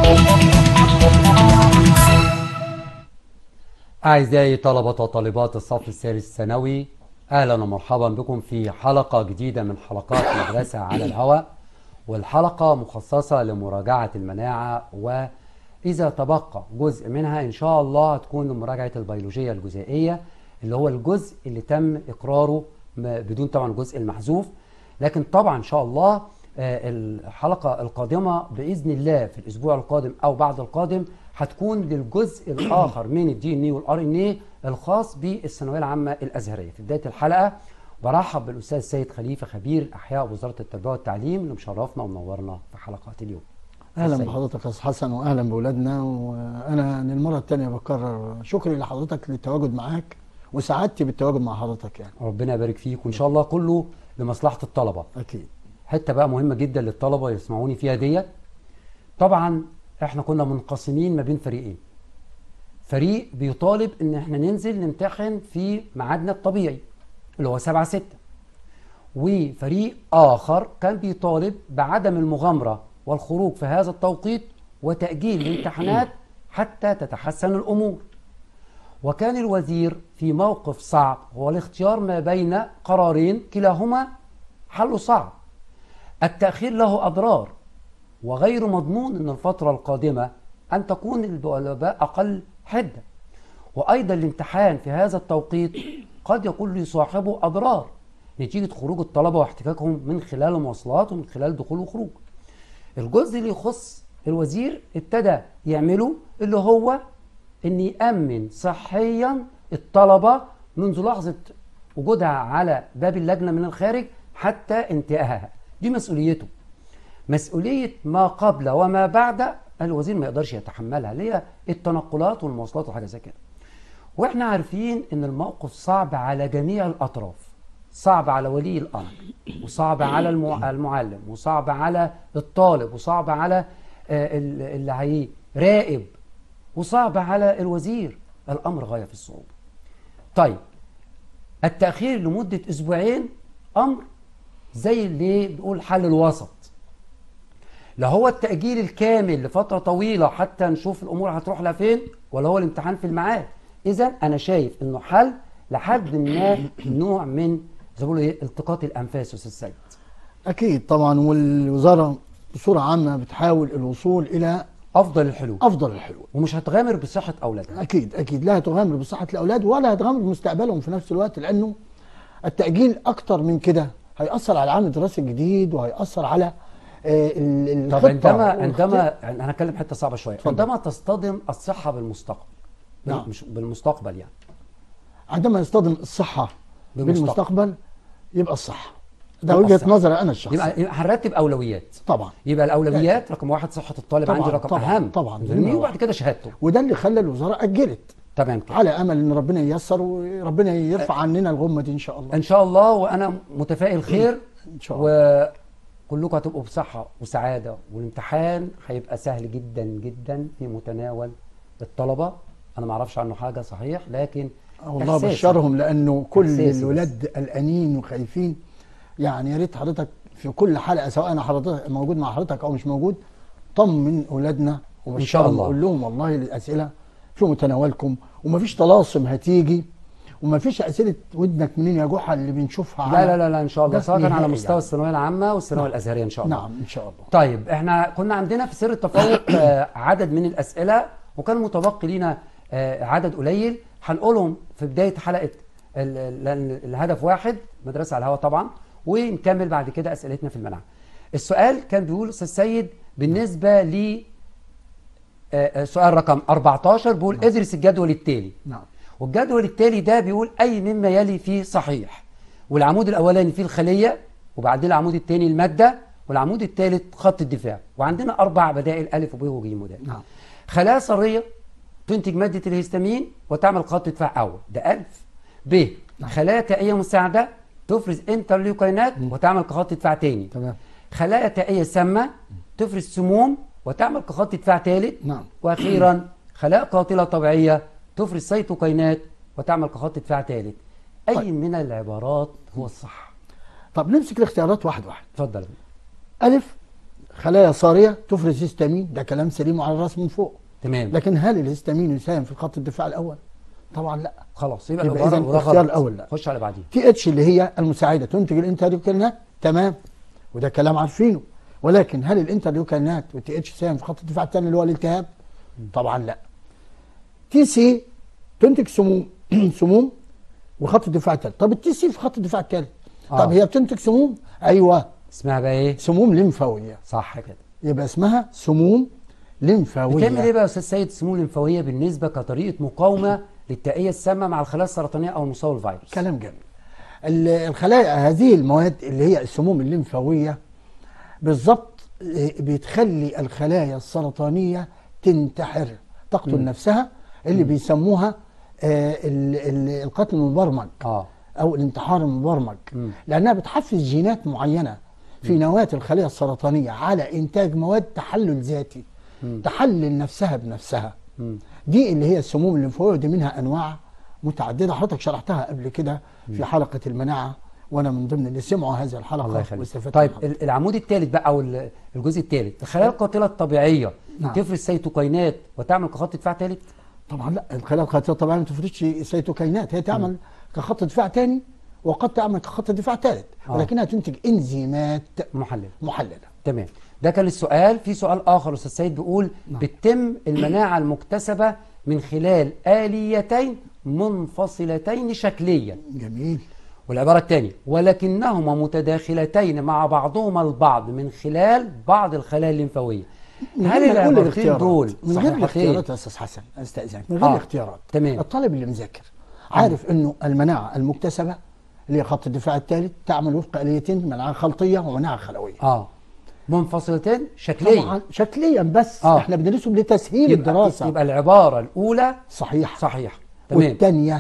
أعزائي طلبة وطالبات الصف الثالث الثانوي أهلا ومرحبا بكم في حلقة جديدة من حلقات مدرسة على الهواء والحلقة مخصصة لمراجعة المناعة وإذا تبقى جزء منها إن شاء الله هتكون لمراجعة البيولوجية الجزيئية اللي هو الجزء اللي تم إقراره م- بدون طبعا الجزء المحذوف لكن طبعا إن شاء الله آه، الحلقة القادمة بإذن الله في الأسبوع القادم أو بعد القادم هتكون للجزء الآخر من الدي ان اي والار ان اي الخاص بالثانوية العامة الأزهرية في بداية الحلقة برحب بالأستاذ سيد خليفة خبير الأحياء وزارة التربية والتعليم اللي مشرفنا ومنورنا في حلقات اليوم اهلا سيد. بحضرتك يا استاذ حسن واهلا باولادنا وانا للمره الثانيه بكرر شكري لحضرتك للتواجد معاك وسعادتي بالتواجد مع حضرتك يعني ربنا يبارك فيك وإن شاء الله كله لمصلحة الطلبة اكيد حته بقى مهمه جدا للطلبه يسمعوني فيها ديت طبعا احنا كنا منقسمين ما بين فريقين فريق بيطالب ان احنا ننزل نمتحن في ميعادنا الطبيعي اللي هو 7 6 وفريق اخر كان بيطالب بعدم المغامره والخروج في هذا التوقيت وتاجيل الامتحانات حتى تتحسن الامور وكان الوزير في موقف صعب هو الاختيار ما بين قرارين كلاهما حله صعب التأخير له أضرار وغير مضمون أن الفترة القادمة أن تكون الوباء أقل حدة وأيضا الامتحان في هذا التوقيت قد يكون لصاحبه أضرار نتيجة خروج الطلبة واحتكاكهم من خلال المواصلات ومن خلال دخول وخروج الجزء اللي يخص الوزير ابتدى يعمله اللي هو ان يأمن صحيا الطلبة منذ لحظة وجودها على باب اللجنة من الخارج حتى انتهائها دي مسؤوليته مسؤولية ما قبل وما بعد الوزير ما يقدرش يتحملها اللي هي التنقلات والمواصلات وحاجة زي كده واحنا عارفين ان الموقف صعب على جميع الاطراف صعب على ولي الامر وصعب على المع- المعلم وصعب على الطالب وصعب على آه، ال- اللي هيراقب وصعب على الوزير الامر غايه في الصعوبه طيب التاخير لمده اسبوعين امر زي اللي بيقول حل الوسط لا هو التأجيل الكامل لفترة طويلة حتى نشوف الأمور هتروح لها فين ولا هو الامتحان في الميعاد إذا أنا شايف إنه حل لحد ما نوع من زي ما بيقولوا إيه التقاط الأنفاس يا أستاذ سيد اكيد طبعا والوزاره بصوره عامه بتحاول الوصول الى أفضل الحلول افضل الحلول ومش هتغامر بصحة أولادها اكيد اكيد لا تغامر بصحه الاولاد ولا هتغامر بمستقبلهم في نفس الوقت لانه التاجيل اكتر من كده هياثر على العام الدراسي الجديد وهياثر على آه، ال- طب الخطه عندما والخطة. عندما أنا هتكلم حتة صعبة شوية اتفضل. عندما تصطدم الصحة بالمستقبل نعم. مش بالمستقبل يعني عندما يصطدم الصحه بالمستقبل. بالمستقبل يبقى الصحه ده يبقى وجهه الصحة. نظري انا الشخصيه يبقى يبقى هنرتب أولويات طبعا يبقى الأولويات رقم واحد صحة الطالب طبعاً، عندي رقم طبعاً، أهم طبعاً. فاهمني؟ وبعد كده شهادته وده اللي خلى الوزاره اجلت تمام كده على امل ان ربنا ييسر وربنا يرفع عننا الغمه دي ان شاء الله ان شاء الله وانا متفائل خير ان شاء الله وكلكم هتبقوا بصحه وسعاده والامتحان هيبقى سهل جدا جدا في متناول الطلبه انا ما اعرفش عنه حاجه صحيح لكن والله إحساسي. بشرهم لانه كل إحساسي بس. الولاد قلقانين وخايفين يعني يا ريت حضرتك في كل حلقه سواء انا حضرتك موجود مع حضرتك او مش موجود طمن اولادنا وبشرهم شاء الله. وقول لهم والله الاسئله في متناولكم ومفيش طلاسم هتيجي ومفيش اسئله ودنك منين يا جحا اللي بنشوفها لا على- لا لا, لا ان شاء الله ده سواء كان على نهائي مستوى يعني. الثانويه العامه والثانويه نعم. الازهريه ان شاء الله نعم ان شاء الله طيب احنا كنا عندنا في سر التفوق آه، عدد من الاسئله وكان متبقي لينا آه، عدد قليل هنقولهم في بدايه حلقه ال- ال- لأن الهدف واحد مدرسه على الهواء طبعا ونكمل بعد كده اسئلتنا في المنهج. السؤال كان بيقول استاذ سيد بالنسبه ل آه، آه، سؤال رقم 14 بيقول ادرس الجدول التالي نعم والجدول التالي ده بيقول اي مما يلي فيه صحيح والعمود الاولاني فيه الخليه وبعدين العمود الثاني الماده والعمود الثالث خط الدفاع وعندنا اربع بدائل الف وب وج ودال نعم خلايا صريه تنتج ماده الهستامين وتعمل خط دفاع اول ده الف ب خلايا تائيه مساعده تفرز انترليوكينات وتعمل كخط دفاع تاني تمام خلايا تائيه سامه تفرز سموم وتعمل كخط دفاع ثالث نعم واخيرا خلايا قاتله طبيعيه تفرز سيتوكينات وتعمل كخط دفاع ثالث اي طيب. من العبارات هو الصح طب نمسك الاختيارات واحد واحد اتفضل ألف خلايا صاريه تفرز هيستامين ده كلام سليم وعلى الراس من فوق تمام لكن هل الهيستامين يساهم في خط الدفاع الاول؟ طبعا لا خلاص يبقى يبقى العباره إذن وده الاختيار غلط. الأول لا. خش على بعديه تي اتش اللي هي المساعده تنتج الانترليوكينات تمام وده كلام عارفينه ولكن هل الانترليوكينات والتي اتش ساهم في خط الدفاع الثاني اللي هو الالتهاب؟ طبعا لا تي سي تنتج سموم سموم وخط الدفاع الثالث طب التي سي في خط الدفاع الثالث آه. طب هي بتنتج سموم ايوه اسمها بقى ايه سموم لمفاويه صح كده يبقى اسمها سموم لمفاويه بتعمل ايه بقى يا استاذ سيد السموم الليمفاويه بالنسبه كطريقه مقاومه للتائيه السامه مع الخلايا السرطانيه او المصاب الفيروس كلام جميل ال- الخلايا هذه المواد اللي هي السموم الليمفاويه بالظبط آه، بتخلي الخلايا السرطانيه تنتحر تقتل نفسها اللي بيسموها آه، ال- ال- القتل المبرمج اه او الانتحار المبرمج مم. لانها بتحفز جينات معينه في نواه الخليه السرطانيه على انتاج مواد تحلل ذاتي تحلل نفسها بنفسها مم. دي اللي هي السموم الليمفاويه دي منها انواع متعدده حضرتك شرحتها قبل كده في حلقه المناعه وانا من ضمن اللي سمعوا هذه الله الحلقه يخليك واستفدت طيب منها. ال- العمود الثالث بقى او ال- الجزء الثالث الخلايا القاتله الطبيعيه نعم. تفرز سيتوكاينات وتعمل كخط دفاع ثالث طبعا لا الخلايا القاتله طبعا ما تفرزش سيتوكاينات هي تعمل كخط دفاع ثاني وقد تعمل كخط دفاع ثالث آه. ولكنها تنتج انزيمات محلل محلله تمام ده كان السؤال في سؤال اخر استاذ سيد بيقول بتتم المناعه المكتسبه من خلال اليتين منفصلتين شكليا جميل والعباره الثانيه ولكنهما متداخلتين مع بعضهما البعض من خلال بعض الخلايا الليمفاويه من هل غير ما نقول العبارتين الاختيارات. دول من غير صحيحتين الاختيارات يا استاذ حسن استاذنك من غير آه. الاختيارات تمام. الطالب اللي مذاكر عارف انه المناعه المكتسبه اللي هي خط الدفاع الثالث تعمل وفق اليتين مناعه خلطيه ومناعه خلويه اه منفصلتين شكليا طبعا شكليا بس آه. احنا بندرسهم لتسهيل يبقى, الدراسه يبقى العباره الاولى صحيح صحيح تمام والثانيه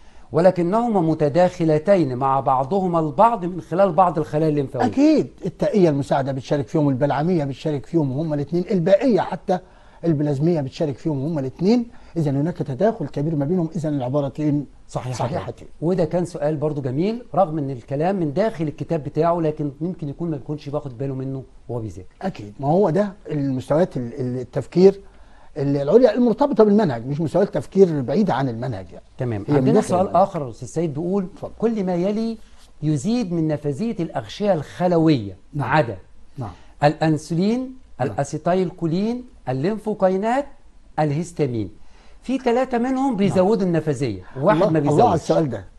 ولكنهما متداخلتين مع بعضهما البعض من خلال بعض الخلايا الليمفاويه اكيد التائيه المساعده بتشارك فيهم البلعميه بتشارك فيهم هما الاثنين البائيه حتى البلازميه بتشارك فيهم هما الاثنين اذا هناك تداخل كبير ما بينهم اذا العبارتين صحيح صحيحتين وده كان سؤال برضو جميل رغم ان الكلام من داخل الكتاب بتاعه لكن ممكن يكون ما بيكونش باخد باله منه وهو بيذاكر اكيد ما هو ده المستويات ال- ال- التفكير ال- العليا المرتبطه بالمنهج مش مستويات تفكير بعيده عن المنهج يعني تمام هي من عندنا داخل سؤال المنهج. اخر يا استاذ سيد بيقول اتفضل. كل ما يلي يزيد من نفاذيه الاغشيه الخلويه ما نعم. عدا نعم الانسولين الاسيتايل كولين الليمفوكاينات الهستامين في ثلاثه منهم بيزودوا النفاذيه واحد الله, ما الله على بيزودش السؤال ده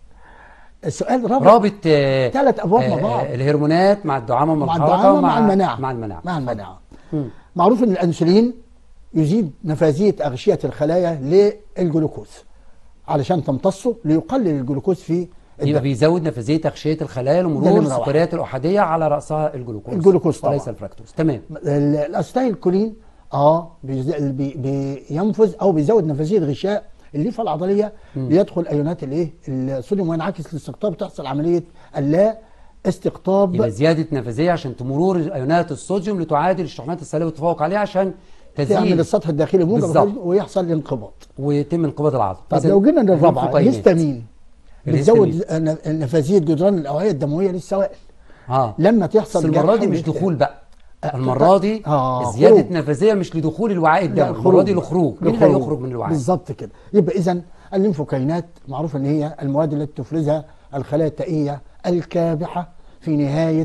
السؤال رابط رابط آه، ثلاث أبواب مع آه، بعض. آه، الهرمونات مع الدعامه مع مع الحركه الدعامه ومع مع المناعه مع المناعه مع المناعه مم. معروف ان الانسولين يزيد نفاذيه اغشيه الخلايا للجلوكوز علشان تمتصه ليقلل الجلوكوز في يبقى الدم بيزود نفاذيه اغشيه الخلايا ده لمرور نمرة واحد. السكريات الاحاديه على راسها الجلوكوز الجلوكوز طبعا. وليس الفركتوز تمام ال- الاستايل كولين اه بيز- بي بينفذ او بيزود نفاذيه غشاء الليفه العضليه بيدخل ايونات الايه الصوديوم وينعكس الاستقطاب تحصل عمليه اللا استقطاب يبقى زياده نفاذيه عشان تمرور ايونات الصوديوم لتعادل الشحنات السالبه وتفوق عليها عشان تعمل تزيد السطح الداخلي موجب بالظبط. الخارجي ويحصل انقباض ويتم انقباض العضل طب إذن لو جينا للرابعه الليمفوكاينات. الهستامين الهستامين. بتزود ن- نفاذيه جدران الاوعيه الدمويه للسوائل اه لما تحصل بس المره جرح دي مش والتهاب. دخول بقى آه، المره دي آه، زياده خروج. نفاذيه مش لدخول الوعاء لا، الدموي المره دي لخروج مين اللي لخروج. هيخرج من الوعاء بالظبط كده يبقى اذا الليمفوكاينات معروف ان هي المواد التي تفرزها الخلايا التائيه الكابحه في نهايه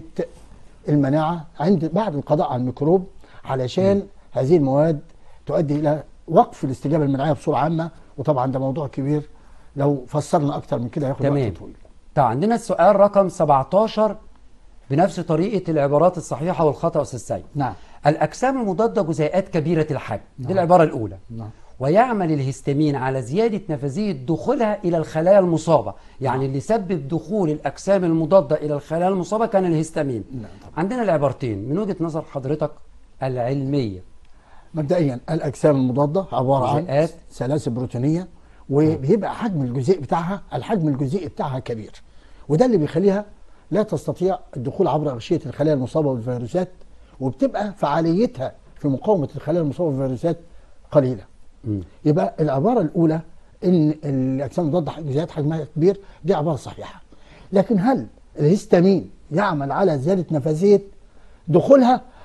المناعه عند بعد القضاء على الميكروب علشان هذه المواد تؤدي الى وقف الاستجابه المناعيه بصوره عامه وطبعا ده موضوع كبير لو فسرنا اكتر من كده هياخد تمام وقت طويل طيب عندنا السؤال رقم 17 بنفس طريقه العبارات الصحيحه والخطا استاذ سيد نعم الاجسام المضاده جزيئات كبيره الحجم دي العباره الاولى نعم ويعمل الهستامين على زيادة نفاذية دخولها إلى الخلايا المصابة يعني اللي سبب دخول الأجسام المضادة إلى الخلايا المصابة كان الهستامين نعم طبعا. عندنا العبارتين من وجهة نظر حضرتك العلمية مبدئيا الاجسام المضاده عباره عن جزيئات. سلاسل بروتينيه وبيبقى حجم الجزيء بتاعها الحجم الجزيئي بتاعها كبير وده اللي بيخليها لا تستطيع الدخول عبر اغشيه الخلايا المصابه بالفيروسات وبتبقى فعاليتها في مقاومه الخلايا المصابه بالفيروسات قليله مم. يبقى العباره الاولى ان الاجسام المضاده جزيئات حجمها كبير دي عباره صحيحه لكن هل الهستامين يعمل على زياده نفاذيه دخولها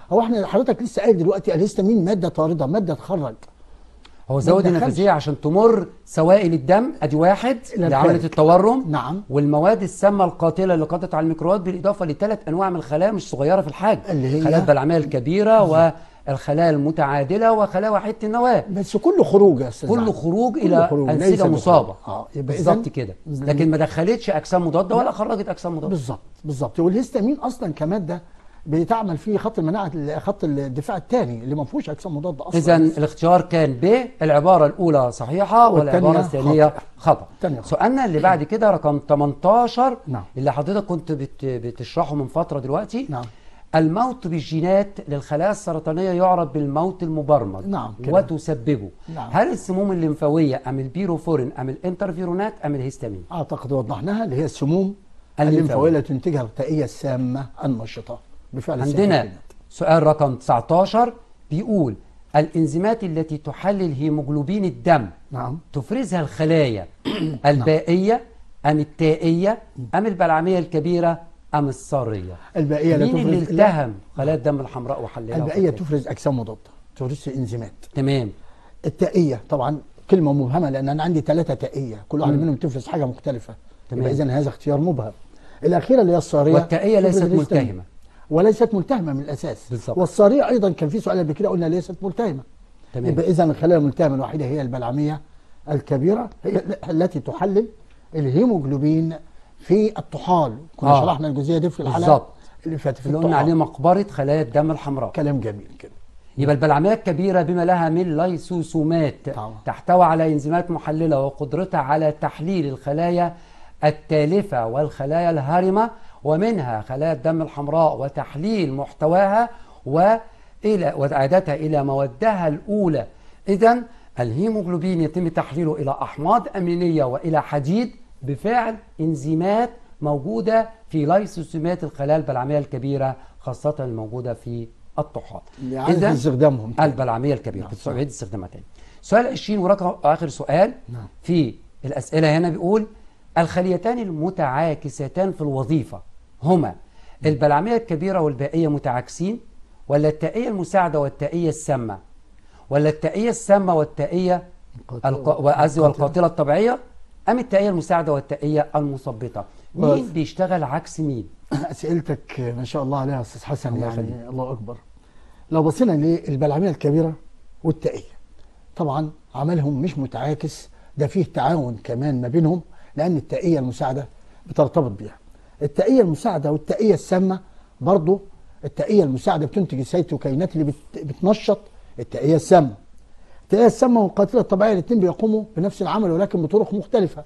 هو احنا حضرتك لسه قايل دلوقتي الهستامين ماده طارده ماده تخرج هو زود دخلش. النفاذيه عشان تمر سوائل الدم ادي واحد إلى اللي عملت الخارج. التورم نعم. والمواد السامه القاتله اللي قضت على الميكروبات بالاضافه لثلاث انواع من الخلايا مش صغيره في الحجم اللي هي؟ الخلايا البلعميه الكبيره والخلايا المتعادله وخلايا وحيده النواه بس كله خروج يا استاذ كله علي. خروج كله الى خروج، ليس انسجه بخروج. مصابه اه يبقى بالظبط إذن- كده لكن ما دخلتش اجسام مضاده ولا خرجت اجسام مضاده بالظبط بالظبط والهستامين اصلا كماده بتعمل فيه خط المناعه خط الدفاع الثاني اللي ما فيهوش اجسام مضاده اصلا اذا الاختيار كان ب العباره الاولى صحيحه والتانية والعباره الثانيه خاطئة. خطا التانية خطأ. سؤالنا اللي بعد كده رقم 18 نعم. اللي حضرتك كنت بت بتشرحه من فتره دلوقتي نعم. الموت بالجينات للخلايا السرطانيه يعرف بالموت المبرمج نعم، كده. وتسببه نعم. هل السموم الليمفاويه ام البيروفورين ام الانترفيرونات ام الهستامين اعتقد وضحناها اللي هي السموم الليمفاوية. الليمفاويه التي تنتجها الغذائيه السامه النشطه بفعل عندنا السيتوكينات. سؤال رقم 19 بيقول الانزيمات التي تحلل هيموجلوبين الدم نعم تفرزها الخلايا البائية أم التائية أم البلعمية الكبيرة أم السارية البائيه لا مين اللي تفرز لا، التهم خلايا الدم الحمراء وحللها البائيه وفرزها؟ تفرز اجسام مضاده تفرز انزيمات تمام التائيه طبعا كلمه مبهمه لان انا عندي ثلاثه تائيه كل واحده مم. منهم تفرز حاجه مختلفه تمام. يبقى اذا هذا اختيار مبهم الاخيره اللي هي الصاريه والتائية ليست تفرز الهستامين. ملتهمة وليست ملتهمه من الاساس بالظبط. والصاريه ايضا كان في سؤال قبل كده قلنا ليست ملتهمه تمام يبقى اذا الخلايا الملتهمه الوحيده هي البلعميه الكبيره هي التي تحلل الهيموجلوبين في الطحال كنا آه. شرحنا الجزئيه دي في الحلقه بالظبط. اللي فاتت في اللي قلنا الطحال عليه مقبرة خلايا الدم الحمراء كلام جميل كده يبقى البلعمية الكبيرة بما لها من ليسوسومات طبعا. تحتوي على انزيمات محللة وقدرتها على تحليل الخلايا التالفة والخلايا الهارمة ومنها خلايا الدم الحمراء وتحليل محتواها وإلى وإعادتها إلى موادها الأولى إذا الهيموجلوبين يتم تحليله إلى أحماض أمينية وإلى حديد بفعل إنزيمات موجودة في ليسوسومات الخلايا البلعمية الكبيرة خاصة الموجودة في الطحال إذا استخدامهم البلعميه الكبيره نعم، بتعيد استخدامها تاني سؤال 20 ورقم اخر سؤال نعم. في الاسئله هنا بيقول الخليتان المتعاكستان في الوظيفه هما البلعميه الكبيره والبائيه متعاكسين ولا التائيه المساعده والتائيه السامه ولا التائيه السامه والتائيه الق- وقصدي والقاتله الطبيعيه ام التائيه المساعده والتائيه المثبطه مين بس. بيشتغل عكس مين اسئلتك ما شاء الله عليها يا استاذ حسن الله يعني يخليك. الله اكبر لو بصينا للبلعميه الكبيره والتائيه طبعا عملهم مش متعاكس ده فيه تعاون كمان ما بينهم لان التائيه المساعده بترتبط بيها التائيه المساعده والتائيه السامه برضو التائيه المساعده بتنتج السيتوكينات اللي بت- بتنشط التائيه السامه التائيه السامه والقاتله الطبيعيه الاثنين بيقوموا بنفس العمل ولكن بطرق مختلفه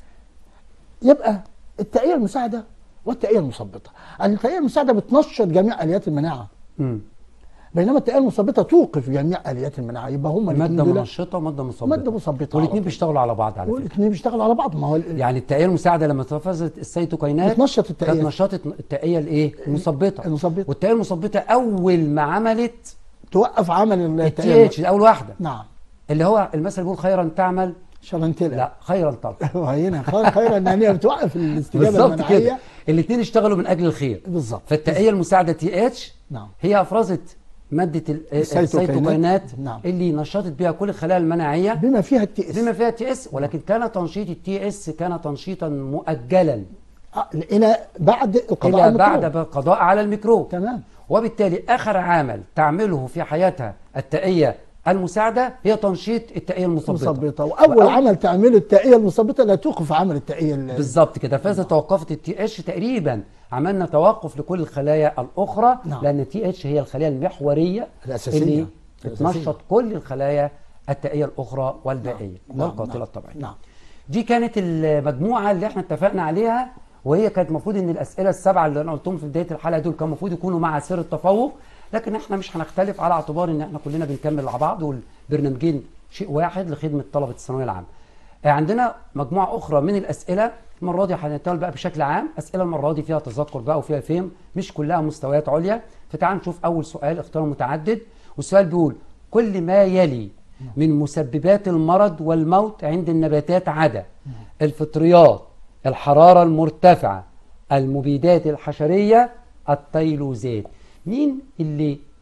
يبقى التائيه المساعده والتائيه المثبطه التائيه المساعده بتنشط جميع اليات المناعه مم. بينما التائيه المثبطه توقف جميع اليات المناعه يبقى هم الاثنين ماده دول منشطه وماده مثبطه ماده مثبطه والاثنين بيشتغلوا على بعض على فكره والاثنين بيشتغلوا على بعض ما هو ال- يعني التائيه المساعده لما تفرزت السيتوكينات بتنشط التائية. كانت نشطت التائيه الايه المثبطه المثبطة. والتائيه المثبطه اول ما عملت توقف عمل التي التائيه اتش اول واحده نعم اللي هو المثل بيقول خيرا تعمل شرنتيلا لا خيرا ترك وهنا خير خير ان هي بتوقف الاستجابه بالظبط كده المناعيه الاثنين اشتغلوا من اجل الخير بالظبط فالتائيه المساعده تي اتش نعم هي افرزت ماده ال- السيتوكينات. السيتوكينات نعم. اللي نشطت بها كل الخلايا المناعيه بما فيها التي اس بما فيها التي اس ولكن كان تنشيط التي اس كان تنشيطا مؤجلا آه، الى بعد القضاء الى على بعد الميكروب. القضاء على الميكروب تمام وبالتالي اخر عمل تعمله في حياتها التائيه المساعده هي تنشيط التائيه المثبطه مثبطه واول وأول- عمل تعمله التائيه المثبطه لا توقف عمل التائيه ال- بالظبط كده فاذا توقفت التي اتش تقريبا عملنا توقف لكل الخلايا الاخرى نعم. لان التي اتش هي الخلايا المحوريه الأساسية. اللي الأساسية. بتنشط كل الخلايا التائيه الاخرى والبائيه نعم. والقاتله نعم. الطبيعيه نعم دي كانت المجموعه اللي احنا اتفقنا عليها وهي كانت المفروض ان الاسئله السبعه اللي انا قلتهم في بدايه الحلقه دول كان المفروض يكونوا مع سر التفوق لكن احنا مش هنختلف على اعتبار ان احنا كلنا بنكمل مع بعض والبرنامجين شيء واحد لخدمه طلبه الثانويه العامه. آه، عندنا مجموعه اخرى من الاسئله المره دي هنتناول بقى بشكل عام اسئله المره دي فيها تذكر بقى وفيها فهم مش كلها مستويات عليا فتعال نشوف اول سؤال اختيار متعدد والسؤال بيقول كل ما يلي من مسببات المرض والموت عند النباتات عدا الفطريات الحرارة المرتفعة المبيدات الحشرية التيلوزات مين اللي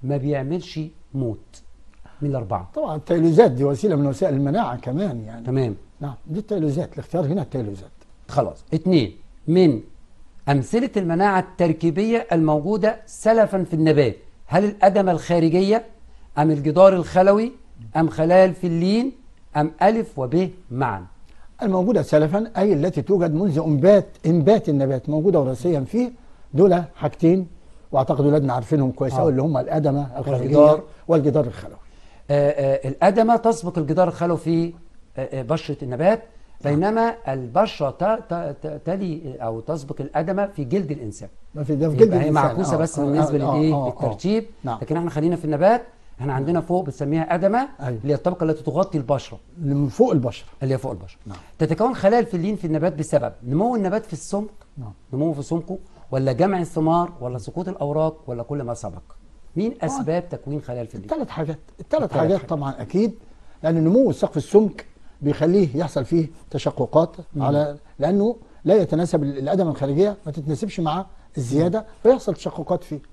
ما بيعملش موت من الاربعه طبعا التيلوزات دي وسيله من وسائل المناعه كمان يعني تمام نعم دي التيلوزات الاختيار هنا التيلوزات خلاص اتنين من أمثلة المناعة التركيبية الموجودة سلفا في النبات هل الأدمة الخارجية أم الجدار الخلوي أم خلايا الفلين أم ألف وب معا الموجوده سلفا اي التي توجد منذ انبات انبات النبات موجوده وراثيا فيه دول حاجتين واعتقد ولادنا عارفينهم كويس آه. قوي اللي هم الادمه الخارجيه والجدار. والجدار الخلوي آه، آه، الأدمة تسبق الجدار الخلوي في آه، آه، بشرة النبات بينما البشرة ت- ت- ت- تلي أو تسبق الأدمة في جلد الإنسان ما في ده في جلد يبقى هي الإنسان. معكوسه آه، بس آه، بالنسبه آه، للايه آه، آه. للترتيب نعم لكن احنا خلينا في النبات احنا عندنا فوق بنسميها ادمه أيوة. اللي هي الطبقه التي تغطي البشره من فوق البشره اللي هي فوق البشره نعم. تتكون خلايا الفلين في النبات بسبب نمو النبات في السمك نعم نموه في سمكه ولا جمع الثمار ولا سقوط الاوراق ولا كل ما سبق مين اسباب تكوين خلايا الفلين الثلاث حاجات الثلاث الثلاث حاجات حاجات. طبعا اكيد لان نمو سقف السمك بيخليه يحصل فيه تشققات على لانه لا يتناسب الادمه الخارجيه ما تتناسبش مع الزياده فيحصل تشققات فيه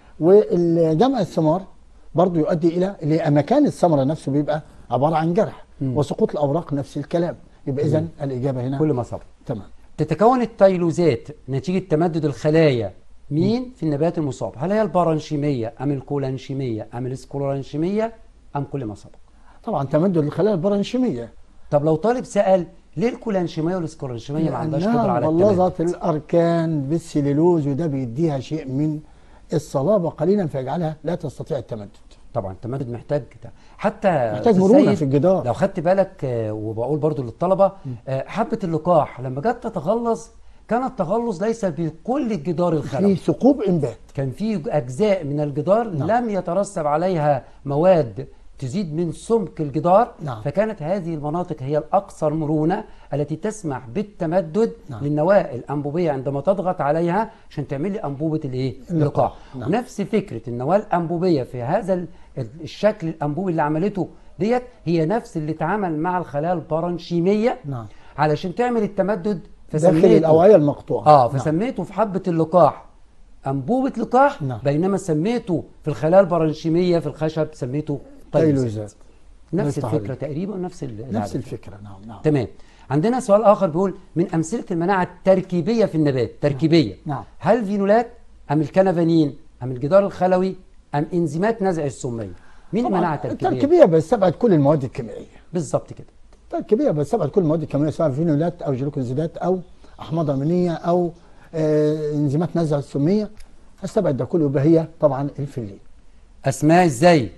وجمع الثمار برضه يؤدي الى اللي مكان الثمره نفسه بيبقى عباره عن جرح مم. وسقوط الاوراق نفس الكلام يبقى اذا الاجابه هنا كل ما سبق تمام تتكون التيلوزات نتيجه تمدد الخلايا مين في النبات المصاب هل هي البارنشيميه ام الكولانشيميه ام السكولانشيميه ام كل ما سبق طبعا تمدد الخلايا البرانشيميه طب لو طالب سأل ليه الكولانشيمية والسكولانشيمية ما عندهاش لأنها قدرة على غلظت التمدد؟ الاركان بالسليلوز وده بيديها شيء من الصلابه قليلا فيجعلها لا تستطيع التمدد طبعا التمدد محتاج حتى محتاج أستاذ مرونة سيد، في الجدار. لو خدت بالك آه، وبقول برضو للطلبة آه، حبة اللقاح لما جت تتغلظ كان التغلظ ليس بكل الجدار في الخلوي ثقوب انبات كان في أجزاء من الجدار نعم. لم يترسب عليها مواد تزيد من سمك الجدار نعم. فكانت هذه المناطق هي الأكثر مرونة التي تسمح بالتمدد نعم. للنواة الأنبوبية عندما تضغط عليها عشان تعمل لي أنبوبة الإيه؟ اللقاح نعم. ونفس فكرة النواة الأنبوبية في هذا ال- الشكل الأنبوبي اللي عملته ديت هي نفس اللي اتعمل مع الخلايا البارنشيمية نعم علشان تعمل التمدد داخل فسميته الاوعيه المقطوعه اه نعم. فسميته في حبة اللقاح أنبوبة لقاح نعم. بينما سميته في الخلايا البرنشيمية في الخشب سميته تيلوزات تيلوزات نفس نفس الفكرة الحاجة. تقريبا ونفس ال- نفس الهدف. الفكره نعم نعم تمام عندنا سؤال آخر بيقول من أمثلة المناعة التركيبية في النبات تركيبية نعم. هل فينولات أم الكنفانين أم الجدار الخلوي أم إنزيمات نزع السمية مين طبعاً المناعة التركيبية التركيبيه بتستبعد كل المواد الكيميائيه بالظبط كده التركيبيه بتستبعد كل المواد الكيميائيه سواء فينولات او جلوكوزيدات او احماض امينيه او آه انزيمات نزع السميه استبعد ده كله يبقى هي طبعا الفلين أسماء إزاي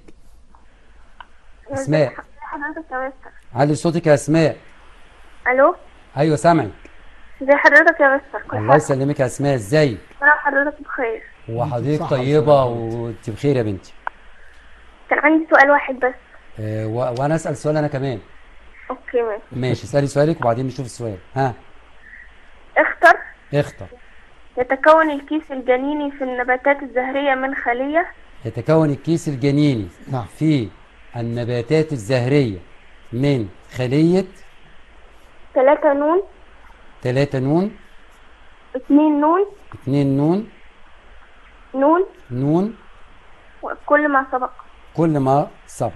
أسماء. حضرتك يا مستر علي صوتك يا أسماء الو أيوة سامعك ازي حضرتك يا مستر كل الله حاجة يسلمك يا أسماء إزاي انا حضرتك بخير وحضرتك صح طيبة وسلام. وانت بخير يا بنتي كان عندي سؤال واحد بس آه و... وانا اسال سؤال انا كمان اوكي ماشي ماشي اسالي سؤالك وبعدين نشوف السؤال ها اختر اختر يتكون الكيس الجنيني في النباتات الزهرية من خلية يتكون الكيس الجنيني نعم. في النباتات الزهرية من خلية ثلاثة نون 3 نون اتنين نون 2 نون نون نون وكل ما سبق كل ما سبق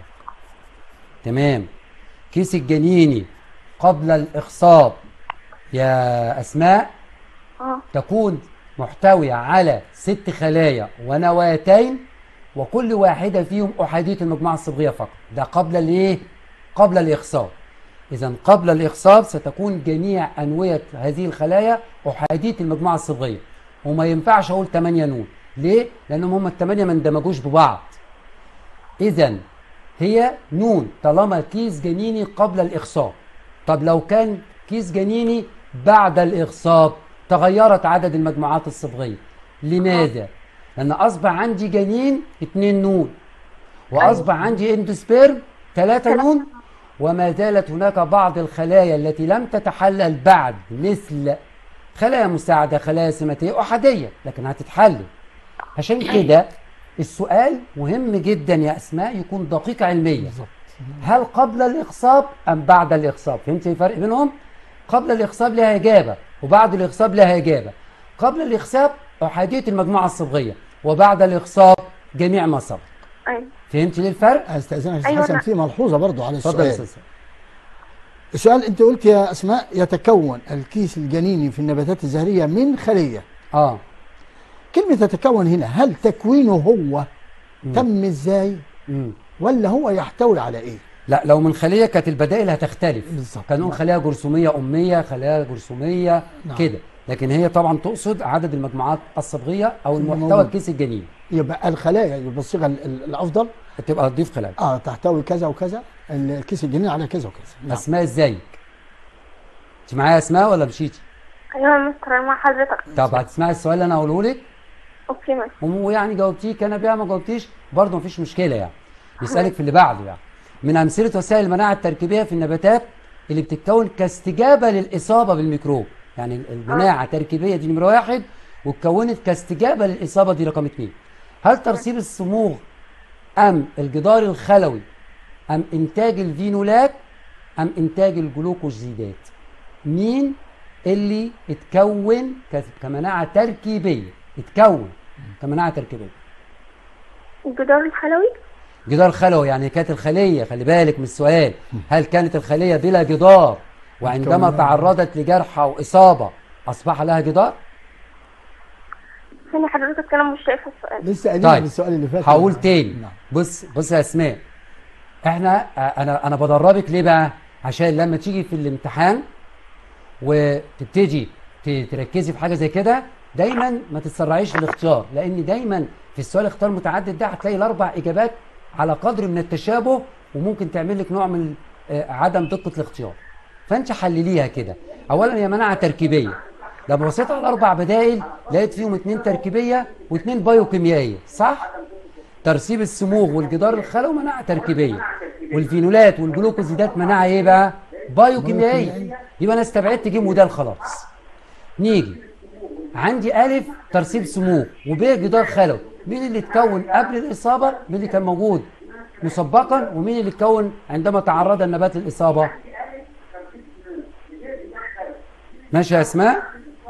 تمام كيس الجنيني قبل الإخصاب يا أسماء اه تكون محتوية على ست خلايا ونواتين وكل واحدة فيهم أحادية المجموعة الصبغية فقط ده قبل الإيه؟ قبل الإخصاب إذا قبل الإخصاب ستكون جميع أنوية هذه الخلايا أحادية المجموعة الصبغية وما ينفعش أقول 8 نون ليه؟ لأنهم هم الثمانية ما اندمجوش ببعض إذا هي نون طالما كيس جنيني قبل الإخصاب طب لو كان كيس جنيني بعد الإخصاب تغيرت عدد المجموعات الصبغية لماذا؟ لأن أصبح عندي جنين اتنين نون وأصبح عندي اندوسبيرم ثلاثة نون وما زالت هناك بعض الخلايا التي لم تتحلل بعد مثل خلايا مساعدة خلايا سماتية أحادية لكن هتتحلل عشان كده السؤال مهم جدا يا أسماء يكون دقيق علميا بالظبط هل قبل الإخصاب أم بعد الإخصاب فهمت الفرق بينهم قبل الإخصاب لها إجابة وبعد الإخصاب لها إجابة قبل الإخصاب أحادية المجموعة الصبغية وبعد الإخصاب جميع ما سبق ايوه فهمتي ليه الفرق استاذنك يا أستاذ أيوة، حسن أنا- في ملحوظه برضو على اتفضل يا السؤال استاذ السؤال انت قلت يا اسماء يتكون الكيس الجنيني في النباتات الزهريه من خليه اه كلمه يتكون هنا هل تكوينه هو تم ازاي مم. ولا هو يحتوي على ايه لا لو من خليه كانت البدائل هتختلف بالظبط. كان نقول خلايا جرثوميه اميه خلايا جرثوميه نعم. كده لكن هي طبعا تقصد عدد المجموعات الصبغيه او اللي المحتوى موجود. الكيس الجنين يبقى الخلايا يبقى الصيغه ال- ال- الافضل تبقى تضيف خلايا اه تحتوي كذا وكذا الكيس الجنيني على كذا وكذا نعم. اسماء ازيك انت معايا اسماء ولا مشيتي ايوه يا مستر أنا مع حضرتك طب هتسمعي السؤال اللي انا هقوله لك اوكي ماشي ويعني جاوبتيه كان بيها ما جاوبتيش برضه مفيش مشكله يعني يسالك في اللي بعده يعني من امثله وسائل المناعه التركيبيه في النباتات اللي بتتكون كاستجابه للاصابه بالميكروب يعني ال- المناعه تركيبيه دي نمره واحد واتكونت كاستجابه للاصابه دي رقم اثنين هل ترسيب الصموغ ام الجدار الخلوي ام انتاج الفينولات ام انتاج الجلوكوزيدات مين اللي اتكون ك- كمناعه تركيبيه اتكون كمناعه تركيبيه الجدار الخلوي جدار خلوي يعني كانت الخليه خلي بالك من السؤال هل كانت الخليه بلا جدار وعندما مكونات. تعرضت لجرح او اصابه اصبح لها جدار ثاني حضرتك انا مش شايفه السؤال لسه قايلين طيب. السؤال اللي فات هقول تاني نعم. بص بص يا اسماء احنا آه، انا انا بدربك ليه بقى عشان لما تيجي في الامتحان وتبتدي ت- تركزي في حاجه زي كده دايما ما تتسرعيش في الاختيار لان دايما في السؤال اختيار متعدد ده هتلاقي الاربع اجابات على قدر من التشابه وممكن تعمل لك نوع من آه، عدم دقه الاختيار فانت حلليها كده اولا هي مناعه تركيبيه لما بصيت على الاربع بدائل لقيت فيهم اتنين تركيبيه واتنين بايوكيميائيه صح ترسيب السموغ والجدار الخلوي مناعه تركيبيه والفينولات والجلوكوزيدات مناعه ايه بقى بايوكيميائيه يبقى انا استبعدت جيم ودال خلاص نيجي عندي الف ترسيب سموغ وب جدار خلوي مين اللي اتكون قبل الاصابه مين اللي كان موجود مسبقا ومين اللي اتكون عندما تعرض النبات للاصابه ماشي يا اسماء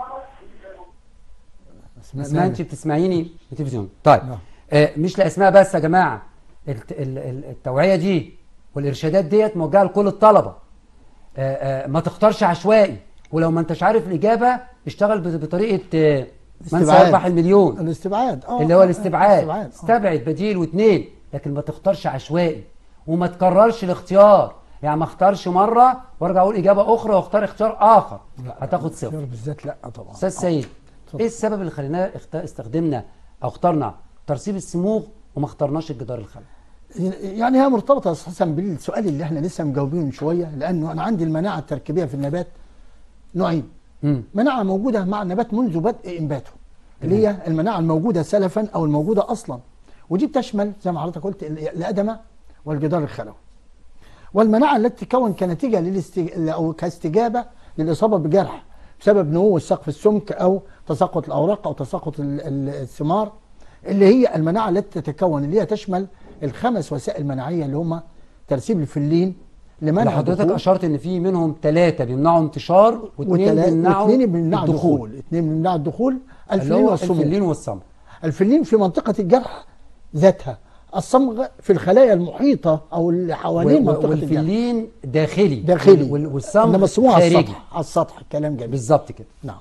اسماء اسماء مالك. انت بتسمعيني في التلفزيون طيب نعم. آه مش لاسماء بس يا جماعه الت- ال- ال- التوعيه دي والارشادات ديت موجهه لكل الطلبه آه آه ما تختارش عشوائي ولو ما انتش عارف الاجابه اشتغل ب- بطريقه آه من استبعاد. سيربح المليون الاستبعاد اه اللي هو آه، الاستبعاد استبعاد آه. استبعد بديل واثنين لكن ما تختارش عشوائي وما تكررش الاختيار يعني ما اختارش مره وارجع اقول اجابه اخرى واختار اختيار اخر هتاخد صفر الاختيار بالذات لا طبعا استاذ سيد ايه السبب اللي خلينا اخت- استخدمنا او اخترنا ترسيب السموغ وما اخترناش الجدار الخلوي يعني هي مرتبطه يا أستاذ حسن بالسؤال اللي احنا لسه مجاوبينه من شويه لانه انا عندي المناعه التركيبيه في النبات نوعين امم مناعه موجوده مع النبات منذ بدء انباته اللي هي المناعه الموجوده سلفا او الموجوده اصلا ودي بتشمل زي ما حضرتك قلت ال- الادمه والجدار الخلوي والمناعه التي تكون كنتيجه للاستج... او كاستجابه للاصابه بجرح بسبب نمو السقف السمك او تساقط الاوراق او تساقط ال- ال- الثمار اللي هي المناعه التي تتكون اللي هي تشمل الخمس وسائل مناعيه اللي هم ترسيب الفلين لمنع حضرتك دخول- اشرت ان في منهم ثلاثه بيمنعوا انتشار واثنين وتلا- بيمنعوا واثنين بيمنعوا الدخول الدخول اثنين بيمنعوا الدخول اللي الفلين هو والصمغ الفلين والصمغ الفلين في منطقة الجرح ذاتها الصمغ في الخلايا المحيطة أو اللي حوالين و- و- منطقة الجرح والفلين داخلي داخلي وال- والصمغ إنما الصمغ على خارجي السطح على السطح كلام جميل بالظبط كده نعم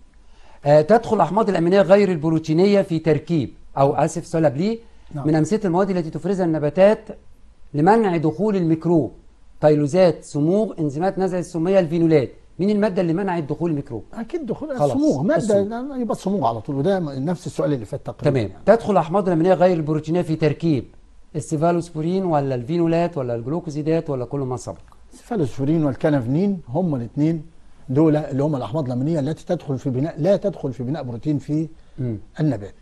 آه تدخل الاحماض الامينيه غير البروتينيه في تركيب او اسف سؤال قبليه نعم. من امثله المواد التي تفرزها النباتات لمنع دخول الميكروب تيلوزات صموغ انزيمات نزع السميه الفينولات مين الماده اللي منعت دخول الميكروب أكيد دخول خلاص، الصموغ مادة الصموغ. يبقى الصموغ على طول وده نفس السؤال اللي فات تقريبا تمام يعني. تدخل الاحماض الامينيه غير البروتينيه في تركيب السيفالوسبورين ولا الفينولات ولا الجلوكوزيدات ولا كل ما سبق الفالوسفورين والكنافنين هم الاثنين دول اللي هم الأحماض الأمينية التي تدخل في بناء لا تدخل في بناء بروتين في مم. النبات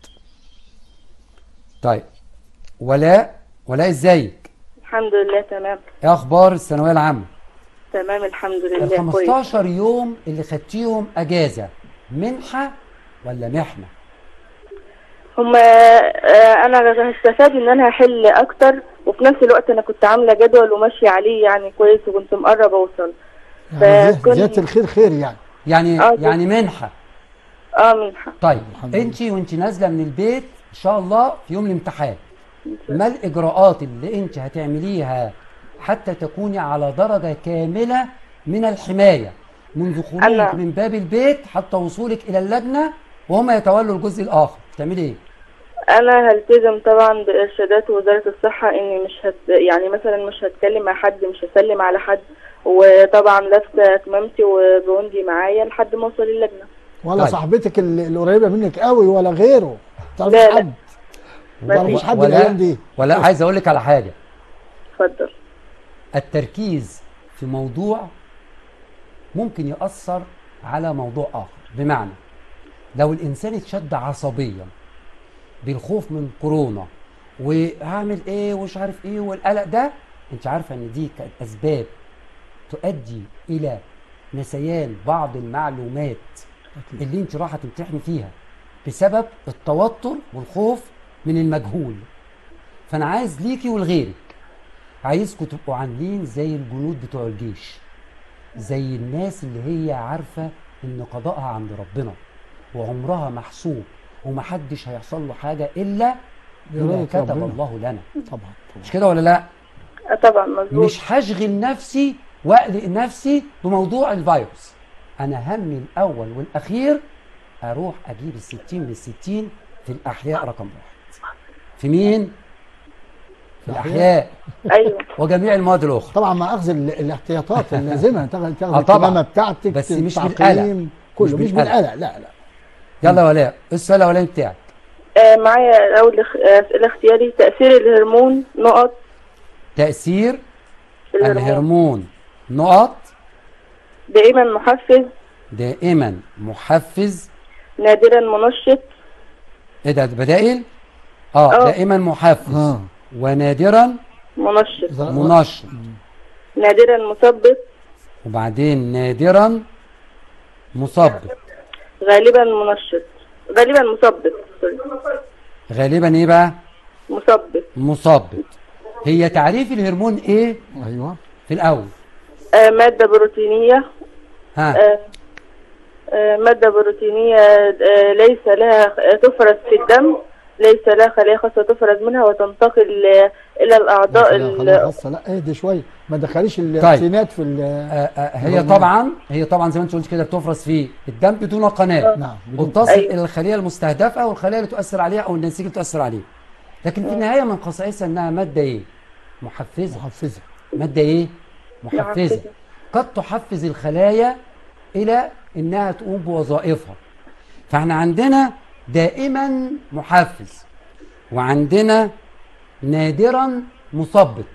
طيب ولاء ولاء ازيك الحمد لله تمام ايه اخبار الثانويه العامه تمام الحمد ال لله كويس 15 يوم اللي خدتيهم اجازه منحه ولا محنه هما آه، انا هستفاد ان انا هحل اكتر وفي نفس الوقت انا كنت عامله جدول وماشيه عليه يعني كويس وكنت مقرب اوصل يعني فكن- زيادة الخير خير يعني يعني آه، يعني منحه اه منحه طيب الحمد لله. انت وانت نازله من البيت ان شاء الله في يوم الامتحان ما الاجراءات اللي انت هتعمليها حتى تكوني على درجه كامله من الحمايه منذ خروجك أنا- من باب البيت حتى وصولك الى اللجنه وهم يتولوا الجزء الاخر تعملي ايه انا هلتزم طبعا بارشادات وزاره الصحه اني مش هت يعني مثلا مش هتكلم مع حد مش هسلم على حد وطبعا لابسه كمامتي وبوندي معايا لحد ما اوصل اللجنه ولا طيب. صاحبتك اللي اللي قريبه منك قوي ولا غيره تعرفش لا، لا. حد ما مفيش فيش. حد ولا الايام دي ولا عايز اقول لك على حاجه اتفضل التركيز في موضوع ممكن يأثر على موضوع آخر بمعنى لو الإنسان اتشد عصبيا بالخوف من كورونا وهعمل ايه ومش عارف ايه والقلق ده انت عارفه ان دي كانت اسباب تؤدي الى نسيان بعض المعلومات اللي انت رايحه تمتحني فيها بسبب التوتر والخوف من المجهول فانا عايز ليكي ولغيرك عايزكم تبقوا عاملين زي الجنود بتوع الجيش زي الناس اللي هي عارفه ان قضاءها عند ربنا وعمرها محسوب ومحدش هيحصل له حاجه الا بما بإرادة كتب ربنا. الله لنا طبعا مش كده ولا لا آه طبعا مظبوط مش هشغل نفسي واقلق نفسي بموضوع الفيروس انا همي الاول والاخير اروح اجيب الستين من الستين في الاحياء رقم واحد في مين في الاحياء ايوه وجميع المواد الاخرى طبعا مع اخذ ال- الاحتياطات اللازمه تاخد تاخد آه طبعاً. الكمامه بتاعتك بس مش التعقيم، كله مش مش بالقلق. بالقلق لا لا يلا يا ولاء السؤال الاولاني بتاعك آه معايا اول اخ- آه، اسئله اختياري تاثير الهرمون نقط تاثير في الهرمون الهرمون نقط دائما محفز دائما محفز نادرا منشط ايه ده ده بدائل اه آه. دائما محفز اه ونادرا منشط منشط نادرا مثبط وبعدين نادرا مثبط غالبا منشط غالبا مثبط سوري. غالبا ايه بقى مثبط مثبط هي تعريف الهرمون ايه ايوه في الاول آه ماده بروتينيه ها آه، آه، مادة بروتينية آه، ليس لها آه، تفرز في الدم ليس لها خلايا خاصة تفرز منها وتنتقل آه، إلى الأعضاء خلاص خلاص ال- خاصة. لا اهدي شويه ما تدخليش الاكسينات في ال- آه، آه، هي طبعا هي طبعا زي ما انت قلت كده بتفرز في الدم بدون قناه نعم بدون وتصل أيوة. الى الخليه المستهدفه والخليه اللي تؤثر عليها او النسيج اللي تؤثر عليه لكن في النهايه من خصائصها انها ماده ايه محفزه محفزه ماده ايه محفزه محفزة. قد تحفز الخلايا الى انها تقوم بوظائفها فاحنا عندنا دائما محفز وعندنا نادرا مثبط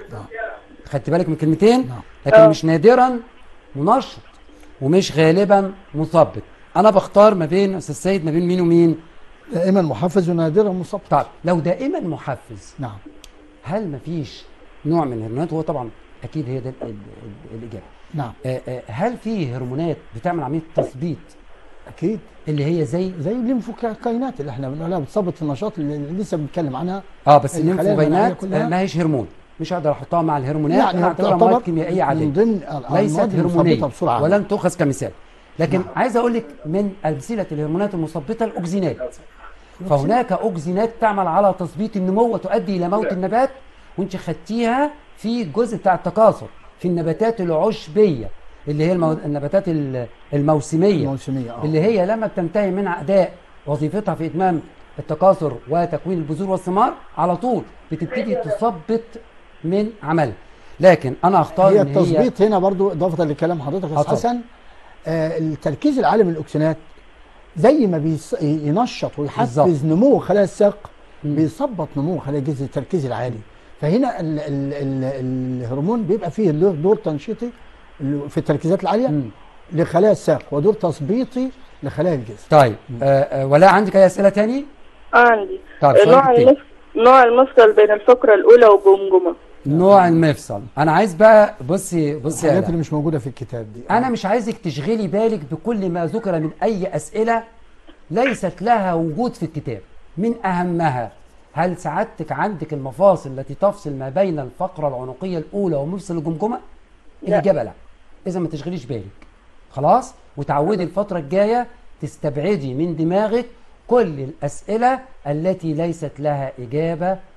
خدت بالك من كلمتين نعم. لكن آه. مش نادرا منشط ومش غالبا مثبط انا بختار ما بين استاذ سيد ما بين مين ومين دائما محفز ونادرا مثبط طيب لو دائما محفز نعم هل مفيش نوع من الهرمونات هو طبعا اكيد هي ده ال- ال- الاجابه نعم آه، آه، هل في هرمونات بتعمل عمليه تثبيط اكيد اللي هي زي زي الليمفوكاينات اللي احنا بنقولها بتثبط في النشاط اللي لسه بنتكلم عنها اه بس الخلايا المناعية الليمفوبينات كلها. آه، ما هيش هرمون مش هقدر احطها مع الهرمونات انا اعتبرها تعتبر مواد كيميائيه عاديه من ضمن ليست المواد هرمونيه المثبطة بسرعه ولن تؤخذ كمثال لكن نعم. عايز اقول لك من امثله الهرمونات المثبطه الاوكسينات فهناك اوكسينات تعمل على تثبيط النمو وتؤدي الى موت النبات وانت خدتيها في الجزء بتاع التكاثر في النباتات العشبيه اللي هي المو... النباتات ال- الموسميه الموسميه اه اللي هي لما بتنتهي من اداء وظيفتها في اتمام التكاثر وتكوين البذور والثمار على طول بتبتدي تثبط من عملها لكن انا اختار هي ان هي التثبيط هنا برضو اضافه لكلام حضرتك يا آه استاذ طبعا. حسن آه التركيز العالي من الاكسنات زي ما بيص... ينشط ويحفز بالظبط. نمو خلايا الساق مم. بيثبط نمو خلايا الجذع التركيز العالي فهنا ال ال ال الهرمون بيبقى فيه له دور تنشيطي اللي في التركيزات العاليه مم. لخلايا الساق ودور تثبيطي لخلايا الجسم طيب آه آه ولا عندك اي اسئله تاني آه عندي طيب آه، سؤال نوع التاني. المف... نوع المفصل بين الفقرة الأولى والجمجمة نوع المفصل انا عايز بقى بصي بصي يا الحاجات آلاء. اللي مش موجوده في الكتاب دي انا مش عايزك تشغلي بالك بكل ما ذكر من اي اسئله ليست لها وجود في الكتاب من اهمها هل سعادتك عندك المفاصل التي تفصل ما بين الفقره العنقيه الاولى ومفصل الجمجمه الاجابه لا اذا ما تشغليش بالك خلاص وتعودي الفتره الجايه تستبعدي من دماغك كل الاسئله التي ليست لها اجابه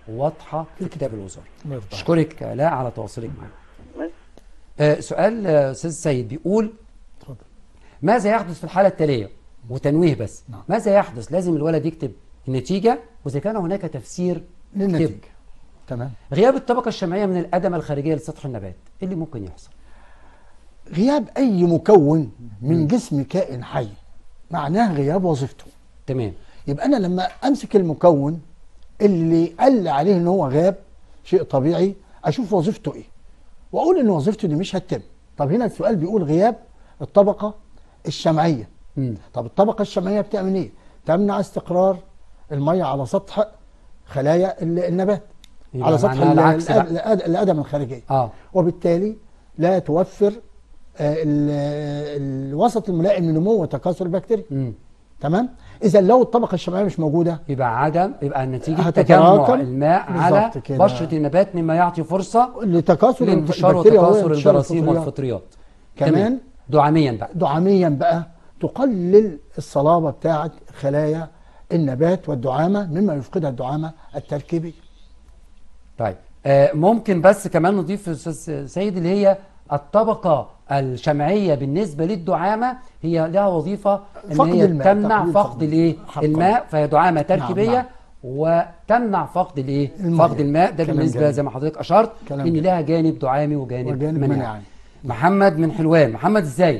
واضحه في كتاب الوزاره الله يرضى عليك. اشكرك يا الاء على تواصلك معنا بس. آه سؤال آه، استاذ سيد بيقول اتفضل ماذا يحدث في الحاله التاليه وتنويه بس نعم. ماذا يحدث لازم الولد يكتب النتيجه واذا كان هناك تفسير للنتيجه كتب. تمام غياب الطبقه الشمعيه من الادمه الخارجيه لسطح النبات ايه اللي ممكن يحصل غياب اي مكون من جسم كائن حي معناه غياب وظيفته تمام يبقى انا لما امسك المكون اللي قال عليه ان هو غاب شيء طبيعي اشوف وظيفته ايه واقول ان وظيفته دي مش هتتم طب هنا السؤال بيقول غياب الطبقه الشمعيه مم. طب الطبقه الشمعيه بتعمل ايه تمنع استقرار الميه على سطح خلايا ال- النبات يبقى على سطح معناها ال- العكس الأد- بقى. الأد- الادم الخارجيه اه وبالتالي لا توفر آه، ال- الوسط الملائم لنمو وتكاثر البكتيريا مم. تمام اذا لو الطبقه الشمعيه مش موجوده يبقى عدم يبقى نتيجه هتتراكم. تجمع الماء على بالظبط كده. بشره النبات مما يعطي فرصه لتكاثر لانتشار البكتيريا وتكاثر وانتشار الجراثيم الفطريات. والفطريات كمان تمام. دعاميا بقى دعاميا بقى تقلل الصلابه بتاعه خلايا النبات والدعامه مما يفقدها الدعامه التركيبيه طيب آه ممكن بس كمان نضيف يا استاذ سيد اللي هي الطبقه الشمعيه بالنسبه للدعامه هي لها وظيفه ان فقد هي الماء، تمنع تقليل فقد فقد الايه حقا. الماء فهي دعامه تركيبيه نعم. وتمنع فقد الايه المية. فقد الماء ده كلام بالنسبه جميل. زي ما حضرتك اشرت كلام ان جميل. لها جانب دعامي وجانب, وجانب مناعي مناعي. محمد من حلوان محمد ازاي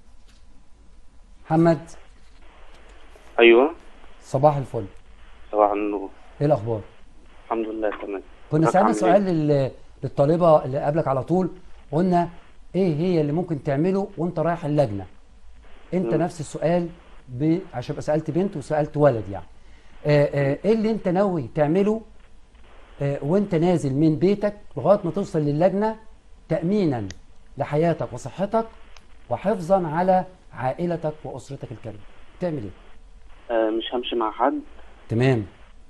محمد ايوه صباح الفل صباح النور ايه الاخبار الحمد لله تمام كنا حضرتك سألنا عامل سؤال لل- للطالبة اللي قبلك على طول قلنا ايه هي اللي ممكن تعمله وانت رايح اللجنة انت مم. نفس السؤال ب... عشان ابقى سألت بنت وسألت ولد يعني آه آه ايه اللي انت ناوي تعمله آه وانت نازل من بيتك لغاية ما توصل للجنة تأمينا لحياتك وصحتك وحفظا على عائلتك وأسرتك الكريمة تعمل ايه آه مش همشي مع حد تمام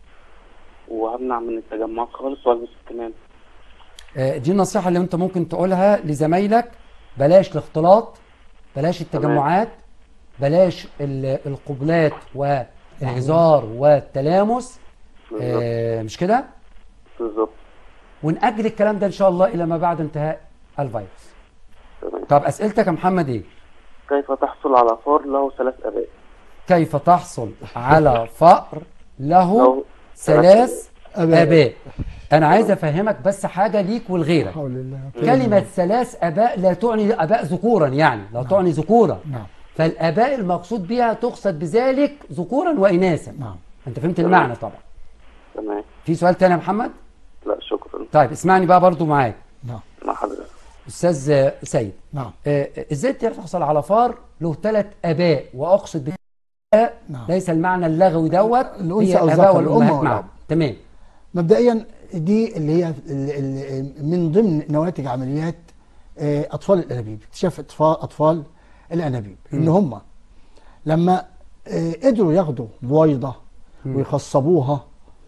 وهمنع من التجمعات خالص والبس الكمام آه، دي النصيحة اللي انت ممكن تقولها لزمايلك بلاش الاختلاط بلاش التجمعات بلاش ال- القبلات والهزار والتلامس بالظبط آه، مش كده بالظبط ونأجل الكلام ده ان شاء الله الى ما بعد انتهاء الفيروس تمام طب اسئلتك يا محمد ايه كيف تحصل على فار له ثلاث اباء كيف تحصل على فأر له له ثلاث أباء. اباء انا عايز افهمك بس حاجة ليك ولغيرك حول الله كلمة ثلاث آباء لا تعني آباء ذكورا يعني لا تعني ذكورا نعم فالآباء المقصود بها تقصد بذلك ذكورا وإناثا نعم أنت فهمت المعنى طبعا تمام في سؤال تاني يا محمد لا شكرا طيب اسمعني بقى برضو معاك نعم مع حضرتك أستاذ آه، سيد نعم آه، إزاي تحصل على فار له ثلاث آباء وأقصد بها نعم ليس المعنى اللغوي دوت الأنثى هي أو الآباء الذكر، الأم والأمهات والأب. معا تمام مبدئيا دي اللي هي ال- ال- من ضمن نواتج عمليات آه، اطفال الانابيب اكتشاف اطفال اطفال الانابيب ان هم لما آه، قدروا ياخدوا بويضه ويخصبوها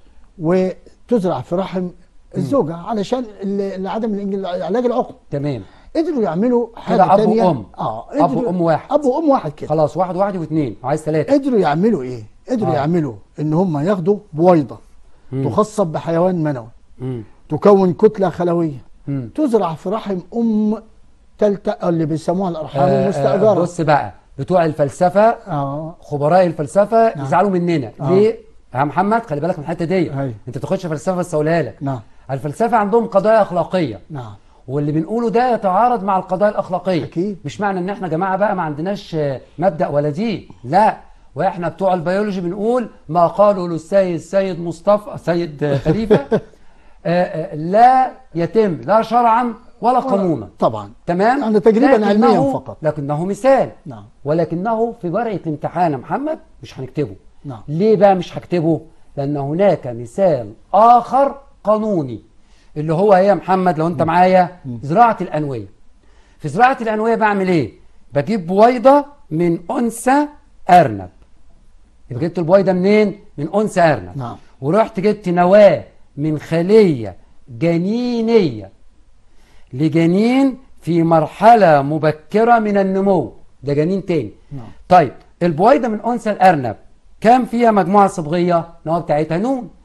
وتزرع في رحم الزوجه علشان ال- لعدم الإنج- علاج العقم تمام قدروا يعملوا حاجه كده أب تانية وأم. اه أب قدروا- وأم واحد. اب وام واحد كده خلاص واحد واحد واثنين عايز ثلاثة قدروا يعملوا ايه قدروا آه. آه. يعملوا ان هم ياخدوا بويضه مم. تخصب بحيوان منوي مم. تكون كتله خلويه مم. تزرع في رحم ام تالتة اللي بيسموها الارحام آه، آه، المستاجره بص بقى بتوع الفلسفة اه خبراء الفلسفة نعم. يزعلوا مننا آه. ليه يا محمد خلي بالك من الحته دي أيوة. انت تاخدش فلسفه بس اقولها لك نعم الفلسفه عندهم قضايا اخلاقيه نعم واللي بنقوله ده يتعارض مع القضايا الاخلاقيه أكيد. مش معنى ان احنا جماعه بقى ما عندناش آه، مبدا ولا دين لا واحنا بتوع البيولوجي بنقول ما قاله للسيد سيد مصطفى سيد آه، خليفه آه، آه، لا يتم لا شرعا ولا قانونا طبعا تمام يعني تجريباً لكنه- علمياً فقط. لكنه مثال نعم ولكنه في ورقه الامتحان يا محمد مش هنكتبه نعم ليه بقى مش هكتبه لان هناك مثال اخر قانوني اللي هو ايه يا محمد لو انت معايا زراعه الانويه في زراعه الانويه بعمل ايه بجيب بويضه من انثى ارنب يبقى جبت البويضه منين من انثى ارنب نعم. ورحت جبت نواه من خليه جنينيه لجنين في مرحله مبكره من النمو ده جنين تاني نعم. طيب البويضه من انثى الارنب كام فيها مجموعه صبغيه النواه بتاعتها نون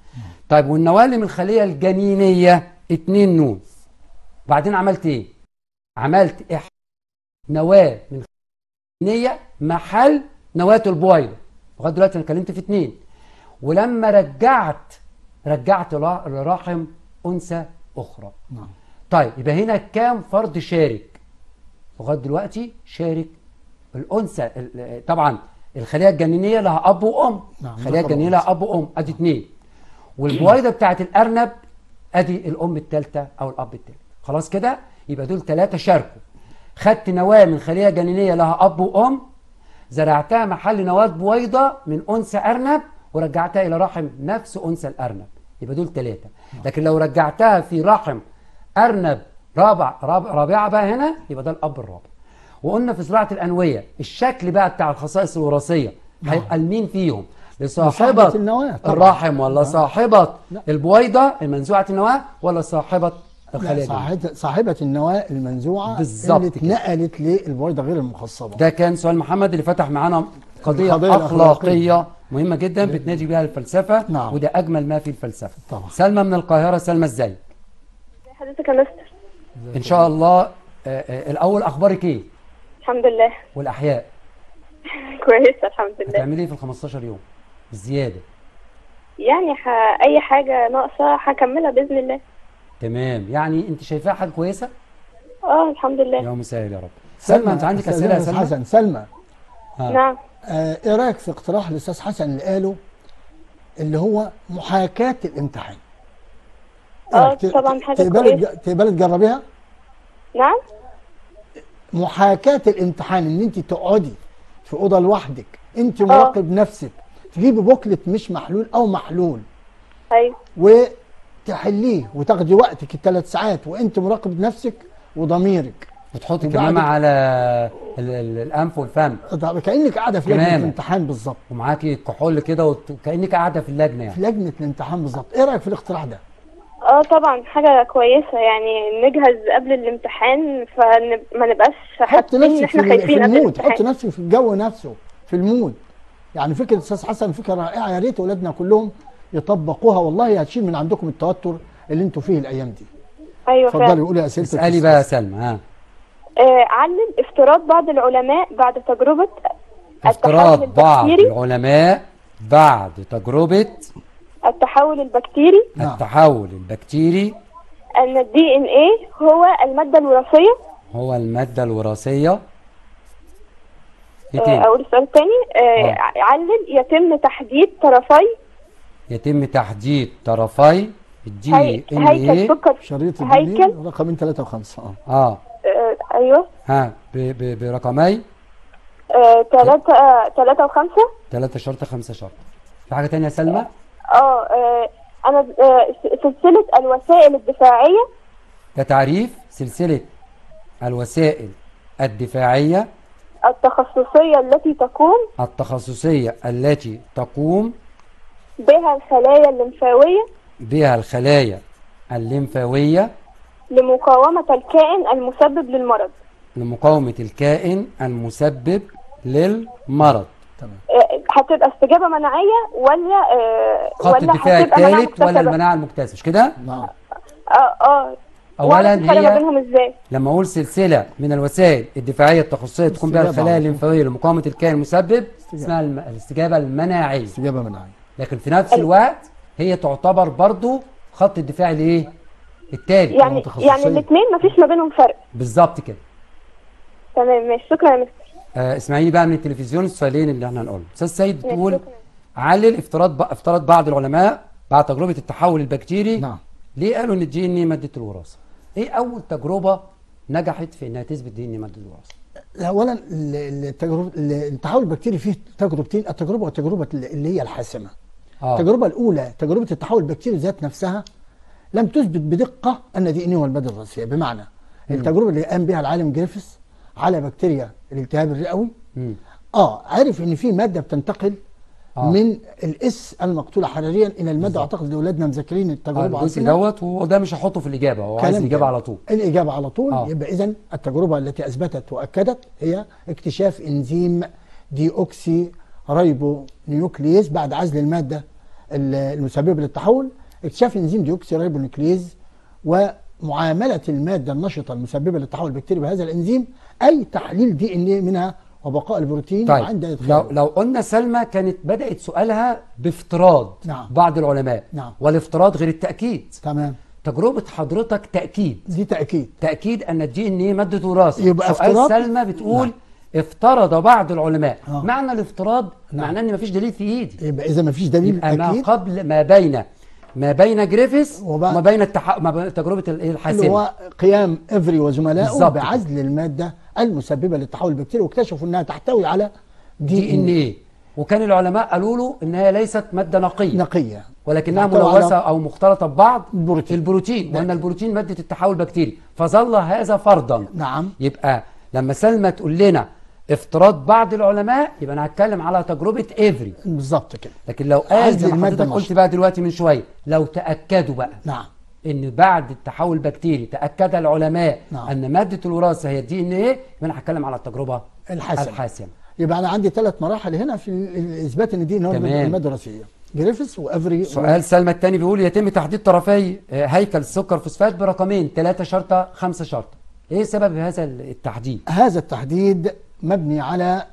طيب والنواه اللي من الخليه الجنينيه اتنين نون وبعدين عملت ايه عملت إح... نواه من الجنينيه محل نواه البويضه لغايه دلوقتي انا اتكلمت في اتنين ولما رجعت رجعت لا- لرحم انثى اخرى نعم طيب يبقى هنا كام فرد شارك لغايه دلوقتي شارك الانثى ال- طبعا الخليه الجنينيه لها اب وام نعم، الخليه ذكر الجنينيه وأنثى. لها اب وام ادي اثنين والبويضه بتاعت الارنب ادي الام الثالثه او الاب الثالث خلاص كده يبقى دول ثلاثه شاركوا خدت نواه من خليه جنينيه لها اب وام زرعتها محل نواه بويضه من انثى ارنب ورجعتها الى رحم نفس انثى الارنب يبقى دول ثلاثه لكن لو رجعتها في رحم ارنب رابع رابع رابعه بقى هنا يبقى ده الاب الرابع وقلنا في زراعه الانويه الشكل بقى بتاع الخصائص الوراثيه هيبقى لمين فيهم لصاحبه لصاحبة النواة طبعا. الرحم ولا صاحبه لا. البويضه المنزوعه النواه ولا صاحبه لا الخليه الجنينية؟ صاحبة, صاحبة النواة المنزوعة بالظبط اللي كده. اتنقلت للبويضة غير المخصبة ده كان سؤال محمد اللي فتح معانا قضية, القضية أخلاقية مهمة جدا بتنادي بها الفلسفة نعم. وده أجمل ما في الفلسفة طبعا. سلمى من القاهرة سلمى ازاي حضرتك يا مستر إن شاء الله آه، آه، الأول أخبارك إيه الحمد لله والأحياء كويسة الحمد لله هتعملي إيه في ال 15 يوم الزيادة يعني ح... أي حاجة ناقصة هكملها بإذن الله تمام يعني أنت شايفاها حاجة كويسة اه الحمد لله يا مسهل يا رب سلمى أنت عندك أسئلة يا أستاذ سلمى حسن سلمى آه. نعم آه ايه رايك في اقتراح الاستاذ حسن اللي قاله اللي هو محاكاة الامتحان إيه آه، رأيك؟ ت- طبعاً ت- حاجة تقبلي كويسة. تقبلي تجربيها نعم محاكاة الامتحان ان انت تقعدي في اوضه لوحدك انت مراقب نفسك تجيبي بوكلت مش محلول او محلول أيوة وتحليه وتاخدي وقتك الثلاث ساعات وانت مراقب نفسك وضميرك وتحطي وبعد كمامة كده- على ال- ال- الأنف والفم طب كانك قاعده في لجنه كمامة. الامتحان بالظبط ومعاكي كحول كده وت- وكأنك قاعدة في اللجنة يعني في لجنه الامتحان بالظبط ايه رايك في الاقتراح ده اه طبعا حاجة كويسة يعني نجهز قبل الامتحان فما نبقاش حط حاسين ان نفسك في, احنا ال- خايفين في قبل المود حط الامتحان نفسك في الجو نفسه في المود يعني فكره استاذ حسن فكره رائعه يا ريت اولادنا كلهم يطبقوها والله هتشيل من عندكم التوتر اللي انتوا فيه الايام دي ايوه اتفضلي فعلا قولي اسئلتك اسألي يا بقى يا أستاذ. سلمى ها آه علل افتراض بعض العلماء بعد تجربة افتراض التحول بعض البكتيري العلماء بعد تجربة التحول البكتيري نعم. التحول البكتيري ان الدي ان ايه هو المادة الوراثية هو المادة الوراثية ايه آه، تاني اقول السؤال تاني آه آه. علل يتم تحديد طرفي يتم تحديد طرفي الدي هي... ان هيكل ايه سكر شريط هيكل الدليل رقمين ثلاثة وخمسة اه اه آه ايوه ها ب... ب... برقمي آه تلاتة آه تلاتة وخمسة ثلاثة شرط خمسة شرط في حاجة تانية يا سلمى اه آه، انا آه س- سلسلة الوسائل الدفاعية ده تعريف سلسلة الوسائل الدفاعية التخصصية التي تقوم التخصصية التي تقوم بها الخلايا الليمفاوية بها الخلايا الليمفاوية لمقاومة الكائن المسبب للمرض لمقاومة الكائن المسبب للمرض تمام آه، هتبقى استجابة مناعية ولا آه، خط ولا الدفاع هتبقى مناعة الثالث ولا مكتسبة؟ المناعة المكتسبة مش كده؟ نعم اه اه أولا وأعرف الفرق ما هي بينهم ازاي لما أقول سلسلة من الوسائل الدفاعية التخصصية تقوم بها استجابة الخلايا على طول. الليمفاوية لمقاومة الكائن المسبب اسمها الم- الاستجابة المناعية استجابة مناعية لكن في نفس الوقت هي تعتبر برضو خط الدفاع الايه؟ التالي يعني متخصصية. يعني الاثنين مفيش ما بينهم فرق بالظبط كده تمام ماشي شكرا يا مستر آه اسمعيني بقى من التلفزيون السؤالين اللي احنا هنقولهم استاذ سيد ماشي، بتقول شكراً. علل افتراض ب... افترض بعض العلماء بعد تجربه التحول البكتيري نعم ليه قالوا ان الدي ان ايه ماده الوراثه ايه اول تجربه نجحت في انها تثبت دي ان ماده الوراثه اولا ال- التجربه ال- التحول البكتيري فيه تجربتين التجربه والتجربه اللي هي الحاسمه اه التجربه الاولى تجربه التحول البكتيري ذات نفسها لم تثبت بدقه ان دي ان هو الماده الوراثيه بمعنى التجربه اللي قام بها العالم جريفيس على بكتيريا الالتهاب الرئوي مم. اه عرف ان في ماده بتنتقل آه. من الاس المقتوله حراريا الى الماده اعتقد اولادنا مذاكرين آه، التجربه الجزء عارفينها. دوت وده مش هحطه في الاجابه هو عايز كلام الاجابه جميل. على طول الإجابة على طول آه. يبقى إذا التجربة التي أثبتت وأكدت هي اكتشاف إنزيم دي أوكسي رايبو نيوكلييز بعد عزل المادة ال- المسببة للتحول اكتشاف انزيم ديوكسي ريبونيكليز ومعامله الماده النشطه المسببه للتحول البكتيري بهذا الانزيم اي تحليل دي ان ايه منها وبقاء البروتين طيب وعند لو, ادخاله لو قلنا سلمى كانت بدأت سؤالها بافتراض نعم. بعض العلماء نعم. والافتراض غير التأكيد تمام تجربة حضرتك تأكيد دي تاكيد تأكيد أن الدي إن إيه مادة وراثة يبقى سؤال افتراض؟ سلمى بتقول نعم. افترض بعض العلماء آه. معنى الافتراض نعم. معناه ان مفيش دليل في ايدي يبقى اذا ما فيش دليل يبقى ما اكيد قبل ما بين ما بين جريفيس وبعد- وما بين التح... ما بين تجربه ال- اللي الحاسمه هو قيام افري وزملائه بالظبط. بعزل الماده المسببه للتحول البكتيري واكتشفوا انها تحتوي على دي ان ايه وكان العلماء قالوا له ان هي ليست ماده نقيه نقيه ولكنها تحتوي على ملوثه او مختلطه ببعض البروتين. البروتين ده- وان البروتين ماده التحول البكتيري فظل هذا فرضا نعم يبقى لما سلمى تقول لنا افتراض بعض العلماء يبقى انا هتكلم على تجربه افري بالظبط كده لكن لو قال عزل زي ما المادة حضرتك قلت النشطة. بقى دلوقتي من شويه لو تاكدوا بقى نعم ان بعد التحول البكتيري تاكد العلماء نعم. ان ماده الوراثه هي الدي ان ايه يبقى انا هتكلم على التجربه الحاسمة. الحاسمه يبقى انا عندي ثلاث مراحل هنا في ال- الاثبات ان دي ان هو تمام. الماده الوراثيه جريفيس وافري سؤال سلمى الثاني بيقول يتم تحديد طرفي آه، هيكل السكر فوسفات برقمين ثلاثة شرطة خمسة شرطة ايه سبب هذا التحديد هذا التحديد مبني على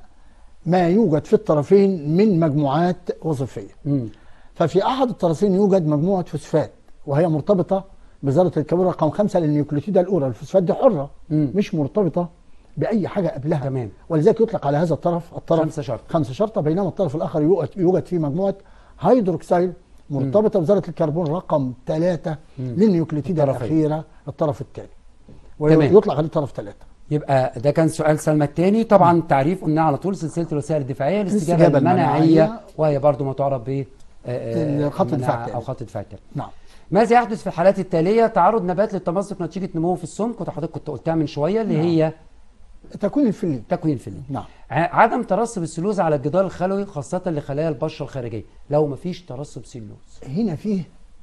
ما يوجد في الطرفين من مجموعات وظيفيه مم. ففي احد الطرفين يوجد مجموعه فوسفات وهي مرتبطه بذره الكربون رقم خمسه للنيوكليوتيده الاولى الفوسفات دي حره مم. مش مرتبطه باي حاجه قبلها تمام. ولذلك يطلق على هذا الطرف الطرف خمسة شرطة. خمسه شرطه بينما الطرف الاخر يوجد, يوجد فيه مجموعه هيدروكسيل مرتبطه بذره الكربون رقم ثلاثه للنيوكليوتيده الطرفين. الاخيره الطرف الثاني تمام. ويطلق عليه طرف ثلاثه يبقى ده كان سؤال سلمى الثاني طبعا تعريف قلنا على طول سلسله الوسائل الدفاعيه الاستجابه الاستجابة المناعيه المناعية. وهي برضو ما تعرف ب آه، آه، خط الدفاع المناعة التالي. او خط الدفاع التالي نعم ماذا يحدث في الحالات التاليه تعرض نبات للتمزق نتيجه نموه في السمك وده حضرتك كنت قلتها من شويه اللي هي تكوين الفلين تكوين الفلين نعم ع- عدم ترسب السلوز على الجدار الخلوي خاصة لخلايا البشرة الخارجية لو مفيش ترسب سلوز هنا فيه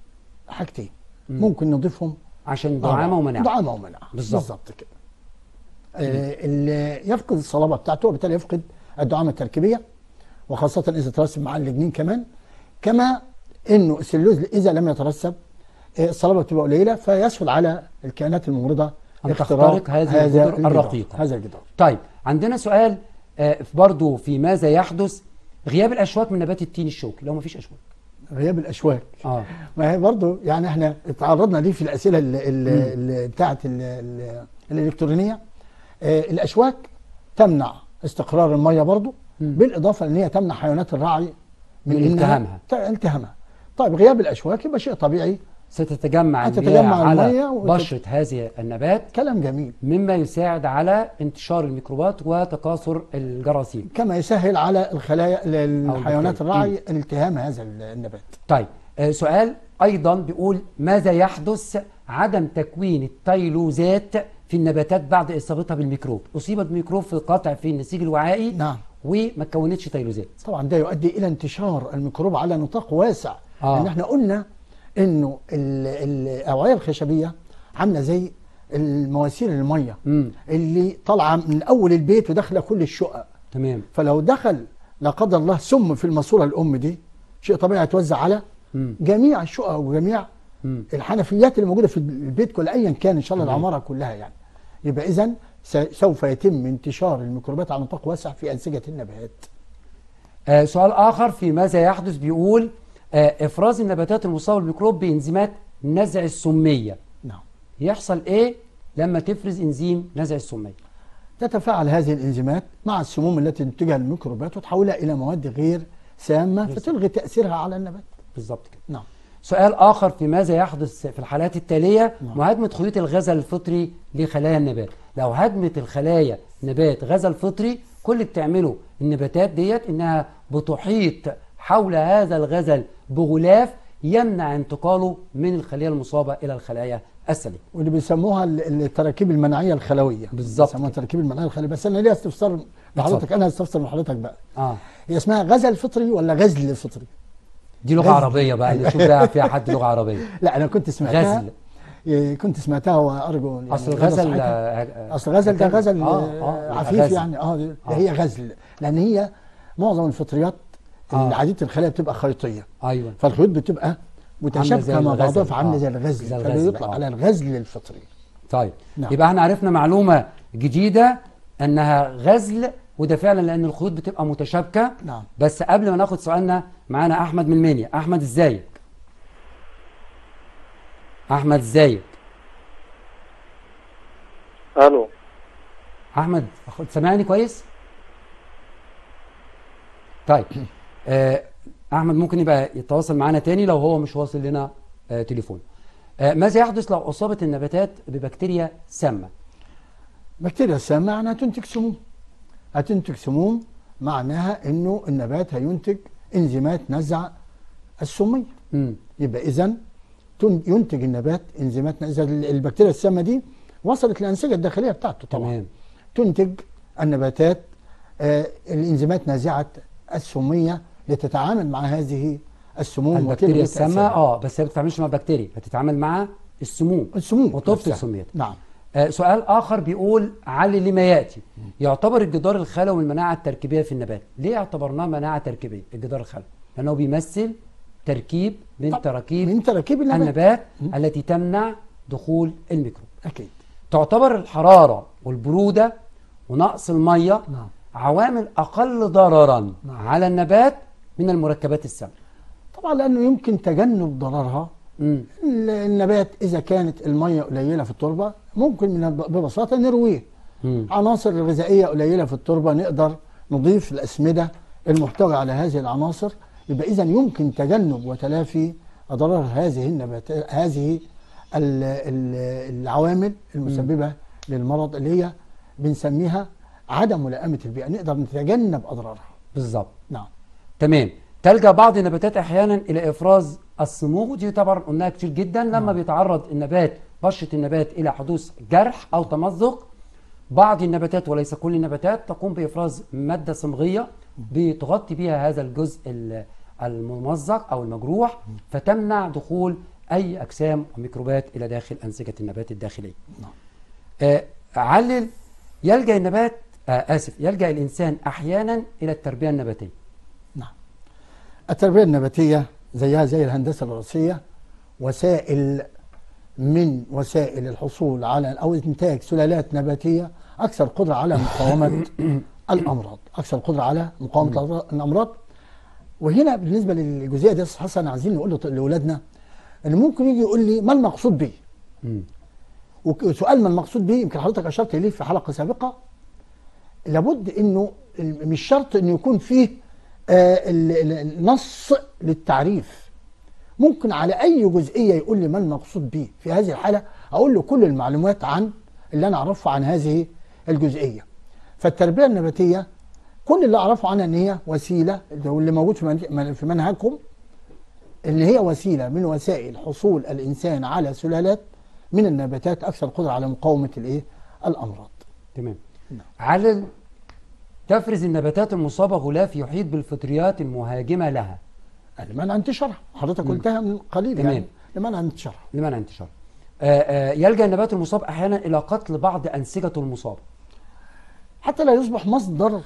حاجتين ممكن نضيفهم عشان دعامة ومناعة دعامه ومناعه بالظبط. بالظبط كده آه اللي يفقد الصلابه بتاعته وبالتالي يفقد الدعامه التركيبيه وخاصه اذا ترسب مع اللجنين كمان كما انه السلوز اذا لم يترسب آه، الصلابه بتبقى قليله فيسهل على الكائنات الممرضه أن اختراق تخترق هذه الجدر الجدار، الرقيقة. هذا الجدار طيب عندنا سؤال آه، برضو في ماذا يحدث غياب الأشواك من نبات التين الشوكي لو مفيش أشواك غياب الاشواك اه ما هي برضو يعني احنا اتعرضنا ليه في الاسئله ال- ال- ال- بتاعه ال- ال- الالكترونيه آه، الاشواك تمنع استقرار الميه برضو بالاضافه ان هي تمنع حيوانات الرعي من إنها التهامها. ت- التهامها طيب غياب الاشواك يبقى شيء طبيعي ستتجمع هتتجمع المياه على المية وت- بشرة هذه النبات كلام جميل مما يساعد على انتشار الميكروبات وتكاثر الجراثيم كما يسهل على الخلايا الحيوانات البكتيريا. الرعي التهام هذا النبات طيب آه، سؤال ايضا بيقول ماذا يحدث عدم تكوين التيلوزات في النباتات بعد اصابتها بالميكروب اصيبت بميكروب في قطع في النسيج الوعائي نعم. وما كونتش تيلوزات طبعا ده يؤدي الى انتشار الميكروب على نطاق واسع آه. لان احنا قلنا انه ال- الاوعيه الخشبيه عامله زي المواسير الميه مم. اللي طالعه من اول البيت وداخله كل الشقق تمام فلو دخل لا قدر الله سم في الماسوره الام دي شيء طبيعي هيتوزع على مم. جميع الشقق وجميع مم. الحنفيات اللي موجوده في البيت كل ايا كان ان شاء الله العماره كلها يعني يبقى اذا سوف يتم انتشار الميكروبات على نطاق واسع في انسجه النبات آه سؤال اخر في ماذا يحدث بيقول آه افراز النباتات المصابه بالميكروب بانزيمات نزع السميه نعم يحصل ايه لما تفرز انزيم نزع السميه تتفاعل هذه الانزيمات مع السموم التي تنتجها الميكروبات وتحولها الى مواد غير سامه فتلغي تاثيرها على النبات بالظبط كده نعم سؤال آخر في ماذا يحدث في الحالات التالية نعم. مهاجمة خيوط الغزل الفطري لخلايا النبات لو هاجمت الخلايا نبات غزل فطري كل اللي بتعمله النباتات ديت إنها بتحيط حول هذا الغزل بغلاف يمنع انتقاله من الخلية المصابة إلى الخلايا السليمة واللي بيسموها ال- التراكيب المناعيه الخلويه بالظبط بيسموها كده. التراكيب المناعيه الخلويه بس انا ليا استفسار لحضرتك اتفضل. انا استفسر من حضرتك بقى آه هي اسمها غزل فطري ولا غزل فطري؟ دي لغة غزل. عربية بقى نشوف بقى فيها حد لغة عربية لا انا كنت سمعتها غزل إيه، كنت سمعتها وارجو يعني أصل الغزل الغزل صحتها. آه، اصل غزل ده هتم- غزل آه، آه آه، عفيف غزل. يعني اه ده آه. هي غزل لان هي معظم الفطريات آه. اللي عاديه الخلايا بتبقى خيطيه أيوه فالخيوط بتبقى متشابكه زي مع الغزل. بعضها فعامله آه. زي الغزل زي الغزل، فبيطلع آه. على الغزل الفطري طيب نعم. يبقى احنا عرفنا معلومه جديده انها غزل وده فعلا لان الخيوط بتبقى متشابكه نعم. بس قبل ما ناخد سؤالنا معانا احمد من منيا احمد ازيك احمد ازيك الو احمد أخد- سامعني كويس طيب آه احمد ممكن يبقى يتواصل معانا تاني لو هو مش واصل لنا آه تليفون آه ماذا يحدث لو اصابت النباتات ببكتيريا سامه بكتيريا السامة معناها تنتج سموم هتنتج سموم معناها انه النبات هينتج انزيمات نزع السمية امم يبقى اذا ينتج النبات انزيمات اذا البكتيريا السامة دي وصلت للانسجة الداخلية بتاعته طبعا تمام تنتج النباتات آه الانزيمات نازعة السمية لتتعامل مع هذه السموم البكتيريا وتلغي السامه تأثيرها. اه بس هي ما بتتعاملش مع البكتيريا بتتعامل مع السموم السموم وتبطل نفسها. سميتها نعم آه سؤال اخر بيقول علل لما ياتي يعتبر الجدار الخلوي المناعه التركيبيه في النبات ليه اعتبرناه مناعه تركيبيه الجدار الخلوي لانه بيمثل تركيب من طب، تراكيب من تراكيب النبات النبات التي تمنع دخول الميكروب اكيد تعتبر الحراره والبروده ونقص الميه نعم. عوامل اقل ضررا نعم. على النبات من المركبات السامه طبعا لانه يمكن تجنب ضررها امم ال- النبات اذا كانت الميه قليله في التربه ممكن من الب- ببساطه نرويه مم. عناصر الغذائيه قليله في التربه نقدر نضيف الاسمده المحتويه على هذه العناصر يبقى اذا يمكن تجنب وتلافي اضرار هذه النباتات هذه ال- ال- العوامل المسببه للمرض اللي هي بنسميها عدم ملائمه البيئه نقدر نتجنب اضرارها بالظبط نعم تمام تلجا بعض النباتات احيانا الى افراز الصموغ دي طبعا قلناها كتير جدا لما بيتعرض النبات بشره النبات الى حدوث جرح او تمزق بعض النباتات وليس كل النباتات تقوم بافراز ماده صمغيه بتغطي بها هذا الجزء ال- الممزق او المجروح فتمنع دخول اي اجسام وميكروبات الى داخل انسجه النبات الداخليه. نعم. آه علل يلجا النبات آه اسف يلجا الانسان احيانا الى التربيه النباتيه. نعم التربية النباتية زيها زي الهندسة الوراثية وسائل من وسائل الحصول على أو إنتاج سلالات نباتية أكثر قدرة على مقاومة الأمراض أكثر قدرة على مقاومة الأمراض وهنا بالنسبة للجزئية دي يا أستاذ حسن عايزين نقول لأولادنا إن ممكن يجي يقول لي ما المقصود بيه مم. وك- وسؤال ما المقصود بيه يمكن حضرتك أشرت إليه في حلقة سابقة لابد انه ال- مش شرط انه يكون فيه آه، ال- ال- النص للتعريف ممكن على اي جزئيه يقول لي ما المقصود به في هذه الحاله اقول له كل المعلومات عن اللي انا اعرفه عن هذه الجزئيه فالتربيه النباتيه كل اللي اعرفه عنها ان هي وسيله واللي موجود في من- في منهجكم اللي هي وسيله من وسائل حصول الانسان على سلالات من النباتات اكثر قدره على مقاومه الايه الامراض تمام نعم. علل تفرز النباتات المصابة غلاف يحيط بالفطريات المهاجمة لها لمنع انتشارها حضرتك قلتها من قليل تمام. يعني لمنع انتشارها لمنع انتشارها آه، آه، يلجأ النبات المصاب أحيانا إلى قتل بعض أنسجته المصابة حتى لا يصبح مصدر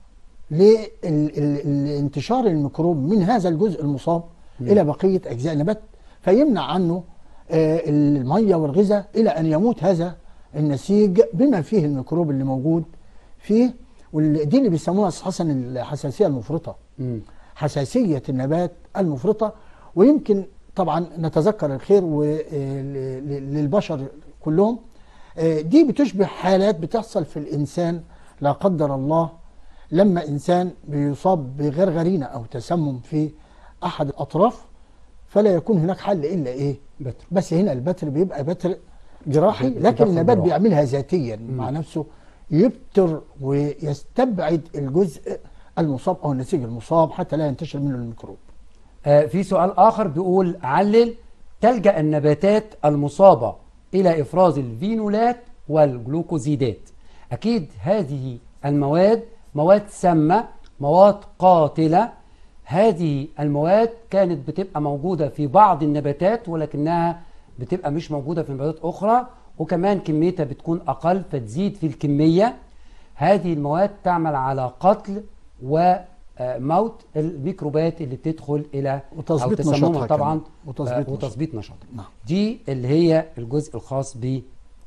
لانتشار الميكروب من هذا الجزء المصاب الى بقيه اجزاء النبات فيمنع عنه آه، الميه والغذاء الى ان يموت هذا النسيج بما فيه الميكروب اللي موجود فيه ودي اللي بيسموها أستاذ حسن الحساسيه المفرطه مم. حساسية النبات المفرطة ويمكن طبعا نتذكر الخير و- آه، ل- ل- للبشر كلهم آه، دي بتشبه حالات بتحصل في الإنسان لا قدر الله لما إنسان بيصاب بغرغرينة أو تسمم في أحد الأطراف فلا يكون هناك حل إلا إيه بتر بس هنا البتر بيبقى بتر جراحي بتدخل لكن النبات جراحي. بيعملها ذاتيا مع نفسه يبتر ويستبعد الجزء المصاب او النسيج المصاب حتى لا ينتشر منه الميكروب آه، في سؤال آخر بيقول علل تلجأ النباتات المصابة إلى إفراز الفينولات والجلوكوزيدات أكيد هذه المواد مواد سامة مواد قاتلة هذه المواد كانت بتبقى موجودة في بعض النباتات ولكنها بتبقى مش موجودة في نباتات أخرى وكمان كميتها بتكون أقل فتزيد في الكمية هذه المواد تعمل على قتل آه، موت الميكروبات اللي بتدخل الى وتظبيط أو تسممها نشاطها طبعا كمان. وتظبيط آه، نشاطها. وتظبيط نشاطها نعم. دي اللي هي الجزء الخاص ب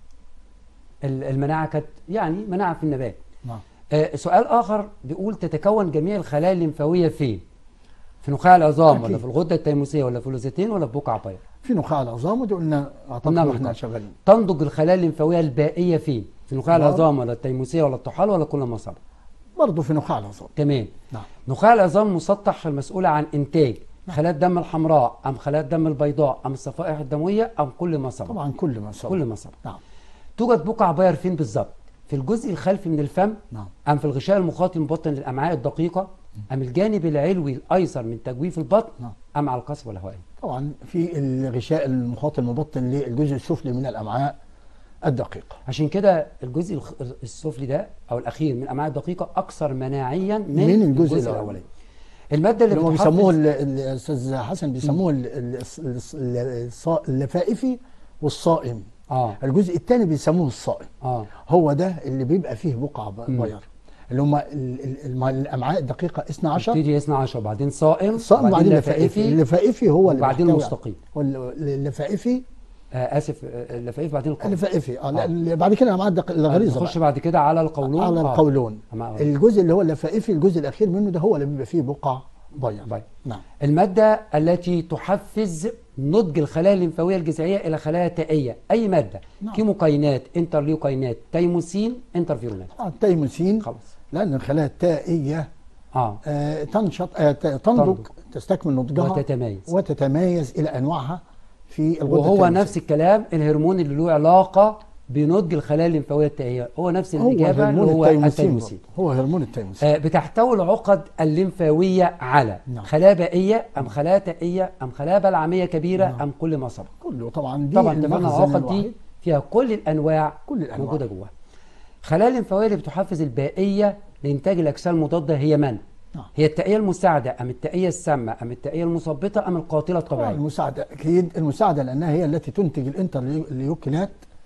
ال- المناعه كانت يعني مناعه في النبات نعم آه، سؤال اخر بيقول تتكون جميع الخلايا الليمفاويه فين في نخاع العظام ولا أكيد. في الغده التيموسيه ولا في اللوزتين ولا في بقع باير في نخاع العظام ودي قلنا اعتقد قلنا احنا محتاج. شغالين تنضج الخلايا الليمفاويه البائيه فين في نخاع برضه. العظام ولا التيموسيه ولا الطحال ولا كل ما سبق برضه في نخاع العظام تمام نعم نخاع العظام مسطح المسؤولة عن إنتاج خلايا الدم الحمراء أم خلايا الدم البيضاء أم الصفائح الدموية أم كل ما سبق طبعا كل ما سبق كل ما سبق نعم توجد بقع باير فين بالظبط في الجزء الخلفي من الفم نعم أم في الغشاء المخاطي المبطن للأمعاء الدقيقة أم الجانب العلوي الأيسر من تجويف البطن نعم. أم على القصبة الهوائية طبعا في الغشاء المخاطي المبطن للجزء السفلي من الامعاء الدقيقه عشان كده الجزء الخ- السفلي ده أو الأخير من الأمعاء الدقيقة أكثر مناعيا من, من الجزء الجزء الأولاني. الأولاني المادة اللي اللي هم بتحفز بيسموه ال- ال- الاستاذ حسن بيسموه ال- ال- ال- ال- الصا- اللفائفي والصائم آه الجزء الثاني بيسموه الصائم آه هو ده اللي بيبقى فيه بقع ب- مم. بيض اللي هم ال- ال- الم- الامعاء الدقيقه 12 تبتدي 12 وبعدين صائم الصائم وبعدين اللفائفي اللفائفي هو اللي وبعدين بيحتوي على- المستقيم هو ال- اللفائفي آه اسف آه، اللفائف بعدين القولون اللفائفي اه آه. لا، اللي بعد كده الامعاء الدق- الغليظه نخش بقى. بعد كده على القولون على آه. القولون أما- الجزء اللي هو اللفائفي الجزء الاخير منه ده هو اللي بيبقى فيه بقع بيض بيض. نعم المادة التي تحفز نضج الخلايا الليمفاوية الجذعية إلى خلايا تائية أي مادة نعم. كيموكاينات انترليوكاينات تيموسين انترفيرونات آه، التيموسين خلاص لان الخلايا التائيه اه آه، تنشط آه، ت- تنضج تنضج. تستكمل نضجها وتتميز وتتميز الى انواعها في الغده وهو التيموسية. نفس الكلام الهرمون اللي له علاقة بنضج الخلايا الليمفاوية التائية هو نفس هو الإجابة اللي هرمون هو التيموسين التيموسين برضه. هو هرمون التيموسين آه، بتحتوي العقد الليمفاوية على نعم. خلايا بائية أم خلايا تائية أم خلايا بلعمية كبيرة نعم. أم كل ما سبق كله طبعا دي طبعا اتفقنا المخزن العقد الوحيد. دي فيها كل الأنواع كل الأنواع. موجودة جواها خلايا الليمفاوية اللي بتحفز البائية لإنتاج الأجسام المضادة هي من؟ نعم. هي التائية المساعدة أم التائية السامة أم التائية المثبطة أم القاتلة طبعا الطبيعية؟ المساعده اكيد المساعده لانها هي التي تنتج الانترليوكينات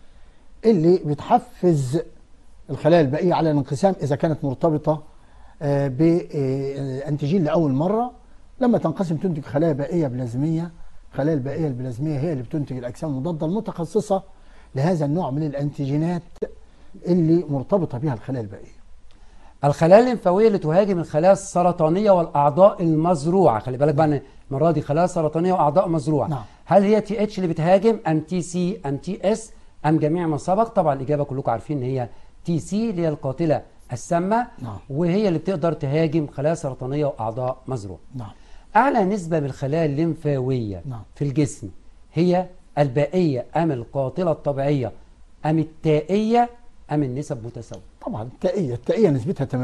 اللي بتحفز الخلايا البائيه على الانقسام اذا كانت مرتبطه آه، بانتيجين لاول مره لما تنقسم تنتج خلايا بائيه بلازميه الخلايا البائيه البلازميه هي اللي بتنتج الاجسام المضاده المتخصصه لهذا النوع من الانتيجينات اللي مرتبطه بها الخلايا البائيه الخلايا الليمفاوية اللي تهاجم الخلايا السرطانية والأعضاء المزروعة خلي بالك بقى إن المرة دي خلايا سرطانية وأعضاء مزروعة نعم. هل هي تي اتش اللي بتهاجم أم تي سي أم تي اس أم جميع ما سبق طبعا الإجابة كلكم عارفين إن هي تي سي اللي هي القاتلة السامة نعم. وهي اللي بتقدر تهاجم خلايا سرطانية وأعضاء مزروعة نعم أعلى نسبة من الخلايا الليمفاوية نعم. في الجسم هي البائية أم القاتلة الطبيعية أم التائية أم النسب متساوية طبعا التائية التائية نسبتها 80%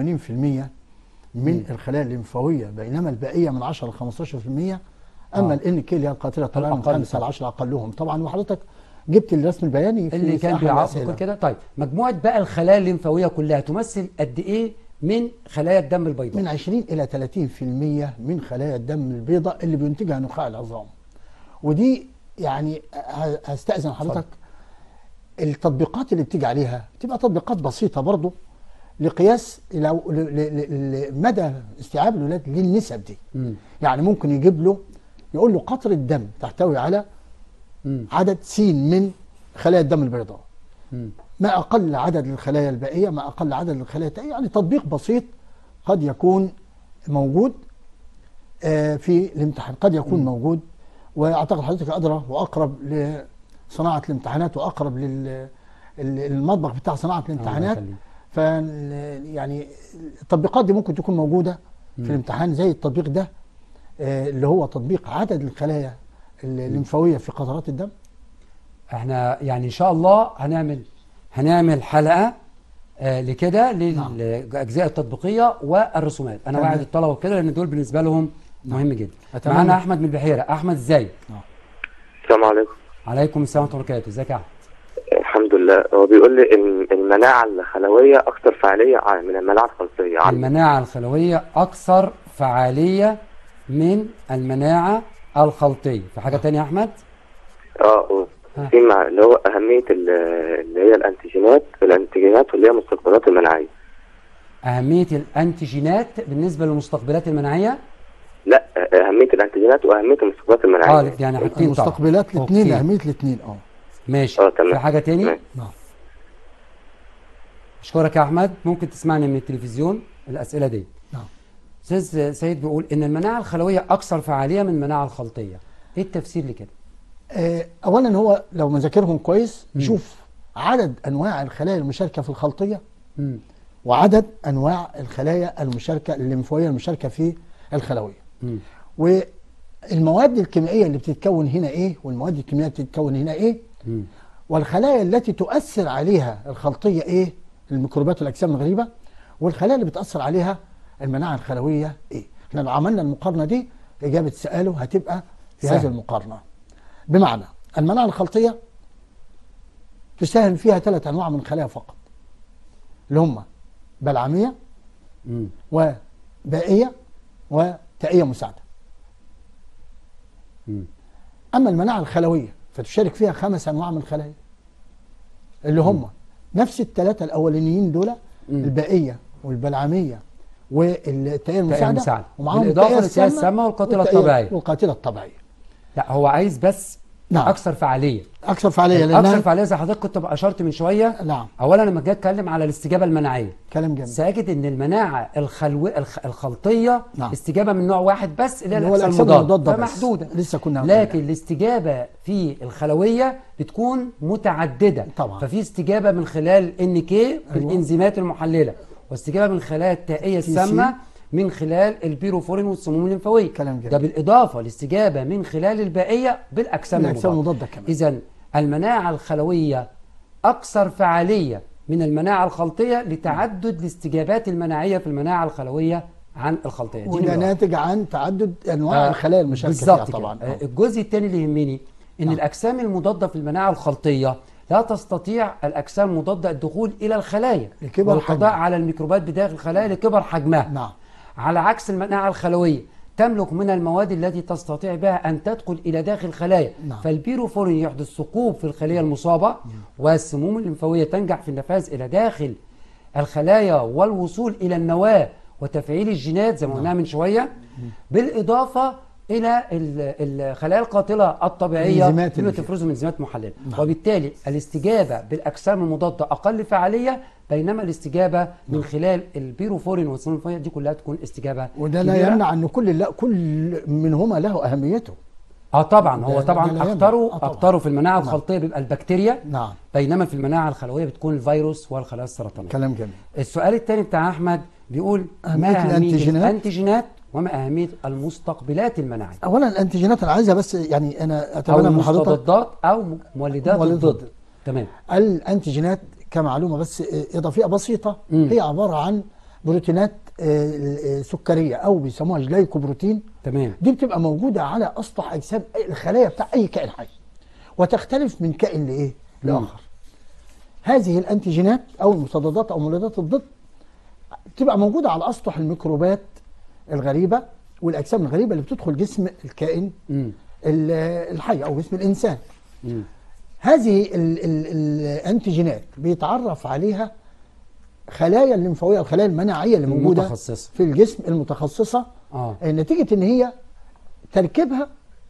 من الخلايا الليمفاوية بينما الباقية من 10 ل 15% أما آه. الان كي اللي هي القاتلة طبعا من الأقل 5 ل طبعا. 10 أقلهم طبعا وحضرتك جبت الرسم البياني في اللي في كان أحد بيعاقب الأسئلة. كده طيب مجموعة بقى الخلايا الليمفاوية كلها تمثل قد إيه من خلايا الدم البيضاء من 20 إلى 30% من خلايا الدم البيضاء اللي بينتجها نخاع العظام ودي يعني ه- هستأذن حضرتك التطبيقات اللي بتيجي عليها بتبقى تطبيقات بسيطة برضو لقياس لو ل- ل- ل- مدى استيعاب الولاد للنسب دي مم. يعني ممكن يجيب له يقول له قطرة دم تحتوي على مم. عدد س من خلايا الدم البيضاء مم. ما أقل عدد الخلايا البائية ما أقل عدد الخلايا التائية يعني تطبيق بسيط قد يكون موجود آه، في الامتحان قد يكون موجود وأعتقد حضرتك أدرى وأقرب لصناعة الامتحانات وأقرب لل المطبخ بتاع صناعة الامتحانات يخليك. ف يعني التطبيقات دي ممكن تكون موجودة في الامتحان زي التطبيق ده آه، اللي هو تطبيق عدد الخلايا الليمفاوية في قطرات الدم احنا يعني ان شاء الله هنعمل هنعمل حلقه آه لكده للاجزاء التطبيقيه والرسومات انا تمام. واعد الطلبه كده لان دول بالنسبه لهم مهم جدا أتمنى- معانا احمد من البحيره احمد ازاي السلام عليكم عليكم السلام ورحمه الله وبركاته ازيك يا احمد الحمد لله هو بيقول لي ان المناعه الخلويه اكثر فعاليه ع- من المناعه الخلطيه عن المناعه الخلويه اكثر فعاليه من المناعه الخلطيه في حاجه تانية يا احمد اه ها. في مع اللي هو اهميه ال- اللي هي الانتيجينات الانتيجينات واللي هي مستقبلات المناعيه اهميه الانتيجينات بالنسبه للمستقبلات المناعيه لا اهميه الانتيجينات واهميه المستقبلات المناعيه اه يعني حاجتين طبعا المستقبلات الاثنين أوكي. اهميه الاثنين اه ماشي اه تمام في حاجه تاني تمام. نعم اشكرك يا احمد ممكن تسمعني من التلفزيون الاسئله دي نعم استاذ سيد بيقول ان المناعه الخلويه اكثر فعاليه من المناعه الخلطيه ايه التفسير لكده آه، اولا هو لو مذاكرهم كويس يشوف عدد انواع الخلايا المشاركه في الخلطيه مم. وعدد انواع الخلايا المشاركه الليمفاويه المشاركه في الخلويه مم. والمواد الكيميائيه اللي بتتكون هنا ايه والمواد الكيميائيه اللي بتتكون هنا ايه مم. والخلايا التي تؤثر عليها الخلطيه ايه الميكروبات والاجسام الغريبه والخلايا اللي بتاثر عليها المناعه الخلويه ايه احنا لو عملنا المقارنه دي اجابه سؤاله هتبقى في سهل. هذه المقارنه بمعنى المناعه الخلطيه تساهم فيها ثلاث انواع من الخلايا فقط اللي هم بلعميه مم. وبائيه وتائيه مساعده مم. اما المناعه الخلويه فتشارك فيها خمس انواع من الخلايا اللي هم نفس الثلاثه الاولانيين دول البائيه والبلعميه والتائيه المساعده المساعدة. ومعاهم بالإضافة التائية للتائية السامة والقاتلة والتائية- الطبيعية. والقاتله الطبيعيه لا هو عايز بس نعم. اكثر فعاليه اكثر فعاليه اكثر لانها فعاليه زي حضرتك كنت اشرت من شويه نعم اولا لما جيت اتكلم على الاستجابه المناعيه كلام جميل ساجد ان المناعه الخلو... الخ... الخلطيه نعم. استجابه من نوع واحد بس اللي هي اللي هو الاجسام الأجسام المضاده المضادة بس. فمحدوده لسه كنا هنقول لكن ده. الاستجابه في الخلويه بتكون متعدده طبعا. ففي استجابه من خلال ان كي بالانزيمات المحلله واستجابه من خلال التائيه السامه من خلال البيروفورين والسموم الليمفاويه كلام جميل. ده بالاضافه لاستجابه من خلال البائيه بالاجسام الأجسام المضاده المضادة كمان. اذا المناعه الخلويه اكثر فعاليه من المناعه الخلطيه لتعدد الاستجابات المناعيه في المناعه الخلويه عن الخلطيه دي وده نمرة واحد. ناتج عن تعدد انواع آه، الخلايا المشاركه فيها بالظبط طبعا كده. آه، آه. الجزء الثاني اللي يهمني ان نعم. الاجسام المضاده في المناعه الخلطيه لا تستطيع الاجسام المضاده الدخول الى الخلايا لكبر والقضاء حجمها. على الميكروبات بداخل الخلايا لكبر حجمها نعم على عكس المناعة الخلوية تملك من المواد التي تستطيع بها أن تدخل إلى داخل الخلايا نعم. فالبيروفورين يحدث ثقوب في الخلية المصابة والسموم الليمفاوية تنجح في النفاذ إلى داخل الخلايا والوصول إلى النواة وتفعيل الجينات زي ما قلنا من شوية بالإضافة إلى ال- الخلايا القاتلة الطبيعية الإنزيمات اللي اللي فيها. تفرز من انزيمات محللة وبالتالي الاستجابة بالأجسام المضادة أقل فعالية بينما الاستجابة من خلال البيروفورين والسموم الليمفاوية دي كلها تكون استجابة وده لا كبيرة. يمنع ان كل لا كل منهما له اهميته اه طبعا هو ده- طبعا ده لا يمنع. اكتره آه طبعا. اكتره في المناعه نعم. الخلطيه بيبقى البكتيريا نعم بينما في المناعه الخلويه بتكون الفيروس والخلايا السرطانيه كلام جميل السؤال الثاني بتاع احمد بيقول أهمية ما اهميه الأنتيجينات؟ الانتيجينات وما اهميه المستقبلات المناعيه اولا الانتيجينات انا عايزها بس يعني انا او اتمنى من حضرتك المستضدات او مولدات مولدات الضد الضد. تمام الانتيجينات كمعلومه بس اضافيه بسيطه مم. هي عباره عن بروتينات آه، آه، سكريه او بيسموها جلايكوبروتين تمام دي بتبقى موجوده على اسطح اجسام أي- الخلايا بتاع اي كائن حي وتختلف من كائن لايه؟ لاخر. هذه الانتيجينات او المستضدات او مولدات الضد بتبقى موجوده على اسطح الميكروبات الغريبه والاجسام الغريبه اللي بتدخل جسم الكائن امم ال- الحي او جسم الانسان. امم هذه ال ال الانتيجينات بيتعرف عليها خلايا الليمفاويه الخلايا المناعيه اللي موجوده المتخصصة. في الجسم المتخصصه اه نتيجه ان هي تركيبها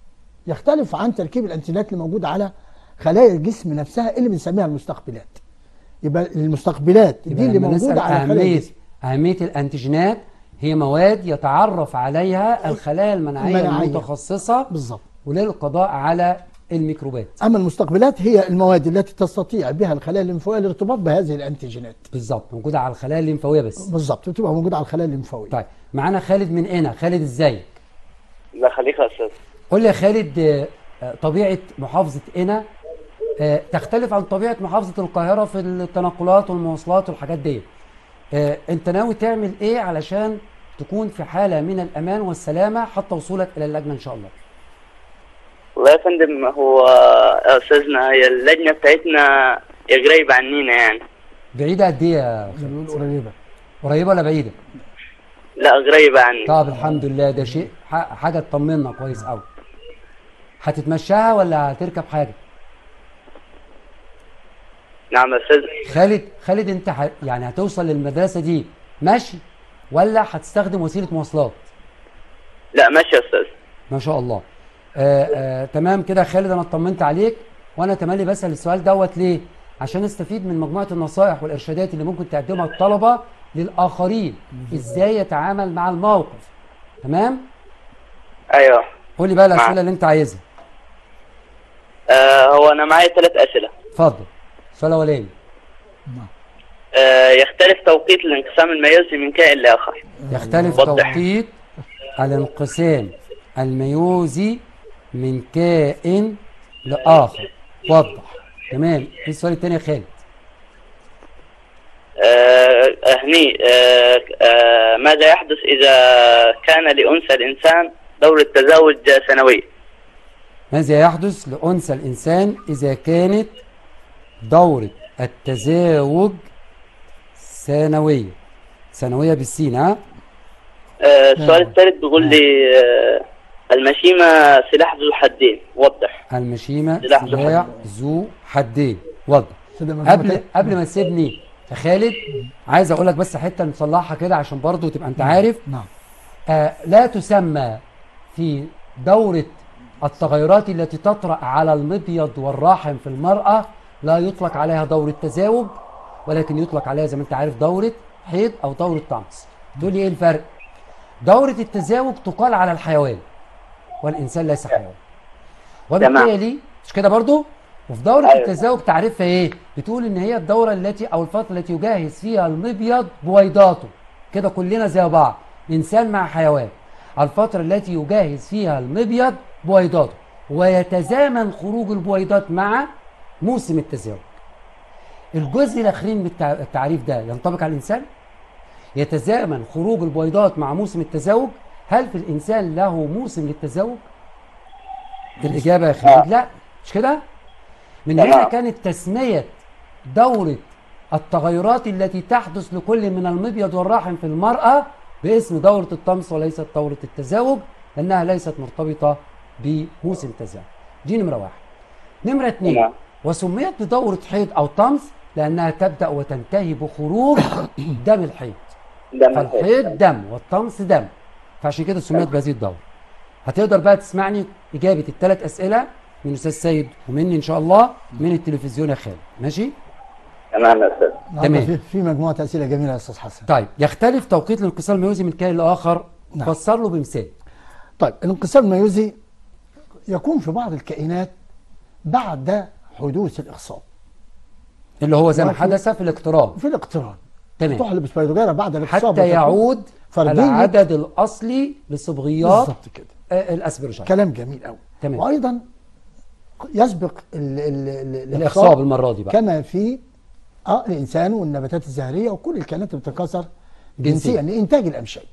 يختلف عن تركيب الانتيجينات اللي موجوده على خلايا الجسم نفسها اللي بنسميها المستقبلات يبقى المستقبلات دي يبقى اللي لما نسأل موجوده على خلايا اهميه الجسم اهميه الانتيجينات هي مواد يتعرف عليها الخلايا المناعيه المناعية. المتخصصه بالظبط وللقضاء على الميكروبات اما المستقبلات هي المواد التي تستطيع بها الخلايا الليمفاويه الارتباط بهذه الانتيجينات بالظبط موجوده على الخلايا الليمفاويه بس بالظبط بتبقى موجوده على الخلايا الليمفاويه طيب معانا خالد من هنا خالد ازيك لا خليك يا استاذ قول لي يا خالد آه، آه، طبيعه محافظه قنا آه، تختلف عن طبيعه محافظه القاهره في التنقلات والمواصلات والحاجات دي آه، انت ناوي تعمل ايه علشان تكون في حاله من الامان والسلامه حتى وصولك الى اللجنه ان شاء الله والله يا فندم هو يا استاذنا هي اللجنه بتاعتنا هي قريبه عنينا يعني بعيده قد ايه يا زي ما خالد؟ بنقول قريبه قريبه ولا بعيده لا قريبه عني طب الحمد لله ده شيء ح- حاجه تطمنا كويس قوي هتتمشاها ولا هتركب حاجه نعم يا استاذ خالد خالد انت ح... يعني هتوصل للمدرسه دي مشي ولا هتستخدم وسيله مواصلات لا ماشي يا استاذ ما شاء الله آه آه تمام كده يا خالد انا اطمنت عليك وانا تملي بسال السؤال دوت ليه عشان استفيد من مجموعه النصائح والارشادات اللي ممكن تقدمها الطلبه للاخرين ازاي يتعامل مع الموقف تمام ايوه قول لي بقى معاك. الاسئله اللي انت عايزها آه هو انا معايا ثلاث اسئله اتفضل السؤال الاولاني آه يختلف توقيت الانقسام الميزي من كائن لاخر يختلف وضح. توقيت الانقسام الميوزي من كائن لاخر وضح تمام ايه السؤال الثاني يا خالد آه هني آه آه ماذا يحدث اذا كان لانثى الانسان دورة تزاوج سنوية ماذا يحدث لأنثى الإنسان إذا كانت دورة التزاوج سنوية سنوية بالسين ها آه السؤال الثالث بيقول لي آه المشيمة سلاح ذو حدين وضح المشيمة سلاح ذو سلاح ذو حدين وضح كده مجموعة قبل قبل ما تسيبني يا خالد عايز اقول لك بس حته نصلحها كده عشان برضو تبقى انت عارف نعم آه لا تسمى في دورة التغيرات التي تطرأ على المبيض والرحم في المرأة لا يطلق عليها دورة تزاوج ولكن يطلق عليها زي ما انت عارف دورة حيض او دورة طمس تقول لي ايه الفرق دورة التزاوج تقال على الحيوان والانسان ليس حيوان وبالتالي مش كده برضو وفي دورة أيوة. التزاوج تعرفها ايه بتقول ان هي الدورة التي او الفترة التي يجهز فيها المبيض بويضاته كده كلنا زي بعض انسان مع حيوان الفترة التي يجهز فيها المبيض بويضاته ويتزامن خروج البويضات مع موسم التزاوج الجزء الاخرين من التع- التعريف ده ينطبق على الانسان يتزامن خروج البويضات مع موسم التزاوج هل في الانسان له موسم للتزاوج الاجابه يا خالد لا مش كده من هنا تمام. كانت تسميه دوره التغيرات التي تحدث لكل من المبيض والرحم في المراه باسم دوره الطمس وليست دوره التزاوج لانها ليست مرتبطه بموسم التزاوج دي نمره واحد نمره اثنين تمام. وسميت بدوره حيض او طمس لانها تبدا وتنتهي بخروج دم الحيض دم فالحيض دم والطمس دم فعشان كده سميت بهذه الدوره هتقدر بقى تسمعني اجابه الثلاث اسئله من الاستاذ سيد ومني ان شاء الله من التلفزيون يا خالد ماشي تمام يا استاذ النهارده تمام. في, في مجموعه اسئله جميله يا استاذ حسن طيب يختلف توقيت الانقسام الميوزي من كائن لاخر نعم. فسر له بمثال طيب الانقسام الميوزي يكون في بعض الكائنات بعد حدوث الاخصاب اللي هو زي ما وفي- حدث في الاقتراب في الاقتران تمام تحلب سبايدوجيرا بعد الاخصاب حتى وتكون يعود فردية. العدد الاصلي لصبغيات بالظبط كده آه، الاسبرجين كلام جميل قوي تمام. وايضا يسبق ال ال ال الاخصاب المره دي بقى كما في اه الانسان والنباتات الزهريه وكل الكائنات اللي بتتكاثر جنسياً. جنسيا لانتاج الامشاج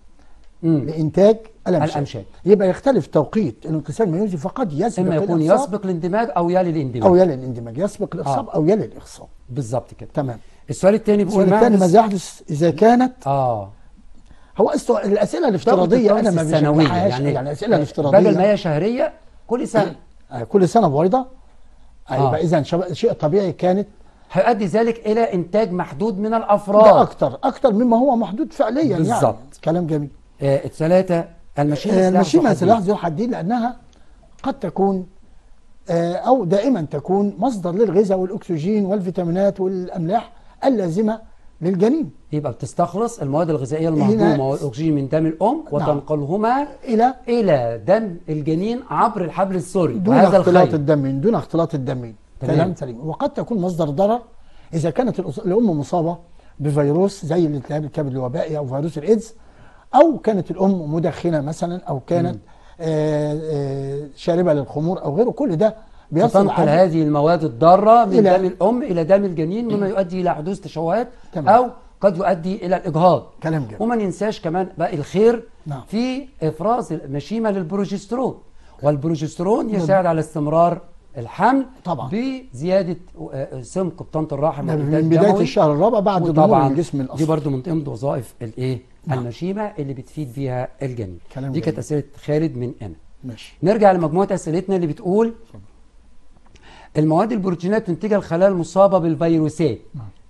مم. لانتاج الامشاج, الأمشاج. يبقى يختلف توقيت الانقسام الميوزي فقد يسبق اما يكون الإخصاب يسبق الاندماج او يلي الاندماج او يلي الاندماج يسبق الاخصاب آه. او يلي الاخصاب بالظبط كده تمام السؤال الثاني بيقول السؤال الثاني ماذا- ماذا يحدث اذا كانت اه هو أسو... الاسئله الافتراضيه انا ما السنوية بشجعهاش يعني, يعني الاسئله الافتراضيه بدل ما هي شهريه كل سنه آه، كل سنه بويضه آه. يبقى اذا شب... شيء طبيعي كانت هيؤدي ذلك الى انتاج محدود من ده الافراد اكتر اكتر مما هو محدود فعليا يعني بالظبط. كلام جميل آه الثلاثه المشيمه آه، سلاح المشيمه ذو سلاح حدين. ذو حدين لانها قد تكون آه، او دائما تكون مصدر للغذاء والاكسجين والفيتامينات والاملاح اللازمه للجنين يبقى بتستخلص المواد الغذائيه المهضومه هنا- والاكسجين من دم الام وتنقلهما الى الى دم الجنين عبر الحبل السري دون وهذا اختلاط الخير الدمين دون اختلاط الدمين تمام. كلام سليم وقد تكون مصدر ضرر اذا كانت الأس- الام مصابه بفيروس زي الالتهاب الكبد الوبائي او فيروس الايدز او كانت الام مدخنه مثلا او كانت آه، آه، شاربه للخمور او غيره كل ده بيصل فتنقل على- هذه المواد الضاره من إلى- دم الام الى دم الجنين مما يؤدي الى حدوث تشوهات تمام. او قد يؤدي الى الاجهاض كلام جميل وما ننساش كمان باقي الخير نعم. في افراز المشيمه للبروجسترون والبروجسترون يساعد على استمرار الحمل طبعا. بزياده آه، سمك بطانه الرحم ده والإنتاج من بدايه الدموي. الشهر الرابع بعد ضمور وطبعا الجسم دي الاصلي برضو من ضمن وظائف الايه نعم. المشيمه اللي بتفيد بيها الجنين كلام دي كانت جميل. اسئله خالد من انا ماشي نرجع لمجموعه اسئلتنا اللي بتقول المواد البروتينات تنتجها الخلايا المصابه بالفيروسات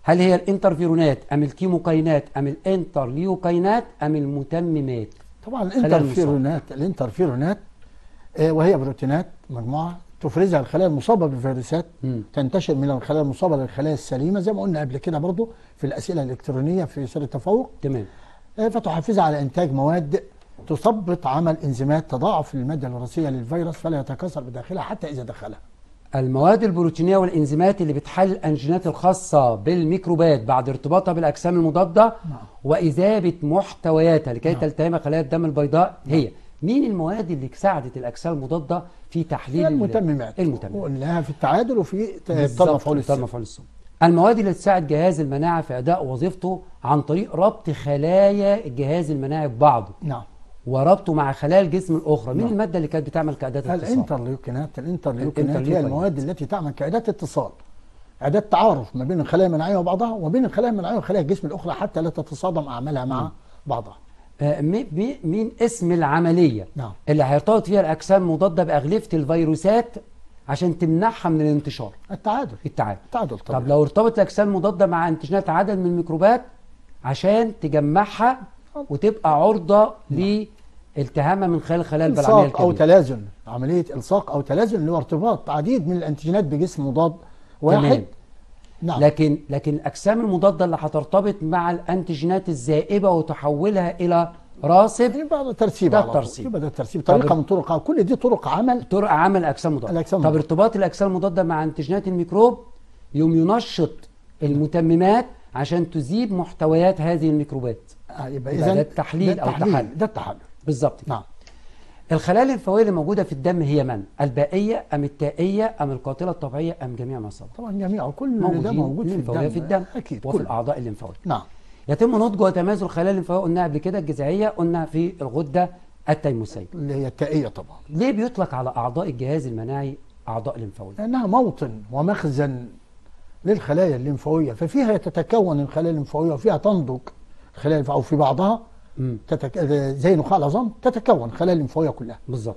هل هي الانترفيرونات ام الكيموكاينات ام الانترليوكاينات ام المتممات طبعا خلايا الانترفيرونات الانترفيرونات آه، وهي بروتينات مجموعه تفرزها الخلايا المصابه بالفيروسات مم. تنتشر من الخلايا المصابه للخلايا السليمه زي ما قلنا قبل كده برضو في الاسئله الالكترونيه في سر التفوق تمام آه، فتحفزها على انتاج مواد تثبط عمل انزيمات تضاعف الماده الوراثيه للفيروس فلا يتكاثر بداخلها حتى اذا دخلها المواد البروتينيه والانزيمات اللي بتحل الانجينات الخاصه بالميكروبات بعد ارتباطها بالاجسام المضاده واذابه محتوياتها لكي تلتهم خلايا الدم البيضاء هي مين المواد اللي ساعدت الاجسام المضاده في تحليل هي ال- المتممات المتممات وقلناها في التعادل وفي بالظبط، طلب مفعول بالطلب السم مفعول السم المواد اللي تساعد جهاز المناعه في اداء وظيفته عن طريق ربط خلايا الجهاز المناعي ببعضه نعم وربطه مع خلايا الجسم الاخرى مين نعم. الماده اللي كانت بتعمل كاداه اتصال الانترليوكينات الانترليوكينات هي الانترليوكينات. المواد التي تعمل كأداة اتصال أداة تعارف ما بين الخلايا المناعية وبعضها وما بين الخلايا المناعية وخلايا الجسم الأخرى حتى لا تتصادم أعمالها مع بعضها آه، مي- مي- مين اسم العمليه نعم. اللي هيرتبط فيها الاجسام المضاده باغلفه الفيروسات عشان تمنعها من الانتشار التعادل التعادل التعادل طب طبعا لو ارتبط الاجسام المضاده مع انتاجات عدد من الميكروبات عشان تجمعها وتبقى عرضه لالتهامها من خلال الخلايا البلعميه الصاق أو الكبيره تلازن عملية إلصاق أو تلازن اللي هو ارتباط عديد من الأنتيجينات بجسم مضاد واحد تمام. نعم لكن لكن الاجسام المضاده اللي هترتبط مع الانتيجينات الزائبه وتحولها الى راسب يبقى ده ترتيب ده على طول. الترتيب. يبقى ده ترتيب طب طريقة من طرق كل دي طرق عمل طرق عمل اجسام مضاده الأجسام طب المضادة. ارتباط الاجسام المضاده مع انتيجينات الميكروب يوم ينشط المتممات عشان تذيب محتويات هذه الميكروبات آه، يبقى يبقى إذا ده التحليل أو التحلل. ده التحلل بالظبط كده. نعم الخلايا الليمفاويه اللي موجوده في الدم هي من البائيه ام التائيه ام القاتله الطبيعيه ام جميع ما سبق طبعا جميعه كل ده موجودين موجود في الليمفاويه الدم في الدم أكيد وفي كل الاعضاء الليمفاويه نعم يتم نضج وتماثل الخلايا الليمفاويه قلنا قبل كده الجذعيه قلنا في الغده التيموسيه اللي هي التائية طبعا ليه بيطلق على اعضاء الجهاز المناعي اعضاء ليمفاويه لأنها موطن ومخزن للخلايا الليمفاوية ففيها تتكون الخلايا الليمفاوية وفيها تنضج الخلايا الليمفاوية أو في بعضها امم تتك... زي نخاع العظام تتكون الخلايا الليمفاوية كلها بالظبط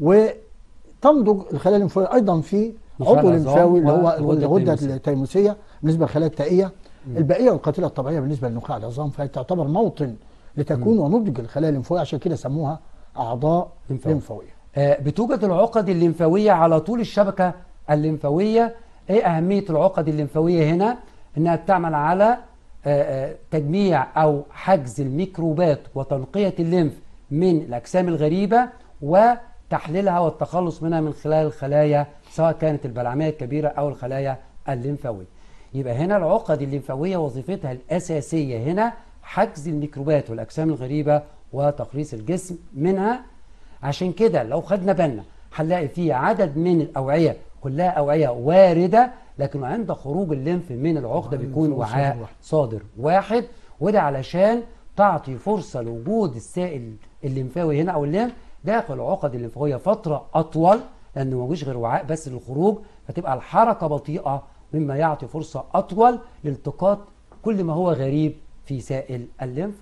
وتنضج الخلايا الليمفاوية أيضا في نخاع عضو العظام ليمفاوي اللي هو والغدة الغدة التيموسية. التيموسية بالنسبة للخلايا التائية البقية والقاتلة الطبيعية بالنسبة لنخاع العظام فهي تعتبر موطن لتكون ونضج الخلايا الليمفاوية عشان كده سموها أعضاء ليمفاوية. ليمفاوية آه، بتوجد العقد الليمفاوية على طول الشبكة الليمفاوية ايه أهمية العقد الليمفاوية هنا انها بتعمل على آه، آه، تجميع او حجز الميكروبات وتنقية الليمف من الأجسام الغريبة وتحليلها والتخلص منها من خلال الخلايا سواء كانت البلعمية الكبيرة أو الخلايا الليمفاوية يبقى هنا العقد الليمفاوية وظيفتها الأساسية هنا حجز الميكروبات والأجسام الغريبة وتخليص الجسم منها عشان كده لو خدنا بالنا هنلاقي فيه عدد من الأوعية كلها أوعية واردة لكن عند خروج الليمف من العقدة بيكون الليمف وعاء صادر واحد. صادر واحد وده علشان تعطي فرصة لوجود السائل الليمفاوي هنا أو الليمف داخل العقد الليمفاوية فترة أطول لأنه موجودش غير وعاء بس للخروج فتبقى الحركة بطيئة مما يعطي فرصة أطول لالتقاط كل ما هو غريب في سائل الليمف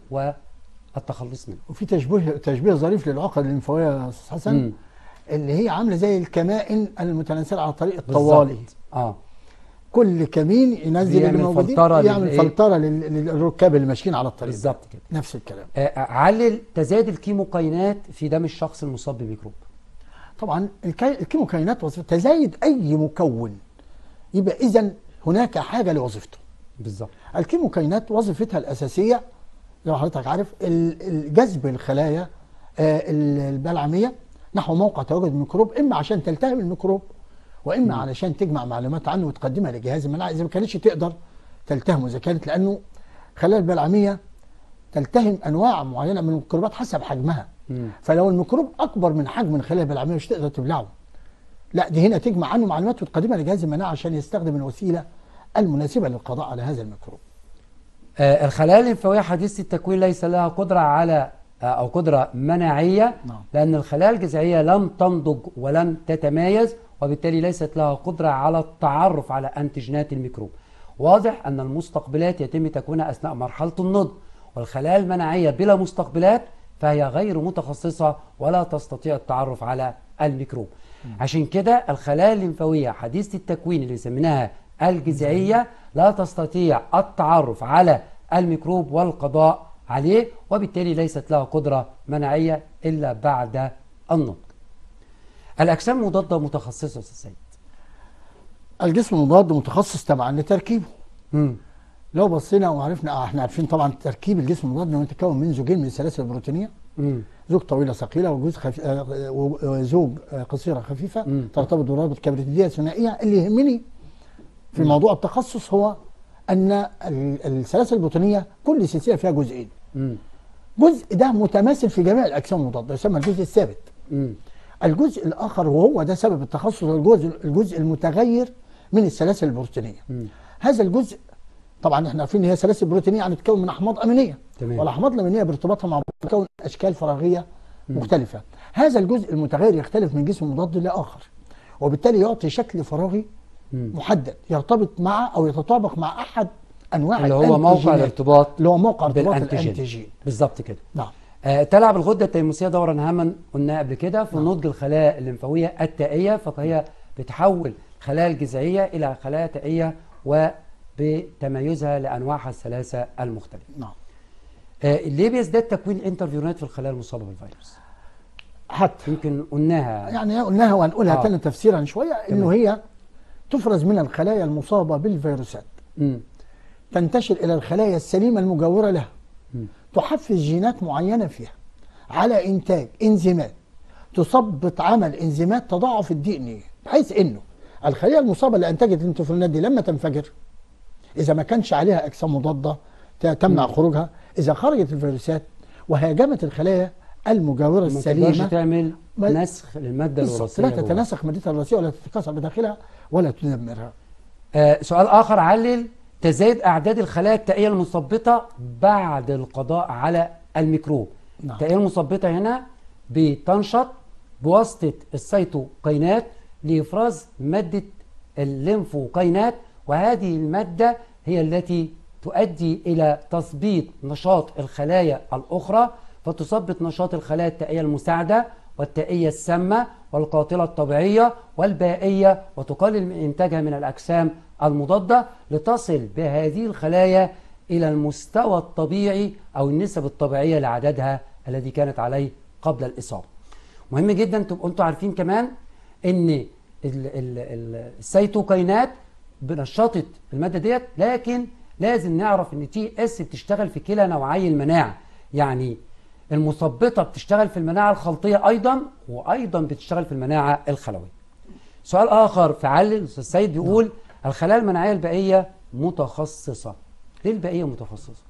والتخلص منه وفي تشبيه تشبيه ظريف للعقد الليمفاويه يا استاذ حسن مم. اللي هي عامله زي الكمائن المتناسله على طريق الطوالي بالظبط. اه كل كمين ينزل اللي بيعمل موجودين فلترة يعمل للإيه؟ فلتره لل- للركاب اللي ماشيين على الطريق بالظبط كده نفس الكلام آه، علل تزايد الكيموكاينات في دم الشخص المصاب بميكروب طبعا الكي- الكيموكاينات وظيفتها تزايد اي مكون يبقى اذا هناك حاجه لوظيفته بالظبط الكيموكاينات وظيفتها الاساسيه زي ما حضرتك عارف ال- ال- جذب الخلايا آه، ال- البلعميه نحو موقع تواجد الميكروب اما عشان تلتهم الميكروب واما علشان تجمع معلومات عنه وتقدمها لجهاز المناعه اذا ما كانتش تقدر تلتهمه اذا كانت لانه خلايا البلعميه تلتهم انواع معينه من الميكروبات حسب حجمها مم. فلو الميكروب اكبر من حجم الخلايا البلعميه مش تقدر تبلعه لا دي هنا تجمع عنه معلومات وتقدمها لجهاز المناعه عشان يستخدم الوسيله المناسبه للقضاء على هذا الميكروب آه، الخلايا الليمفاويه حديثه التكوين ليس لها قدره على آه، او قدره مناعيه نعم. لان الخلايا الجذعيه لم تنضج ولم تتمايز وبالتالي ليست لها قدره على التعرف على انتيجينات الميكروب واضح ان المستقبلات يتم تكوينها اثناء مرحله النضج والخلايا المناعيه بلا مستقبلات فهي غير متخصصه ولا تستطيع التعرف على الميكروب عشان كده الخلايا الليمفاويه حديثه التكوين اللي سميناها الجذعية لا تستطيع التعرف على الميكروب والقضاء عليه وبالتالي ليست لها قدرة مناعية إلا بعد النضج الأجسام المضادة متخصصة يا أستاذ سيد الجسم المضاد متخصص طبعا لتركيبه مم. لو بصينا وعرفنا آه احنا عارفين طبعا تركيب الجسم المضاد انه يتكون من زوجين من السلاسل البروتينيه مم. زوج طويله ثقيله وجوز خف... آه، و- وزوج آه، قصيره خفيفه مم. ترتبط برابط كبريتيديه ثنائيه اللي يهمني في موضوع التخصص هو ان ال- السلاسل البروتينيه كل سلسله فيها جزئين مم. جزء ده متماثل في جميع الاجسام المضاده يسمى الجزء الثابت مم. الجزء الاخر وهو ده سبب التخصص الجزء الجزء المتغير من السلاسل البروتينيه مم. هذا الجزء طبعا احنا عارفين ان هي سلاسل بروتينيه يعني تتكون من احماض امينيه تمام. والاحماض الامينيه بارتباطها مع بعض تكون اشكال فراغيه مختلفه هذا الجزء المتغير يختلف من جسم مضاد لاخر وبالتالي يعطي شكل فراغي مم. محدد يرتبط مع او يتطابق مع احد انواع اللي هو موقع الأنتيجينات. الارتباط اللي هو موقع ارتباط بالأنتيجين. الانتيجين بالظبط كده نعم آه، تلعب الغده التيموسيه دورا هاما قلنا قبل كده في نضج الخلايا الليمفاويه التائيه فهي بتحول الخلايا الجذعيه الى خلايا تائيه وبتميزها لانواعها الثلاثه المختلفه. نعم آه، ليه بيزداد تكوين الانترفيونات في الخلايا المصابه بالفيروس؟ حتى يمكن قلناها يعني قلناها وهنقولها آه. تاني تفسيرا شويه انه تمام. هي تفرز من الخلايا المصابه بالفيروسات مم. تنتشر الى الخلايا السليمه المجاوره لها مم. تحفز جينات معينه فيها على انتاج انزيمات تثبط عمل انزيمات تضاعف الدي ان ايه بحيث انه الخليه المصابه اللي انتجت الانترفيرونات دي لما تنفجر اذا ما كانش عليها اجسام مضاده ت- تمنع خروجها اذا خرجت الفيروسات وهاجمت الخلايا المجاوره ما تقدرش السليمه تعمل ما- نسخ للماده بالظبط الوراثيه لا جواها. تتناسخ مادتها الوراثيه ولا تتكاثر بداخلها ولا تدمرها آه، سؤال آخر علل تزايد أعداد الخلايا التائية المثبطة بعد القضاء على الميكروب نعم. التائية المثبطة هنا بتنشط بواسطة السيتوكينات لإفراز مادة الليمفوكينات وهذه المادة هي التي تؤدي إلى تثبيط نشاط الخلايا الأخرى فتثبط نشاط الخلايا التائية المساعدة والتائية السامة والقاتلة الطبيعية والبائية وتقلل من إنتاجها من الأجسام المضادة لتصل بهذه الخلايا إلى المستوى الطبيعي أو النسب الطبيعية لعددها الذي كانت عليه قبل الإصابة مهم جدا تبقوا انتوا عارفين كمان ان ال- ال- ال- السيتوكينات بنشطت الماده ديت لكن لازم نعرف ان تي اس بتشتغل في كلا نوعي المناعه يعني المثبطه بتشتغل في المناعه الخلطيه ايضا وايضا بتشتغل في المناعه الخلويه سؤال اخر في علل الاستاذ سيد بيقول الخلايا المناعيه البائيه متخصصه ليه البائيه متخصصه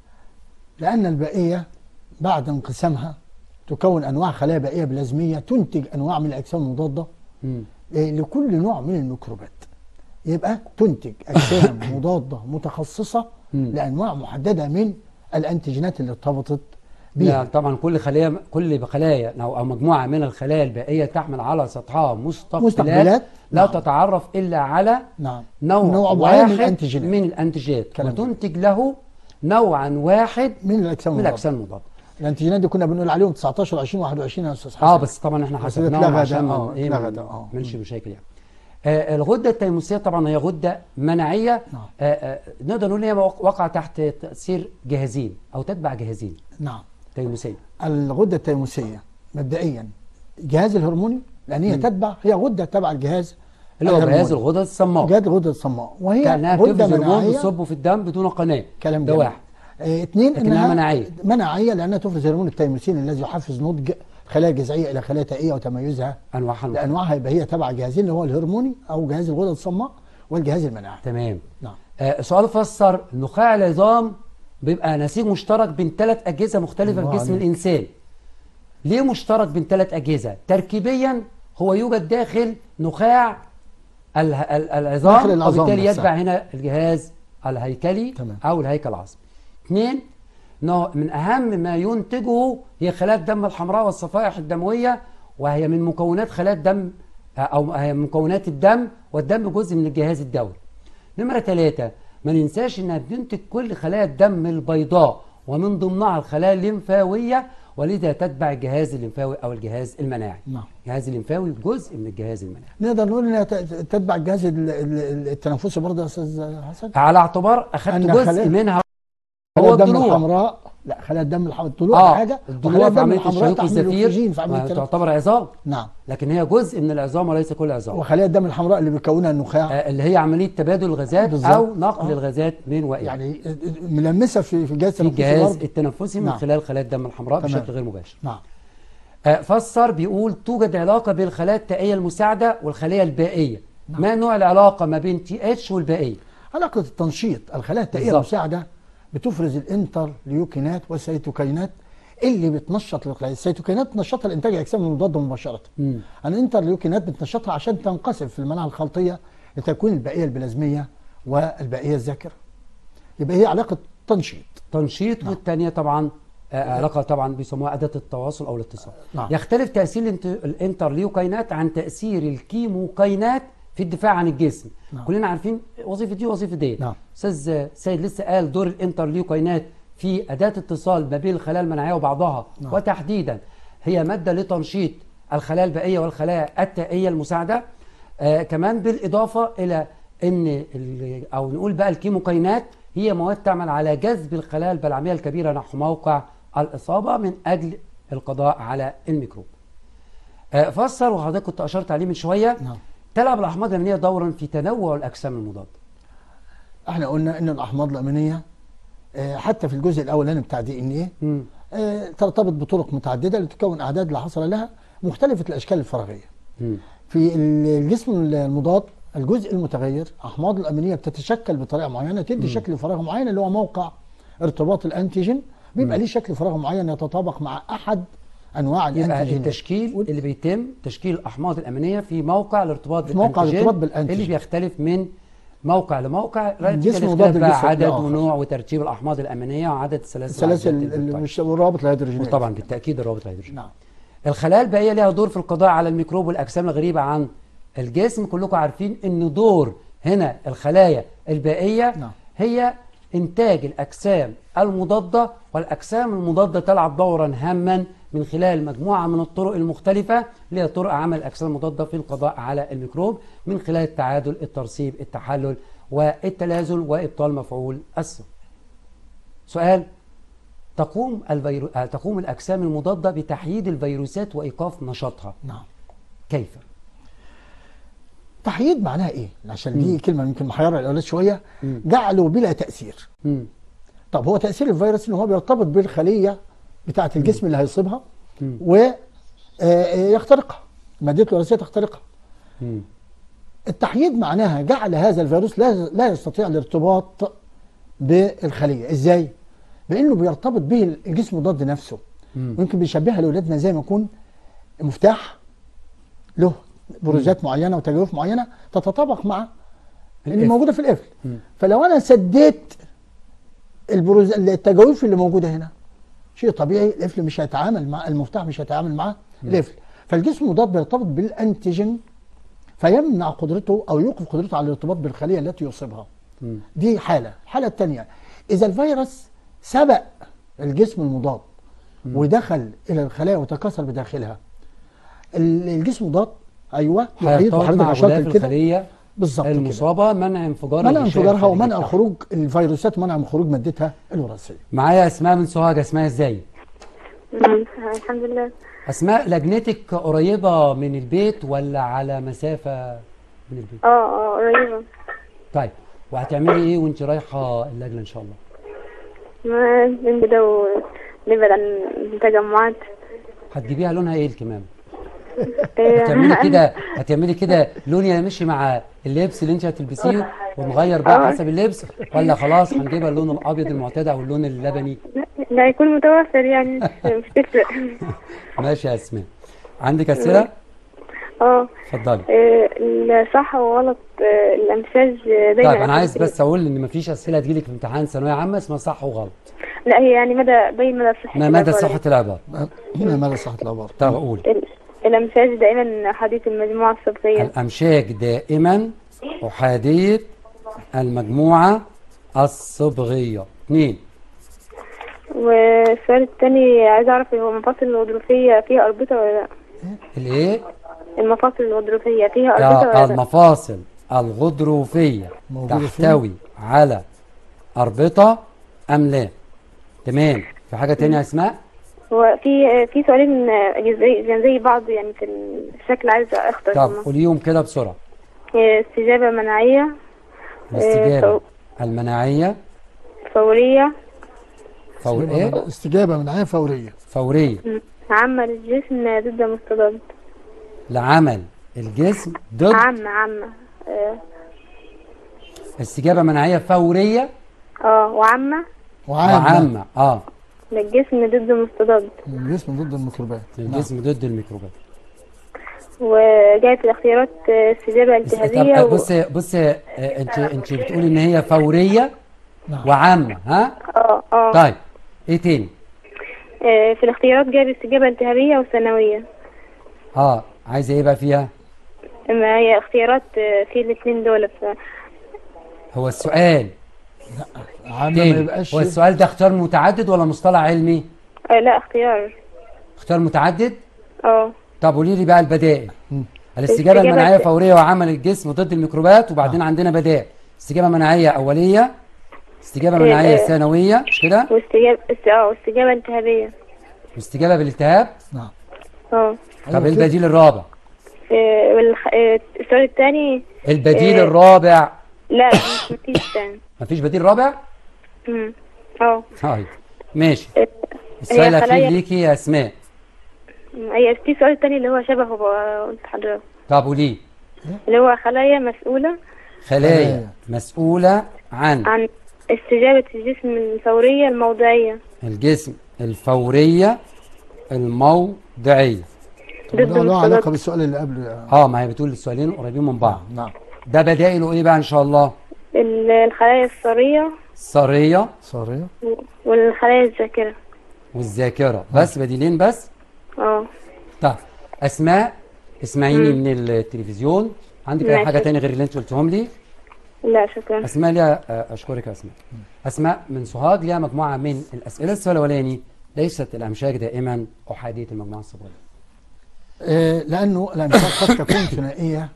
لأن البائية بعد انقسامها تكون أنواع خلايا بائية بلازمية تنتج أنواع من الأجسام المضادة مم. إيه، لكل نوع من الميكروبات يبقى تنتج أجسام مضادة متخصصة مم. لأنواع محددة من الأنتيجينات اللي ارتبطت لا بيها طبعا كل خليه كل خلايا او أو مجموعه من الخلايا البائيه تحمل على سطحها مستقبلات, مستقبلات، لا نعم. تتعرف الا على نعم نوع, نوع معين واحد من الأنتيجينات من الانتيجينات كلام وتنتج له نوعا واحد من الأجسام من المضادة الاجسام المضاده الأنتيجينات دي كنا بنقول عليهم 19 20 21 يا أستاذ حسن اه بس طبعا احنا بس ده حسبناهم اتلغى ده، عشان ما آه، ايه اتلغى ما ده، آه. نعملش مشاكل يعني آه الغده التيموسيه طبعا هي غده مناعيه نعم. آه آه نقدر نقول ان هي واقعه تحت تاثير جهازين او تتبع جهازين نعم تيموسيه الغدة التيموسية مبدئيا الجهاز الهرموني لأن هي تتبع هي غدة تبع الجهاز اللي هو الهرموني. جهاز الغدد الصماء جهاز الغدة الصماء وهي كانها غدة بتفرز هرمون مناعية بتصبه في الدم بدون قناه كلام ده جميل. واحد آه، اثنين لكنها انها مناعية. مناعيه لانها تفرز هرمون التيموسين الذي يحفز نضج خلايا جذعيه الى خلايا تائيه وتميزها انواعها المختلفة. لانواعها يبقى هي تبع جهازين اللي هو الهرموني او جهاز الغدد الصماء والجهاز المناعي تمام نعم آه سؤال فسر نخاع العظام بيبقى نسيج مشترك بين ثلاث اجهزه مختلفه الله في جسم عليك. الانسان ليه مشترك بين ثلاث اجهزه تركيبيا هو يوجد داخل نخاع ال- ال- العظام داخل العظام وبالتالي نفسها. يتبع هنا الجهاز الهيكلي تمام. او الهيكل العظمي اثنين إنه من اهم ما ينتجه هي خلايا الدم الحمراء والصفائح الدمويه وهي من مكونات خلايا الدم او هي من مكونات الدم والدم جزء من الجهاز الدوري نمرة ثلاثة ما ننساش انها بتنتج كل خلايا الدم البيضاء ومن ضمنها الخلايا الليمفاوية ولذا تتبع الجهاز الليمفاوي او الجهاز المناعي نعم. الجهاز الليمفاوي جزء من الجهاز المناعي نقدر نقول انها ت- تتبع الجهاز ال- ال- التنفسي برضه يا استاذ حسن على اعتبار اخذت أن جزء خلايا- منها خلايا هو الدم الضلوع الحمراء لا خلايا الدم الحمراء الضلوع اه حاجه الضلوع وخلايا في الدم عمليه الحمراء الشهيق تحمل والزفير الاكسجين في عمليه ما التنفس تعتبر عظام نعم لكن هي جزء من العظام وليس كل العظام وخلايا الدم الحمراء اللي بيكونها النخاع آه، اللي هي عمليه تبادل الغازات بالظبط. او نقل آه. الغازات من والى يعني يعني ملمسه في في الجهاز في التنفسي الجهاز برضه. التنفسي من نعم. خلال خلايا الدم الحمراء تمام. بشكل غير مباشر نعم آه، فسر بيقول توجد علاقه بين الخلايا التائيه المساعده والخلايا البائيه ما نوع العلاقه ما بين تي اتش والبائيه علاقه التنشيط الخلايا التائيه بالظبط. المساعده بتفرز الانترليوكينات والسيتوكينات اللي بتنشط الخلايا السيتوكينات تنشطها الانتاج الاجسام المضاده مباشره مم. الانترليوكينات بتنشطها عشان تنقسم في المناعه الخلطيه لتكوين البائيه البلازميه والبائيه الذاكره يبقى هي علاقه تنشيط تنشيط والثانيه طبعا آه، علاقه طبعا بيسموها اداه التواصل او الاتصال نعم. يختلف تاثير الانت- الانترليوكينات عن تاثير الكيموكينات في الدفاع عن الجسم نعم. كلنا عارفين وظيفه دي وظيفه دي نعم. استاذ سيد لسه قال دور الانترليوكينات في اداه اتصال ما بين الخلايا المناعيه وبعضها نعم. وتحديدا هي ماده لتنشيط الخلايا البائيه والخلايا التائيه المساعده آه كمان بالاضافه الى ان ال- او نقول بقى الكيموكينات هي مواد تعمل على جذب الخلايا البلعميه الكبيره نحو موقع الاصابه من اجل القضاء على الميكروب. آه فسر وحضرتك كنت اشرت عليه من شويه نعم. تلعب الاحماض الامينيه دورا في تنوع الاجسام المضاده. احنا قلنا ان الاحماض الامينيه آه، حتى في الجزء الاولاني بتاع دي ان ايه مم. آه، ترتبط بطرق متعدده لتكون اعداد اللي حصل لها مختلفه الاشكال الفراغيه مم. في الجسم المضاد الجزء المتغير احماض الامينيه بتتشكل بطريقه معينه تدي شكل فراغ معين اللي هو موقع ارتباط الانتيجين بيبقى ليه شكل فراغ معين يتطابق مع احد انواع يبقى الانتيجين التشكيل اللي بيتم تشكيل الاحماض الامينيه في موقع الارتباط في موقع بالأنتيجين الارتباط بالأنتيجين. اللي بيختلف من موقع لموقع جسم نتيجة مضاد لاختلاف بقى لجسم عدد آخر. ونوع وترتيب الاحماض الامينيه وعدد السلاسل السلاسل والعدات اللي البيضاء. مش والروابط الهيدروجينيه وطبعا بالتاكيد الروابط الهيدروجينيه نعم الخلايا البائيه لها دور في القضاء على الميكروب والاجسام الغريبه عن الجسم كلكم عارفين ان دور هنا الخلايا البائيه نعم. هي انتاج الاجسام المضاده والاجسام المضاده تلعب دورا هاما من خلال مجموعه من الطرق المختلفه اللي هي طرق عمل الاجسام المضاده في القضاء على الميكروب من خلال التعادل الترسيب التحلل والتلازل وابطال مفعول السم سؤال تقوم الفيرو... آه، تقوم الاجسام المضاده بتحييد الفيروسات وايقاف نشاطها نعم كيف تحييد معناها ايه عشان دي كلمه يمكن محيره الاولاد شويه جعله بلا تاثير مم. طب هو تاثير الفيروس ان هو بيرتبط بالخليه بتاعه الجسم اللي هيصيبها مم. ويخترقها مادته الوراثيه تخترقها مم. التحييد معناها جعل هذا الفيروس لا لا يستطيع الارتباط بالخليه ازاي بانه بيرتبط به الجسم المضاد نفسه مم. ممكن بيشبهها لاولادنا زي ما يكون مفتاح له بروزات معينه وتجاويف معينه تتطابق مع اللي القفل. موجوده في القفل مم. فلو انا سديت البروز التجاويف اللي موجوده هنا شيء طبيعي القفل مش هيتعامل مع المفتاح مش هيتعامل مع القفل فالجسم المضاد بيرتبط بالانتيجين فيمنع قدرته او يوقف قدرته على الارتباط بالخليه التي يصيبها مم. دي حاله الحاله الثانيه اذا الفيروس سبق الجسم المضاد ودخل الى الخلايا وتكاثر بداخلها ال- الجسم المضاد ايوه يعيد هيرتبط وحضرتك مع اشرت غلاف لكده الخليه بالظبط كده المصابه منع انفجار منع الغشاء انفجارها الخارجي ومنع بتاعها. خروج الفيروسات ومنع من خروج مادتها الوراثيه معايا اسماء من سوهاج اسماء ازاي مم. الحمد لله اسماء لجنتك قريبه من البيت ولا على مسافه من البيت اه اه قريبة طيب وهتعملي ايه وانت رايحه اللجنه ان شاء الله ما من كده ونبعد عن التجمعات هتجيبيها لونها ايه الكمام إيه، هتعملي كده هتعملي كده لون يمشي مع اللبس اللي انت هتلبسيه ونغير بقى آه. حسب اللبس ولا خلاص هنجيبها اللون الابيض المعتاد او اللون اللبني لا يكون متوفر يعني مش مش تفرق ماشي يا اسماء عندك اسئله اه اتفضلي إيه، الصح وغلط آه، الامشاج دايما طيب انا عايز أساسية. بس اقول ان مفيش اسئله تجيلك في امتحان ثانويه عامه اسمها صح وغلط لا هي يعني مدى باين مدى صحة ما مدى العبارة. صحه العباره هنا ماذا صحه العباره طب اقول ال- الامشاج دائما حديث المجموعة الصبغية الامشاج دائما احاديه المجموعه الصبغيه اثنين والسؤال التاني عايز اعرف هو المفاصل الغضروفية فيها أربطة ولا لا الايه المفاصل الغضروفية فيها أربطة يا ولا لا المفاصل الغضروفية موجودة فين؟ تحتوي على أربطة أم لا تمام في حاجة تانية يا أسماء هو في في سؤالين زي زي بعض يعني في الشكل عايز اختار طب منهم. قوليهم كده بسرعة استجابة مناعية الاستجابة فو- المناعية فورية فور إيه؟ استجابه مناعيه فوريه فورية عامة للجسم ضد مستضد لعمل الجسم ضد عامة عامة اه استجابة مناعية فورية آه، وعامة وعامه وعامة اه للجسم ضد مستضد الجسم ضد الميكروبات نعم. الجسم ضد الميكروبات وجاية الاختيارات آه، استجابة بس- التهابية طب و... بص بص آه، انت انت بتقولي ان هي فورية نعم. وعامة ها اه اه طيب ايه تاني آه، في الاختيارات جايب استجابة التهابية وثانوية اه عايزة ايه بقى فيها اما هي اختيارات آه، في الاثنين دول ف... هو السؤال عامه ما تاني يبقاش هو السؤال ده اختيار متعدد ولا مصطلح علمي آه لا اختيار اختيار متعدد اه طب قولي لي بقى البدائل مم. الاستجابه الاستجابة المناعيه الت- فوريه وعمل الجسم ضد الميكروبات وبعدين عندنا بدائل استجابه مناعيه اوليه استجابه إيه، مناعيه إيه. ثانويه مش كده واستجابة است- اه واستجابة التهابية واستجابه بالالتهاب نعم اه طب أيوة ايه كده. البديل الرابع آه، والخ... آه، السؤال الثاني البديل إيه. الرابع لا مش مفيش تاني مفيش بديل رابع مم. اه طيب ماشي آه، السؤال هي الاخير خلايا- ليكي يا اسماء هي في سؤال تاني اللي هو شبهه بقى قلت لحضرتك طب قولي اللي هو خلايا مسؤولة خلايا خلايا. مسؤوله عن عن استجابة الجسم الفورية الموضعية الجسم الفوريه الموضعيه ضد ده له علاقه المستضد بالسؤال اللي قبله اه ما هي بتقول السؤالين قريبين من بعض نعم ده بدائله ايه بقى ان شاء الله ال- الخلايا الصارية الصاريه صاريه والخلايا الذاكرة والذاكره بس بديلين بس اه طيب اسماء اسمعيني من التلفزيون عندك اي ماشي. حاجه تاني غير اللي انت قلتهم لي لا شكرا اسماء ليها آه، اشكرك يا اسماء اسماء من سوهاج ليها مجموعه من الاسئله السؤال الاولاني ليست الامشاج دائما احاديه المجموعه الصبغيه آه، لانه الامساك قد تكون ثنائيه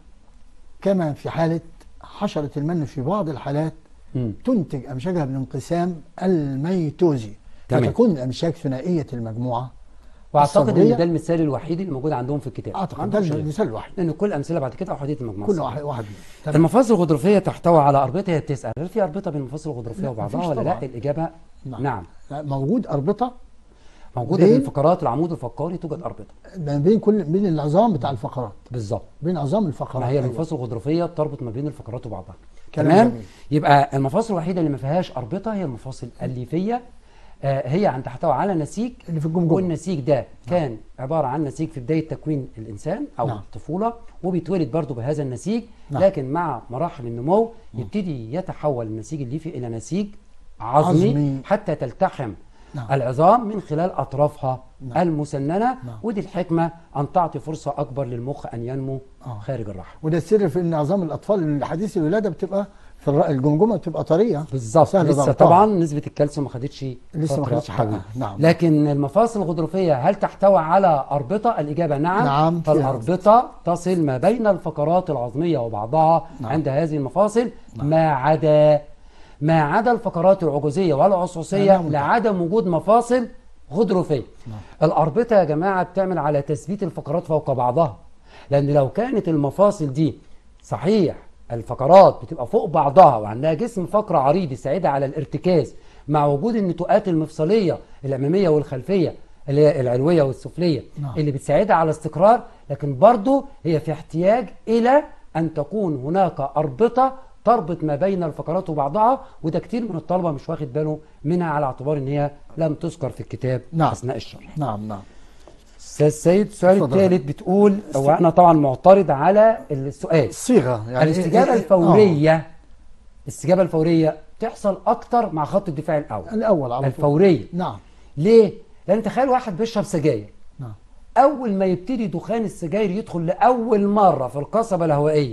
كما في حاله حشره المن في بعض الحالات مم. تنتج امشاجها بالانقسام الميتوزي تمام. فتكون الامشاج ثنائيه المجموعه واعتقد الصبغية. ان ده المثال الوحيد اللي موجود عندهم في الكتاب اعتقد ما ده عندهمش غيره. المثال الواحد لان كل الامثله بعد كده احاديه المجموعه كل الصبغية. واحد واحد تمام. المفاصل الغضروفيه تحتوي على اربطه هي بتسال هل في اربطه بين المفاصل الغضروفيه لا، وبعضها مفيش ولا لا طبعا. الاجابه نعم. نعم لا، موجود اربطه موجوده بين- بين فقرات العمود الفقري توجد اربطه ما بين كل بين العظام بتاع الفقرات بالظبط بين عظام الفقرات ما هي أيوة. المفاصل الغضروفيه بتربط ما بين الفقرات وبعضها كلام تمام جميل. يبقى المفاصل الوحيده اللي ما فيهاش اربطه هي المفاصل الليفيه آه هي عن تحتوي على نسيج اللي في الجمجمه والنسيج ده كان عباره عن نسيج في بدايه تكوين الانسان او نعم. الطفوله وبيتولد برضه بهذا النسيج نعم. لكن مع مراحل النمو يبتدي يتحول النسيج الليفي الى نسيج عظمي, عظمي. حتى تلتحم نعم. العظام من خلال اطرافها نعم. المسننه نعم. ودي الحكمه ان تعطي فرصه اكبر للمخ ان ينمو آه. خارج الرحم وده السر في ان عظام الاطفال حديث الولاده بتبقى في الر- الجمجمه بتبقى طريه بالظبط سهل لسه ضبطها. طبعا نسبه الكالسيوم ما خدتش لسه ما فترة خدتش حقها. طويلة. نعم. لكن المفاصل الغضروفيه هل تحتوي على اربطه الاجابه نعم نعم، فيها فالاربطه تصل ما بين الفقرات العظميه وبعضها نعم. عند هذه المفاصل ما عدا ما عدا الفقرات العجوزيه والعصعصيه نعم. لعدم وجود مفاصل غضروفيه الاربطه يا جماعه بتعمل على تثبيت الفقرات فوق بعضها لان لو كانت المفاصل دي صحيح الفقرات بتبقى فوق بعضها وعندها جسم فقرة عريض يساعدها على الارتكاز مع وجود النتوءات المفصلية الأمامية والخلفية اللي هي العلوية والسفلية نعم. اللي بتساعدها على الاستقرار لكن برضه هي في احتياج إلى أن تكون هناك أربطة تربط ما بين الفقرات وبعضها وده كتير من الطلبة مش واخد باله منها على اعتبار ان هي لم تذكر في الكتاب نعم. أثناء الشرح نعم نعم أستاذ سيد السؤال اتفضل. الثالث بتقول هو أنا طبعا معترض على السؤال الصيغه يعني الاستجابة إيه- إيه- الفورية الاستجابة الفورية تحصل أكتر مع خط الدفاع آه. الأول الاول على طول الفورية نعم ليه؟ لأن تخيل واحد بيشرب سجاير نعم أول ما يبتدي دخان السجاير يدخل لأول مرة في القصبة الهوائية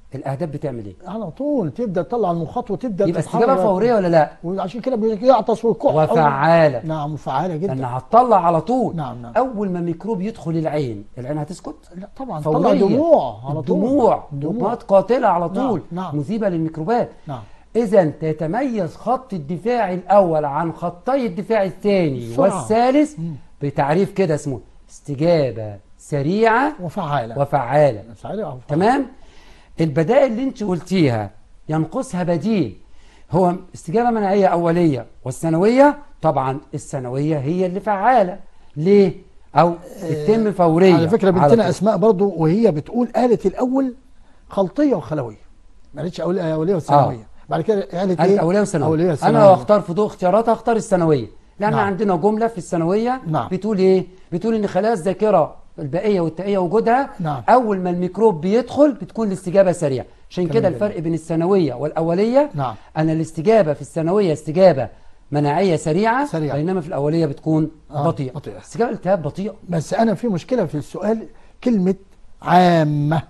الاهداف بتعمل ايه على طول تبدا تطلع المخاط وتبدا يبقى تتحرك. استجابه فوريه ولا لا وعشان كده بيعطس ويكح وفعاله نعم وفعاله جدا لانها هتطلع على طول نعم، نعم. اول ما ميكروب يدخل العين العين هتسكت لا طبعا فورية. طلع دموع على طول دموع دموع دموعات قاتله على نعم، طول نعم. مثيبه للميكروبات نعم اذا تتميز خط الدفاع الاول عن خطي الدفاع الثاني بسرعة. والثالث بتعريف كده اسمه استجابه سريعه وفعاله وفعاله فعاله وفعالة. تمام البدائل اللي انت قلتيها ينقصها بديل هو استجابه مناعيه اوليه والثانويه طبعا الثانويه هي اللي فعاله ليه او بتتم فوريه على فكره على بنتنا طول. اسماء برضو وهي بتقول قالت الاول خلطيه وخلويه ما قالتش اول اوليه وثانويه بعد كده قالت قالت ايه اوليه وثانويه اوليه انا وثانويه لو اختار في ضوء اختيارات هختار الثانويه لان نعم. عندنا جمله في الثانويه نعم. بتقول ايه بتقول ان خلايا الذاكره البائيه والتائيه وجودها نعم. اول ما الميكروب بيدخل بتكون الاستجابه سريعه عشان كلام كده جميل. الفرق بين الثانويه والاوليه نعم. انا الاستجابه في الثانويه استجابه مناعيه سريعه سريعة. بينما في الاوليه بتكون آه، بطيئه بطيئة. استجابه الالتهاب بطيئه بس انا في مشكله في السؤال كلمه عامه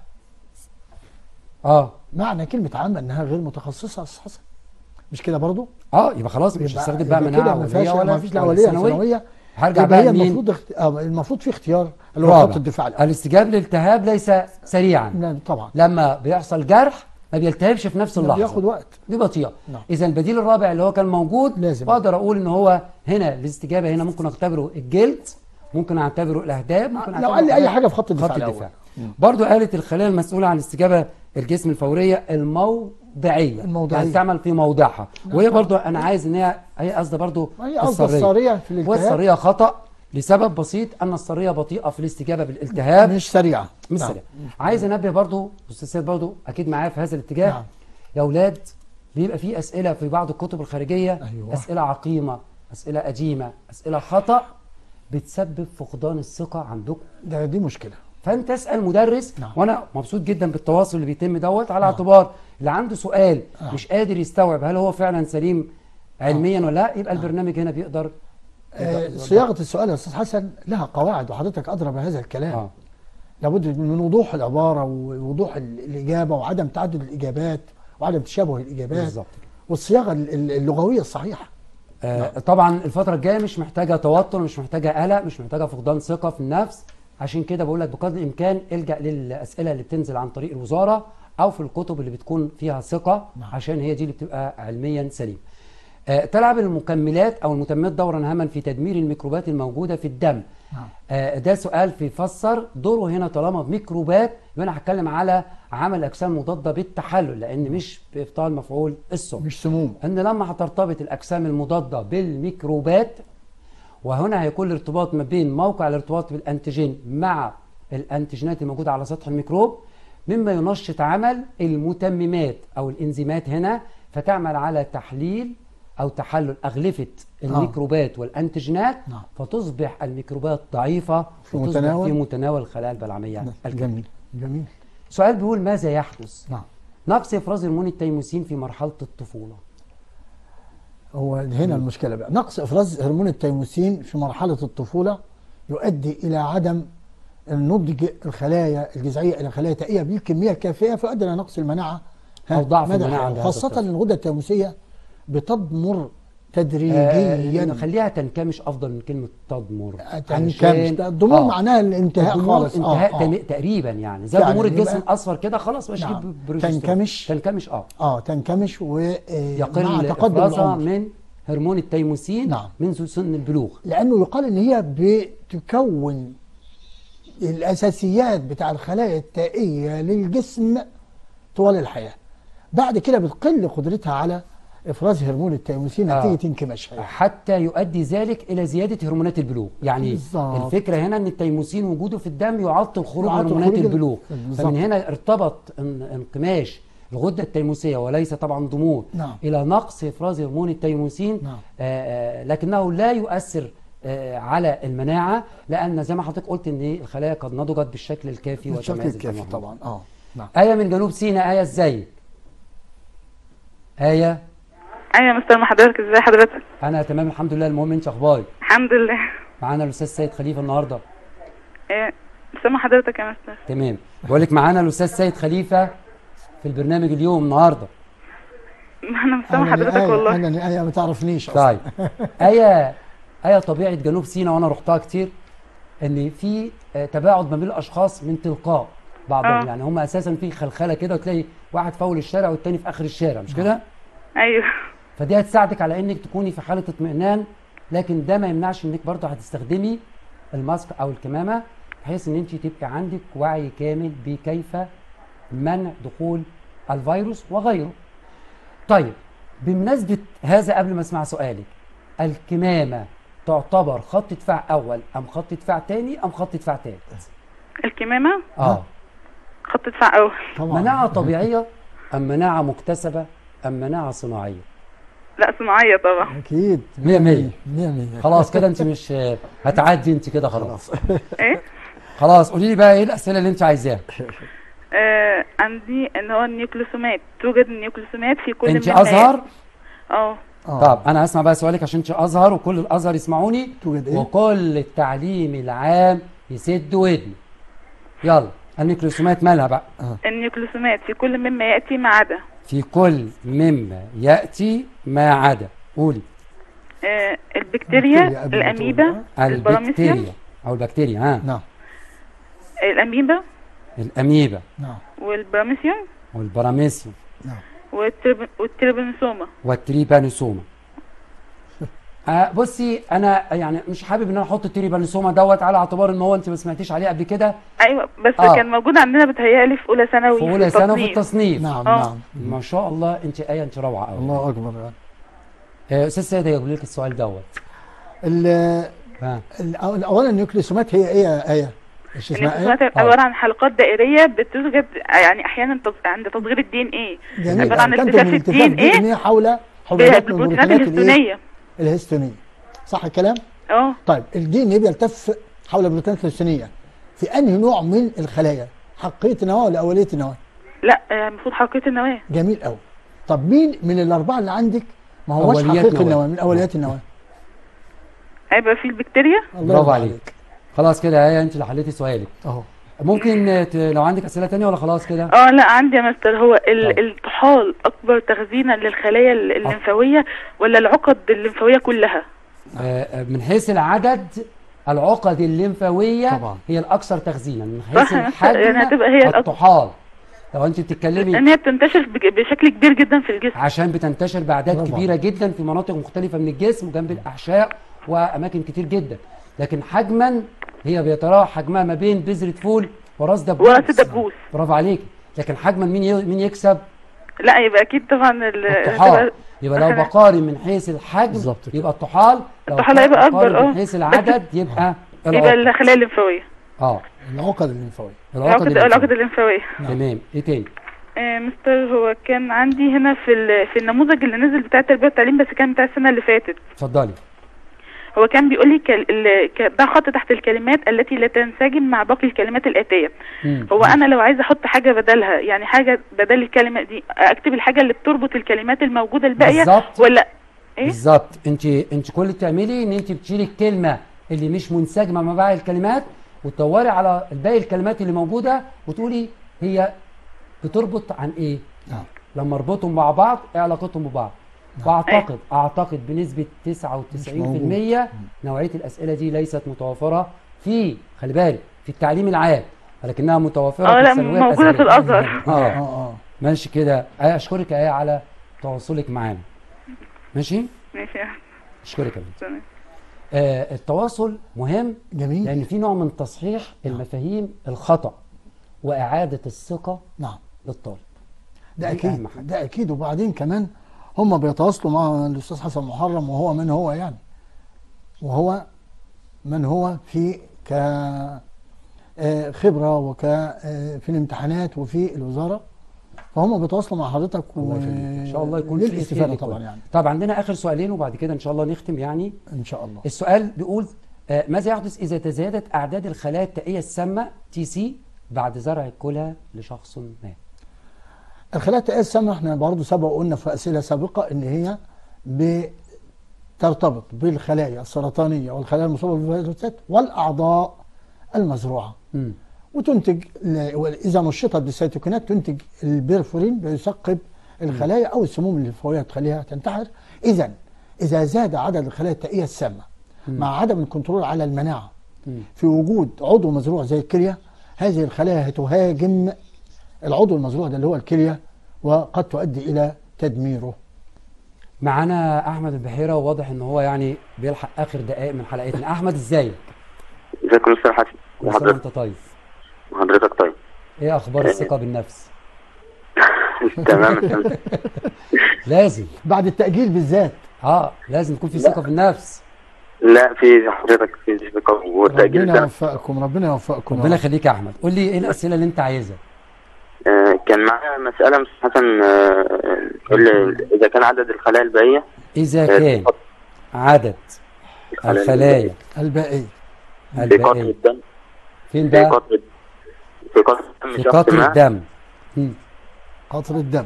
اه معنى كلمه عامه انها غير متخصصه يا استاذ حسن مش كده برضو اه يبقى خلاص مش يبقى- هستخدم بقى يبقى كده مناعه ما اوليه فيهاش ولا ما فيش لا ولا اوليه ثانويه ثانويه هرجع يبقى بقى هي لمين؟ المفروض اخت... آه، المفروض في اختيار اللي هو رابع خط الدفاع الاول الاستجابه للالتهاب ليس سريعا لا، طبعا لما بيحصل جرح ما بيلتهبش في نفس اللحظه بياخد وقت دي بطيئه نعم. اذا البديل الرابع اللي هو كان موجود لازم. بقدر اقول ان هو هنا الاستجابه هنا ممكن اعتبره الجلد ممكن اعتبره الاهداب ممكن لو أعتبره قال لي اي حاجات- حاجه في خط الدفاع خط الاول الدفاع برضو قالت الخلايا المسؤوله عن الاستجابه الجسم الفوريه الموضعيه الموضعية. يعني تعمل في موضعها وهي برضو انا عايز ان هي هي قصدها برضو ما هي قصد الصاريه في الالتهاب والصاريه خطا لسبب بسيط ان الصاريه بطيئه في الاستجابه بالالتهاب مش سريعه مش نعم. سريع عايز انبه برضو استاذ سيد برضو اكيد معايا في هذا الاتجاه نعم. يا اولاد بيبقى في اسئله في بعض الكتب الخارجيه أيوة. اسئله عقيمه اسئله قديمه اسئله خطا بتسبب فقدان الثقه عندكم ده دي مشكله فانت اسال مدرس نعم. وانا مبسوط جدا بالتواصل اللي بيتم دوت على اعتبار اللي عنده سؤال نعم. مش قادر يستوعب هل هو فعلا سليم علميا ولا لا يبقى البرنامج هنا بيقدر آه صياغه السؤال يا استاذ حسن لها قواعد وحضرتك ادرى بهذا الكلام اه لابد من وضوح العباره ووضوح ال- الاجابه وعدم تعدد الاجابات وعدم تشابه الاجابات بالظبط كده. والصياغه ال- ال- اللغويه الصحيحه آه طبعا الفترة الجاية مش محتاجة توتر مش محتاجة قلق مش محتاجة فقدان ثقة في النفس عشان كده بقول لك بقدر الإمكان الجأ للأسئلة اللي بتنزل عن طريق الوزارة أو في الكتب اللي بتكون فيها ثقة نعم. عشان هي دي اللي بتبقى علميا سليم آه تلعب المكملات أو المتممات دورا هاما في تدمير الميكروبات الموجودة في الدم نعم. آه ده سؤال بيفسر دوره هنا طالما ميكروبات يبقى أنا هتكلم على عمل أجسام مضادة بالتحلل لأن مش بإبطال مفعول السم مش سموم ان لما هترتبط الاجسام المضاده بالميكروبات وهنا هيكون الارتباط ما بين موقع الارتباط بالانتيجين مع الانتيجينات الموجوده على سطح الميكروب مما ينشط عمل المتممات او الانزيمات هنا فتعمل على تحليل او تحلل اغلفه الميكروبات والانتيجينات نعم. فتصبح الميكروبات ضعيفه في وتصبح متناول- في متناول الخلايا البلعميه الكبيرة. جميل جميل سؤال بيقول ماذا يحدث نعم نقص افراز هرمون التيموسين في مرحله الطفوله هو هنا المشكله بقى نقص افراز هرمون التيموسين في مرحله الطفوله يؤدي الى عدم النضج الخلايا الجذعيه الى خلايا تائيه بالكميه الكافيه فيؤدي الى نقص المناعه ها، أو ضعف مدى المناعة الحياة. عند هذا خاصه الطفل. ان الغده التيموسيه بتضمر آه، تدريجيا نخليها تنكمش افضل من كلمه تضمر تنكمش علشان- الضمور آه. معناها الانتهاء الضمور خالص انتهاء آه تم- آه. تقريبا يعني زي فعلا، ضمور الجسم يبقى- الاصفر كده خلاص مش نعم. هجيب بروجسترون. تنكمش. تنكمش اه اه تنكمش ومع يقل تقدم افرازها العمر من هرمون التيموسين نعم. منذ سن البلوغ لانه يقال ان هي بتكون الاساسيات بتاع الخلايا التائيه للجسم طوال الحياه بعد كده بتقل قدرتها على افراز هرمون التيموسين آه. نتيجه انكماشها حتى يؤدي ذلك الى زياده هرمونات البلوغ يعني بالظبط. الفكره هنا ان التيموسين وجوده في الدم يعطل خروج يعطل هرمونات خروج ال- البلوغ بالظبط. فمن هنا ارتبط ان- انقماش الغده التيموسيه وليس طبعا ضمور نعم. الى نقص افراز هرمون التيموسين نعم. آه، آه، لكنه لا يؤثر آه، على المناعه لان زي ما حضرتك قلت ان الخلايا قد نضجت بالشكل الكافي بالشكل وتميزت الكافي تماماً. طبعا اه نعم آية من جنوب سيناء آية ازيك؟ آية ايوه يا مستر ما حضرتك ازاي حضرتك أنا تمام الحمد لله المهم أنت أخبارك؟ الحمد لله معانا الأستاذ سيد خليفة النهاردة ايه سامع حضرتك يا مستر تمام بقول لك معانا الأستاذ سيد خليفة في البرنامج اليوم النهارده انا مش سامع أنا حضرتك نهاية- والله انا نهاية ما تعرفنيش اصلا طيب ايه ايه طبيعه جنوب سيناء وانا رحتها كتير ان في آه، تباعد ما بين الاشخاص من تلقاء بعضهم آه. يعني هم اساسا في خلخله كده وتلاقي واحد في اول الشارع والتاني في اخر الشارع مش كده ايوه فدي هتساعدك على انك تكوني في حاله اطمئنان لكن ده ما يمنعش انك برضه هتستخدمي الماسك او الكمامه بحيث ان انت تبقى عندك وعي كامل بكيف منع دخول الفيروس وغيره. طيب بمناسبه هذا قبل ما اسمع سؤالك الكمامه تعتبر خط دفاع اول ام خط دفاع تاني ام خط دفاع تالت؟ الكمامه اه خط دفاع اول طبعا مناعه طبيعيه ام مناعه مكتسبه ام مناعه صناعيه؟ لا صناعيه طبعا اكيد مية مية. مية مية خلاص كده انت مش هتعدي انت كده خلاص ايه خلاص قولي لي بقى ايه الاسئله اللي انت عايزاها آه عندي ان هو النيوكليوسومات توجد النيوكليوسومات في كل انت مما ازهر اه آه. طب انا هسمع بقى سؤالك عشان انت ازهر وكل الازهر يسمعوني توجد ايه؟ وكل التعليم العام يسد ودني يلا النيوكليوسومات مالها بقى النيوكليوسومات في كل مما ياتي ما عدا في كل مما ياتي ما عدا قولي آه البكتيريا البكتيريا قبل ما تقول، الاميبا البراميسيوم البكتيريا او البكتيريا ها نعم الاميبا الاميبا نعم والبراميسيوم والبراميسيوم نعم والترب- والتربنسوما والتريبانوسوما آه بصي انا يعني مش حابب ان انا احط التريبانوسوما دوت على اعتبار ان هو انت ما سمعتيش عليه قبل كده ايوه بس آه. كان موجود عندنا بتهيألي في اولى ثانوي في اولى ثانوي في التصنيف. التصنيف نعم آه. نعم ما شاء الله انت ايه انت روعه قوي الله اكبر يعني. آه، استاذ سيد هيقول لك السؤال دوت ال- ها ال- اولا النيوكليوسومات هي ايه يا ايه؟ ايش اسمها النيوكليوسومات ايه؟ عباره عن حلقات دائريه بتوجد يعني احيانا تص- عند تصغير الدي ان ايه جميل عباره عن تنتج التفاف من الدي ان التفاف ايه DNA حول حبيبات من بالبروتينات البروتينات الايه؟ الهستونيه الهستونيه صح الكلام؟ اه طيب الدي ان ايه بيلتف حول البروتينات الهستونيه في انهي نوع من الخلايا؟ حقيقيه النواه ولا اوليه النواه؟ لا آه، المفروض حلقيه النواه جميل قوي طب مين من الاربعه اللي عندك ما هوش أوليات حقيقي نواة. النواه من اوليات النواه؟ هيبقى في البكتيريا الله برافو يرضى عليك خلاص كده يا انت اللي حليتي سؤالك اهو ممكن آه، ت- لو عندك اسئله تانية ولا خلاص كده اه لا عندي يا مستر هو ال- طيب. الطحال اكبر تخزينا للخلايا ال- الليمفاويه ولا العقد الليمفاويه كلها آه، آه، من حيث العدد العقد الليمفاويه طبعا. هي الاكثر تخزينا من حيث صح، يعني الحجم هتبقى هي الأك- الطحال لو انت بتتكلمي لان هي بتنتشر بج- بشكل كبير جدا في الجسم عشان بتنتشر باعداد طبعا. كبيره جدا في مناطق مختلفه من الجسم وجنب الاحشاء واماكن كتير جدا لكن حجما هي بيتراوح حجمها ما بين بذره فول وراس دبوس وراس دبوس برافو عليك لكن حجما مين ي- مين يكسب لا يبقى اكيد طبعا ال- الطحال هتبقى- يبقى لو بقارن من حيث الحجم بالظبط كده. يبقى الطحال لو الطحال كان هيبقى بقارن أكبر، من اه. حيث العدد يبقى يبقى العقد الخلايا الليمفاويه اه العقد الليمفاويه العقد العقد العقد الليمفاوية. الليمفاويه تمام ايه تاني آه مستر هو كان عندي هنا في ال- في النموذج اللي نزل بتاع التربيه والتعليم بس كان بتاع السنه اللي فاتت اتفضلي هو كان بيقول لي كل... ال... ك- ده خط تحت الكلمات التي لا تنسجم مع باقي الكلمات الآتية مم. هو أنا لو عايزة أحط حاجة بدلها يعني حاجة بدل الكلمة دي أكتب الحاجة اللي بتربط الكلمات الموجودة الباقية بالظبط. ولا إيه؟ بالظبط انت انت كل اللي بتعملي ان انت بتشيلي الكلمه اللي مش منسجمه مع باقي الكلمات وتدوري على باقي الكلمات اللي موجوده وتقولي هي بتربط عن ايه نعم لما اربطهم مع بعض ايه علاقتهم ببعض واعتقد اعتقد بنسبه 99% نوعيه الاسئله دي ليست متوفره في خلي بالك في التعليم العام ولكنها متوفره اه في لا الثانويه موجودة في الازهريه الأزهر اه اه اه ماشي كده آه، اشكرك يا آية على تواصلك معانا ماشي ماشي يا اشكرك يا بنت تمام. آه التواصل مهم جميل لان في نوع من تصحيح المفاهيم الخطا واعاده الثقه نعم للطالب ده دي اكيد أهم حاجة. ده اكيد وبعدين كمان هم بيتواصلوا مع الاستاذ حسن محرم وهو من هو يعني وهو من هو في ك آه، خبره وك آه، في الامتحانات وفي الوزاره فهم بيتواصلوا مع حضرتك الله يخليك ان شاء الله يكون في للاستفاده خير طبعا لكل. يعني طب عندنا اخر سؤالين وبعد كده ان شاء الله نختم يعني ان شاء الله السؤال بيقول آه ماذا يحدث اذا تزايدت اعداد الخلايا التائيه السامه تي سي بعد زرع الكلى لشخص ما الخلايا التائيه السامه احنا برضه سبق قلنا في اسئله سابقه ان هي بترتبط بالخلايا السرطانيه والخلايا المصابه بالفيروسات والاعضاء المزروعه مم. وتنتج ل- اذا نشطت بالسيتوكينات تنتج البيرفورين بيثقب الخلايا او السموم الليمفاويه تخليها تنتحر اذا اذا زاد عدد الخلايا التائيه السامه مع عدم الكنترول على المناعه في وجود عضو مزروع زي الكليه هذه الخلايا هتهاجم العضو المزروع ده اللي هو الكليه وقد تؤدي الى تدميره معانا احمد البحيره وواضح ان هو يعني بيلحق اخر دقائق من حلقتنا احمد ازيك ازيك يا مستر حسن كل سنه وحضرتك وانت طيب وحضرتك طيب ايه اخبار الثقه بالنفس تمام تمام. لازم بعد التاجيل بالذات اه لازم يكون في ثقه بالنفس لا في حضرتك في ثقة والتأجيل ربنا ده يوفقكم ربنا يوفقكم يا ربنا رب. يخليك يا احمد قول لي ايه الاسئله اللي انت عايزها آه، كان معايا مسألة مستر حسن آه، يقول لي إذا كان عدد الخلايا الباقية اذا آه، كان عدد الخلايا الباقي في قطر الباقيه الدم فين في بقى قطر في قطر الدم في شخص قطر ما الدم مم. قطر الدم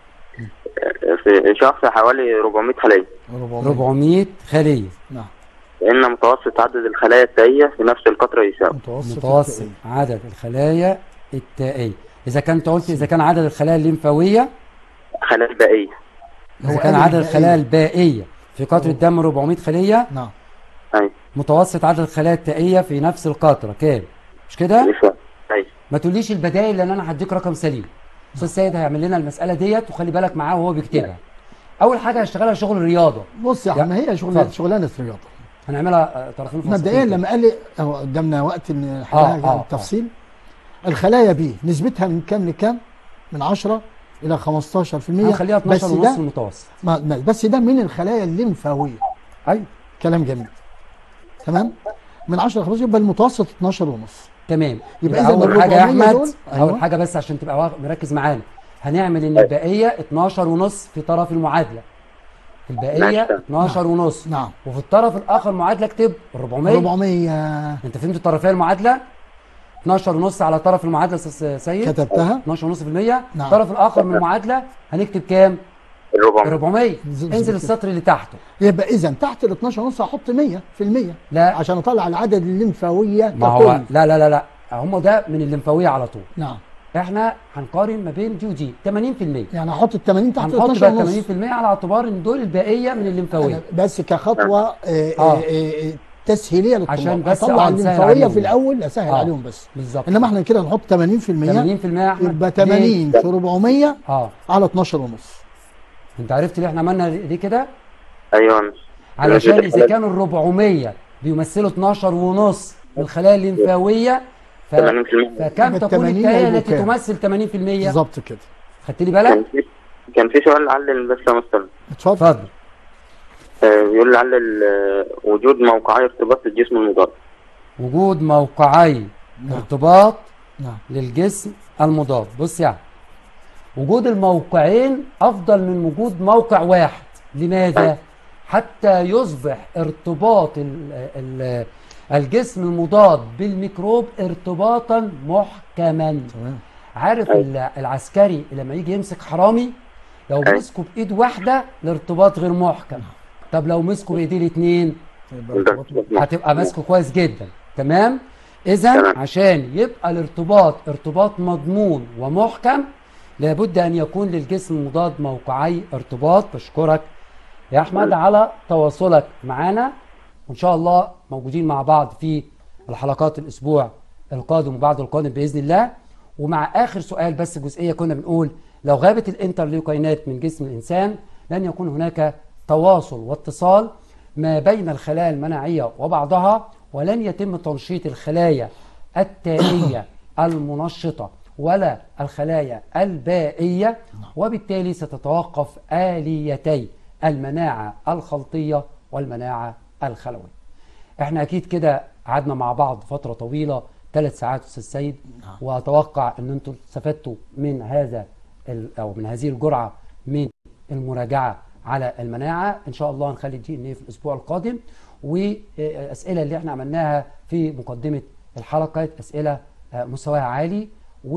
في شخص حوالي 400 خلية 400 400 خليه نعم لأن متوسط عدد الخلايا التائية في نفس القطرة يساوي متوسط متوسط التائية. عدد الخلايا التائيه اذا كنت قلت اذا كان عدد الخلايا الليمفاويه خلايا الباقية اذا هو كان قال عدد الباقية. الخلايا البائيه في قطر الدم 400 خليه نعم أي متوسط عدد الخلايا التائيه في نفس القطره كام مش كده يساوي أي ما تقوليش البدائل لان انا هديك رقم سليم استاذ سيد هيعمل لنا المساله ديت وخلي بالك معاه وهو بيكتبها اول حاجه هشتغلها شغل الرياضه بص يا يا- احمد هي اتفضل. شغلانه شغلانه رياضه هنعملها آه، طرفين مبدئيا فاصلين لما قال لي هو قدامنا وقت ان آه، الحلقه آه، التفصيل الخلايا بي نسبتها من كام لكام؟ من 10 الى 15% هنخليها 12 بس ونص ده المتوسط ما ما- بس ده من الخلايا الليمفاويه ايوه كلام جميل تمام من 10 ل 15 يبقى المتوسط 12 ونص تمام يبقى يبقى إذا اول حاجه يا 400 احمد دول- اول أيوة. حاجه بس عشان تبقى واخ- مركز معانا هنعمل ان الباقيه 12 ونص في طرف المعادله الباقيه ماشي. 12 ونص نعم وفي الطرف الاخر معادله اكتب 400 400 انت فهمت طرفي المعادله 12 ونص على طرف المعادله يا استاذ سيد كتبتها 12 ونص في المية نعم. الطرف الاخر من المعادله هنكتب كام 400 400 بالظبط انزل كده. السطر اللي تحته يبقى اذا تحت ال 12 ونص هحط 100 في المية لا عشان اطلع العدد الليمفاويه ما هو ككل. لا لا لا لا هم ده من الليمفاويه على طول نعم احنا هنقارن ما بين دي ودي 80% يعني هحط ال 80 تحت ال هنحط 12 بقى ونص 80% على اعتبار ان دول الباقيه من الليمفاويه أنا بس كخطوه آه، آه. آه. آه تسهيليه للطلاب عشان بس اطلع آه، نسهل الليمفاويه عليهم. في الاول اسهل آه. عليهم بس بالظبط انما احنا كده نحط 80% 80% يا احمد يبقى ليه؟ 80 في 400 اه على 12 ونص انت عرفت ليه احنا عملنا ليه كده أيوة ماشي. علشان اذا كانوا ال 400 بيمثلوا 12 ونص من الخلايا الليمفاويه ف... 80% فكم يبقى تكون 80 التائيه هيبقوا التي كام؟ تمثل 80% بالظبط كده خدت لي بالك كان في كان في سؤال علل بس يا مستر اتفضل اتفضل آه، بيقول لي علل آه، وجود موقعي ارتباط الجسم المضاد وجود موقعي نعم. ارتباط نعم للجسم المضاد بص يعني وجود الموقعين افضل من وجود موقع واحد لماذا حتى يصبح ارتباط ال ال الجسم المضاد بالميكروب ارتباطا محكما تمام عارف ال- العسكري لما يجي يمسك حرامي لو أيوة. مسكه بايد واحده الارتباط غير محكم طب لو مسكه بايديه الاثنين يبقى ارتباط هتبقى ماسكه كويس جدا تمام اذا تمام. عشان يبقى الارتباط ارتباط مضمون ومحكم لابد ان يكون للجسم المضاد موقعي ارتباط بشكرك يا احمد على تواصلك معنا وان شاء الله موجودين مع بعض في الحلقات الاسبوع القادم وبعد القادم باذن الله ومع اخر سؤال بس جزئيه كنا بنقول لو غابت الانترليوكينات من جسم الانسان لن يكون هناك تواصل واتصال ما بين الخلايا المناعيه وبعضها ولن يتم تنشيط الخلايا التائيه المنشطه ولا الخلايا البائيه وبالتالي ستتوقف اليتي المناعه الخلطيه والمناعه الخلويه. احنا اكيد كده قعدنا مع بعض فتره طويله ثلاث ساعات استاذ سيد واتوقع ان انتم استفدتوا من هذا ال- او من هذه الجرعه من المراجعه على المناعه ان شاء الله هنخلي الدي ان ايه في الاسبوع القادم والاسئله اللي احنا عملناها في مقدمه الحلقه اسئله آه، مستواها عالي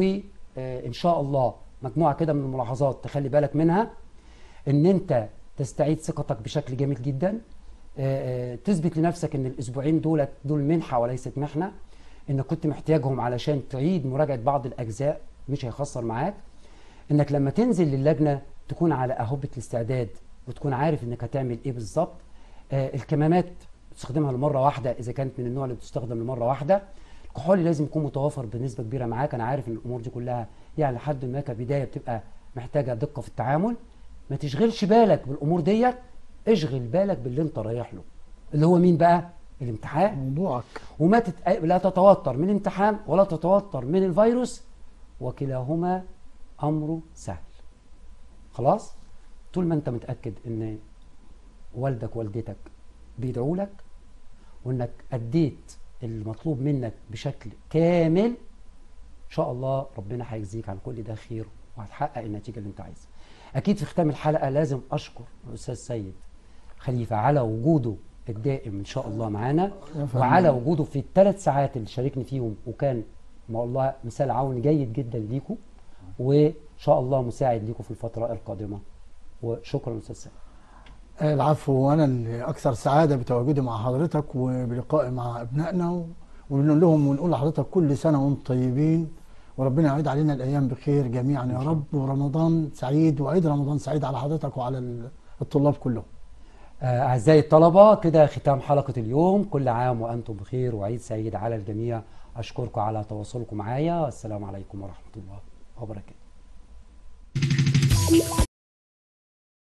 وان شاء الله مجموعه كده من الملاحظات تخلي بالك منها ان انت تستعيد ثقتك بشكل جميل جدا آه، آه، تثبت لنفسك ان الاسبوعين دول دول منحه وليست محنه انك كنت محتاجهم علشان تعيد مراجعه بعض الاجزاء مش هيخسر معاك انك لما تنزل للجنه تكون على اهبه الاستعداد وتكون عارف انك هتعمل ايه بالظبط آه الكمامات تستخدمها لمره واحده اذا كانت من النوع اللي بتستخدم لمره واحده الكحول لازم يكون متوافر بنسبه كبيره معاك انا عارف ان الامور دي كلها يعني لحد ما كبدايه بتبقى محتاجه دقه في التعامل ما تشغلش بالك بالامور ديت اشغل بالك باللي انت رايح له اللي هو مين بقى الامتحان موضوعك وما تت... لا تتوتر من الامتحان ولا تتوتر من الفيروس وكلاهما امره سهل خلاص طول ما انت متاكد ان والدك والدتك بيدعوا لك وانك اديت المطلوب منك بشكل كامل ان شاء الله ربنا هيجزيك عن كل ده خير وهتحقق النتيجه اللي انت عايزها اكيد في ختام الحلقه لازم اشكر الاستاذ سيد خليفه على وجوده الدائم ان شاء الله معانا يا فندم. وعلى وجوده في الثلاث ساعات اللي شاركني فيهم وكان ما الله مثال عون جيد جدا ليكم وان شاء الله مساعد ليكم في الفتره القادمه وشكرا استاذ سيد العفو وانا اللي اكثر سعاده بتواجدي مع حضرتك وبلقائي مع ابنائنا و- ونقول لهم ونقول لحضرتك كل سنه وانتم طيبين وربنا يعيد علينا الايام بخير جميعا يا رب ورمضان سعيد وعيد رمضان سعيد على حضرتك وعلى ال- الطلاب كلهم آه، أعزائي الطلبة كده ختام حلقة اليوم كل عام وأنتم بخير وعيد سعيد على الجميع أشكركم على تواصلكم معايا السلام عليكم ورحمة الله وبركاته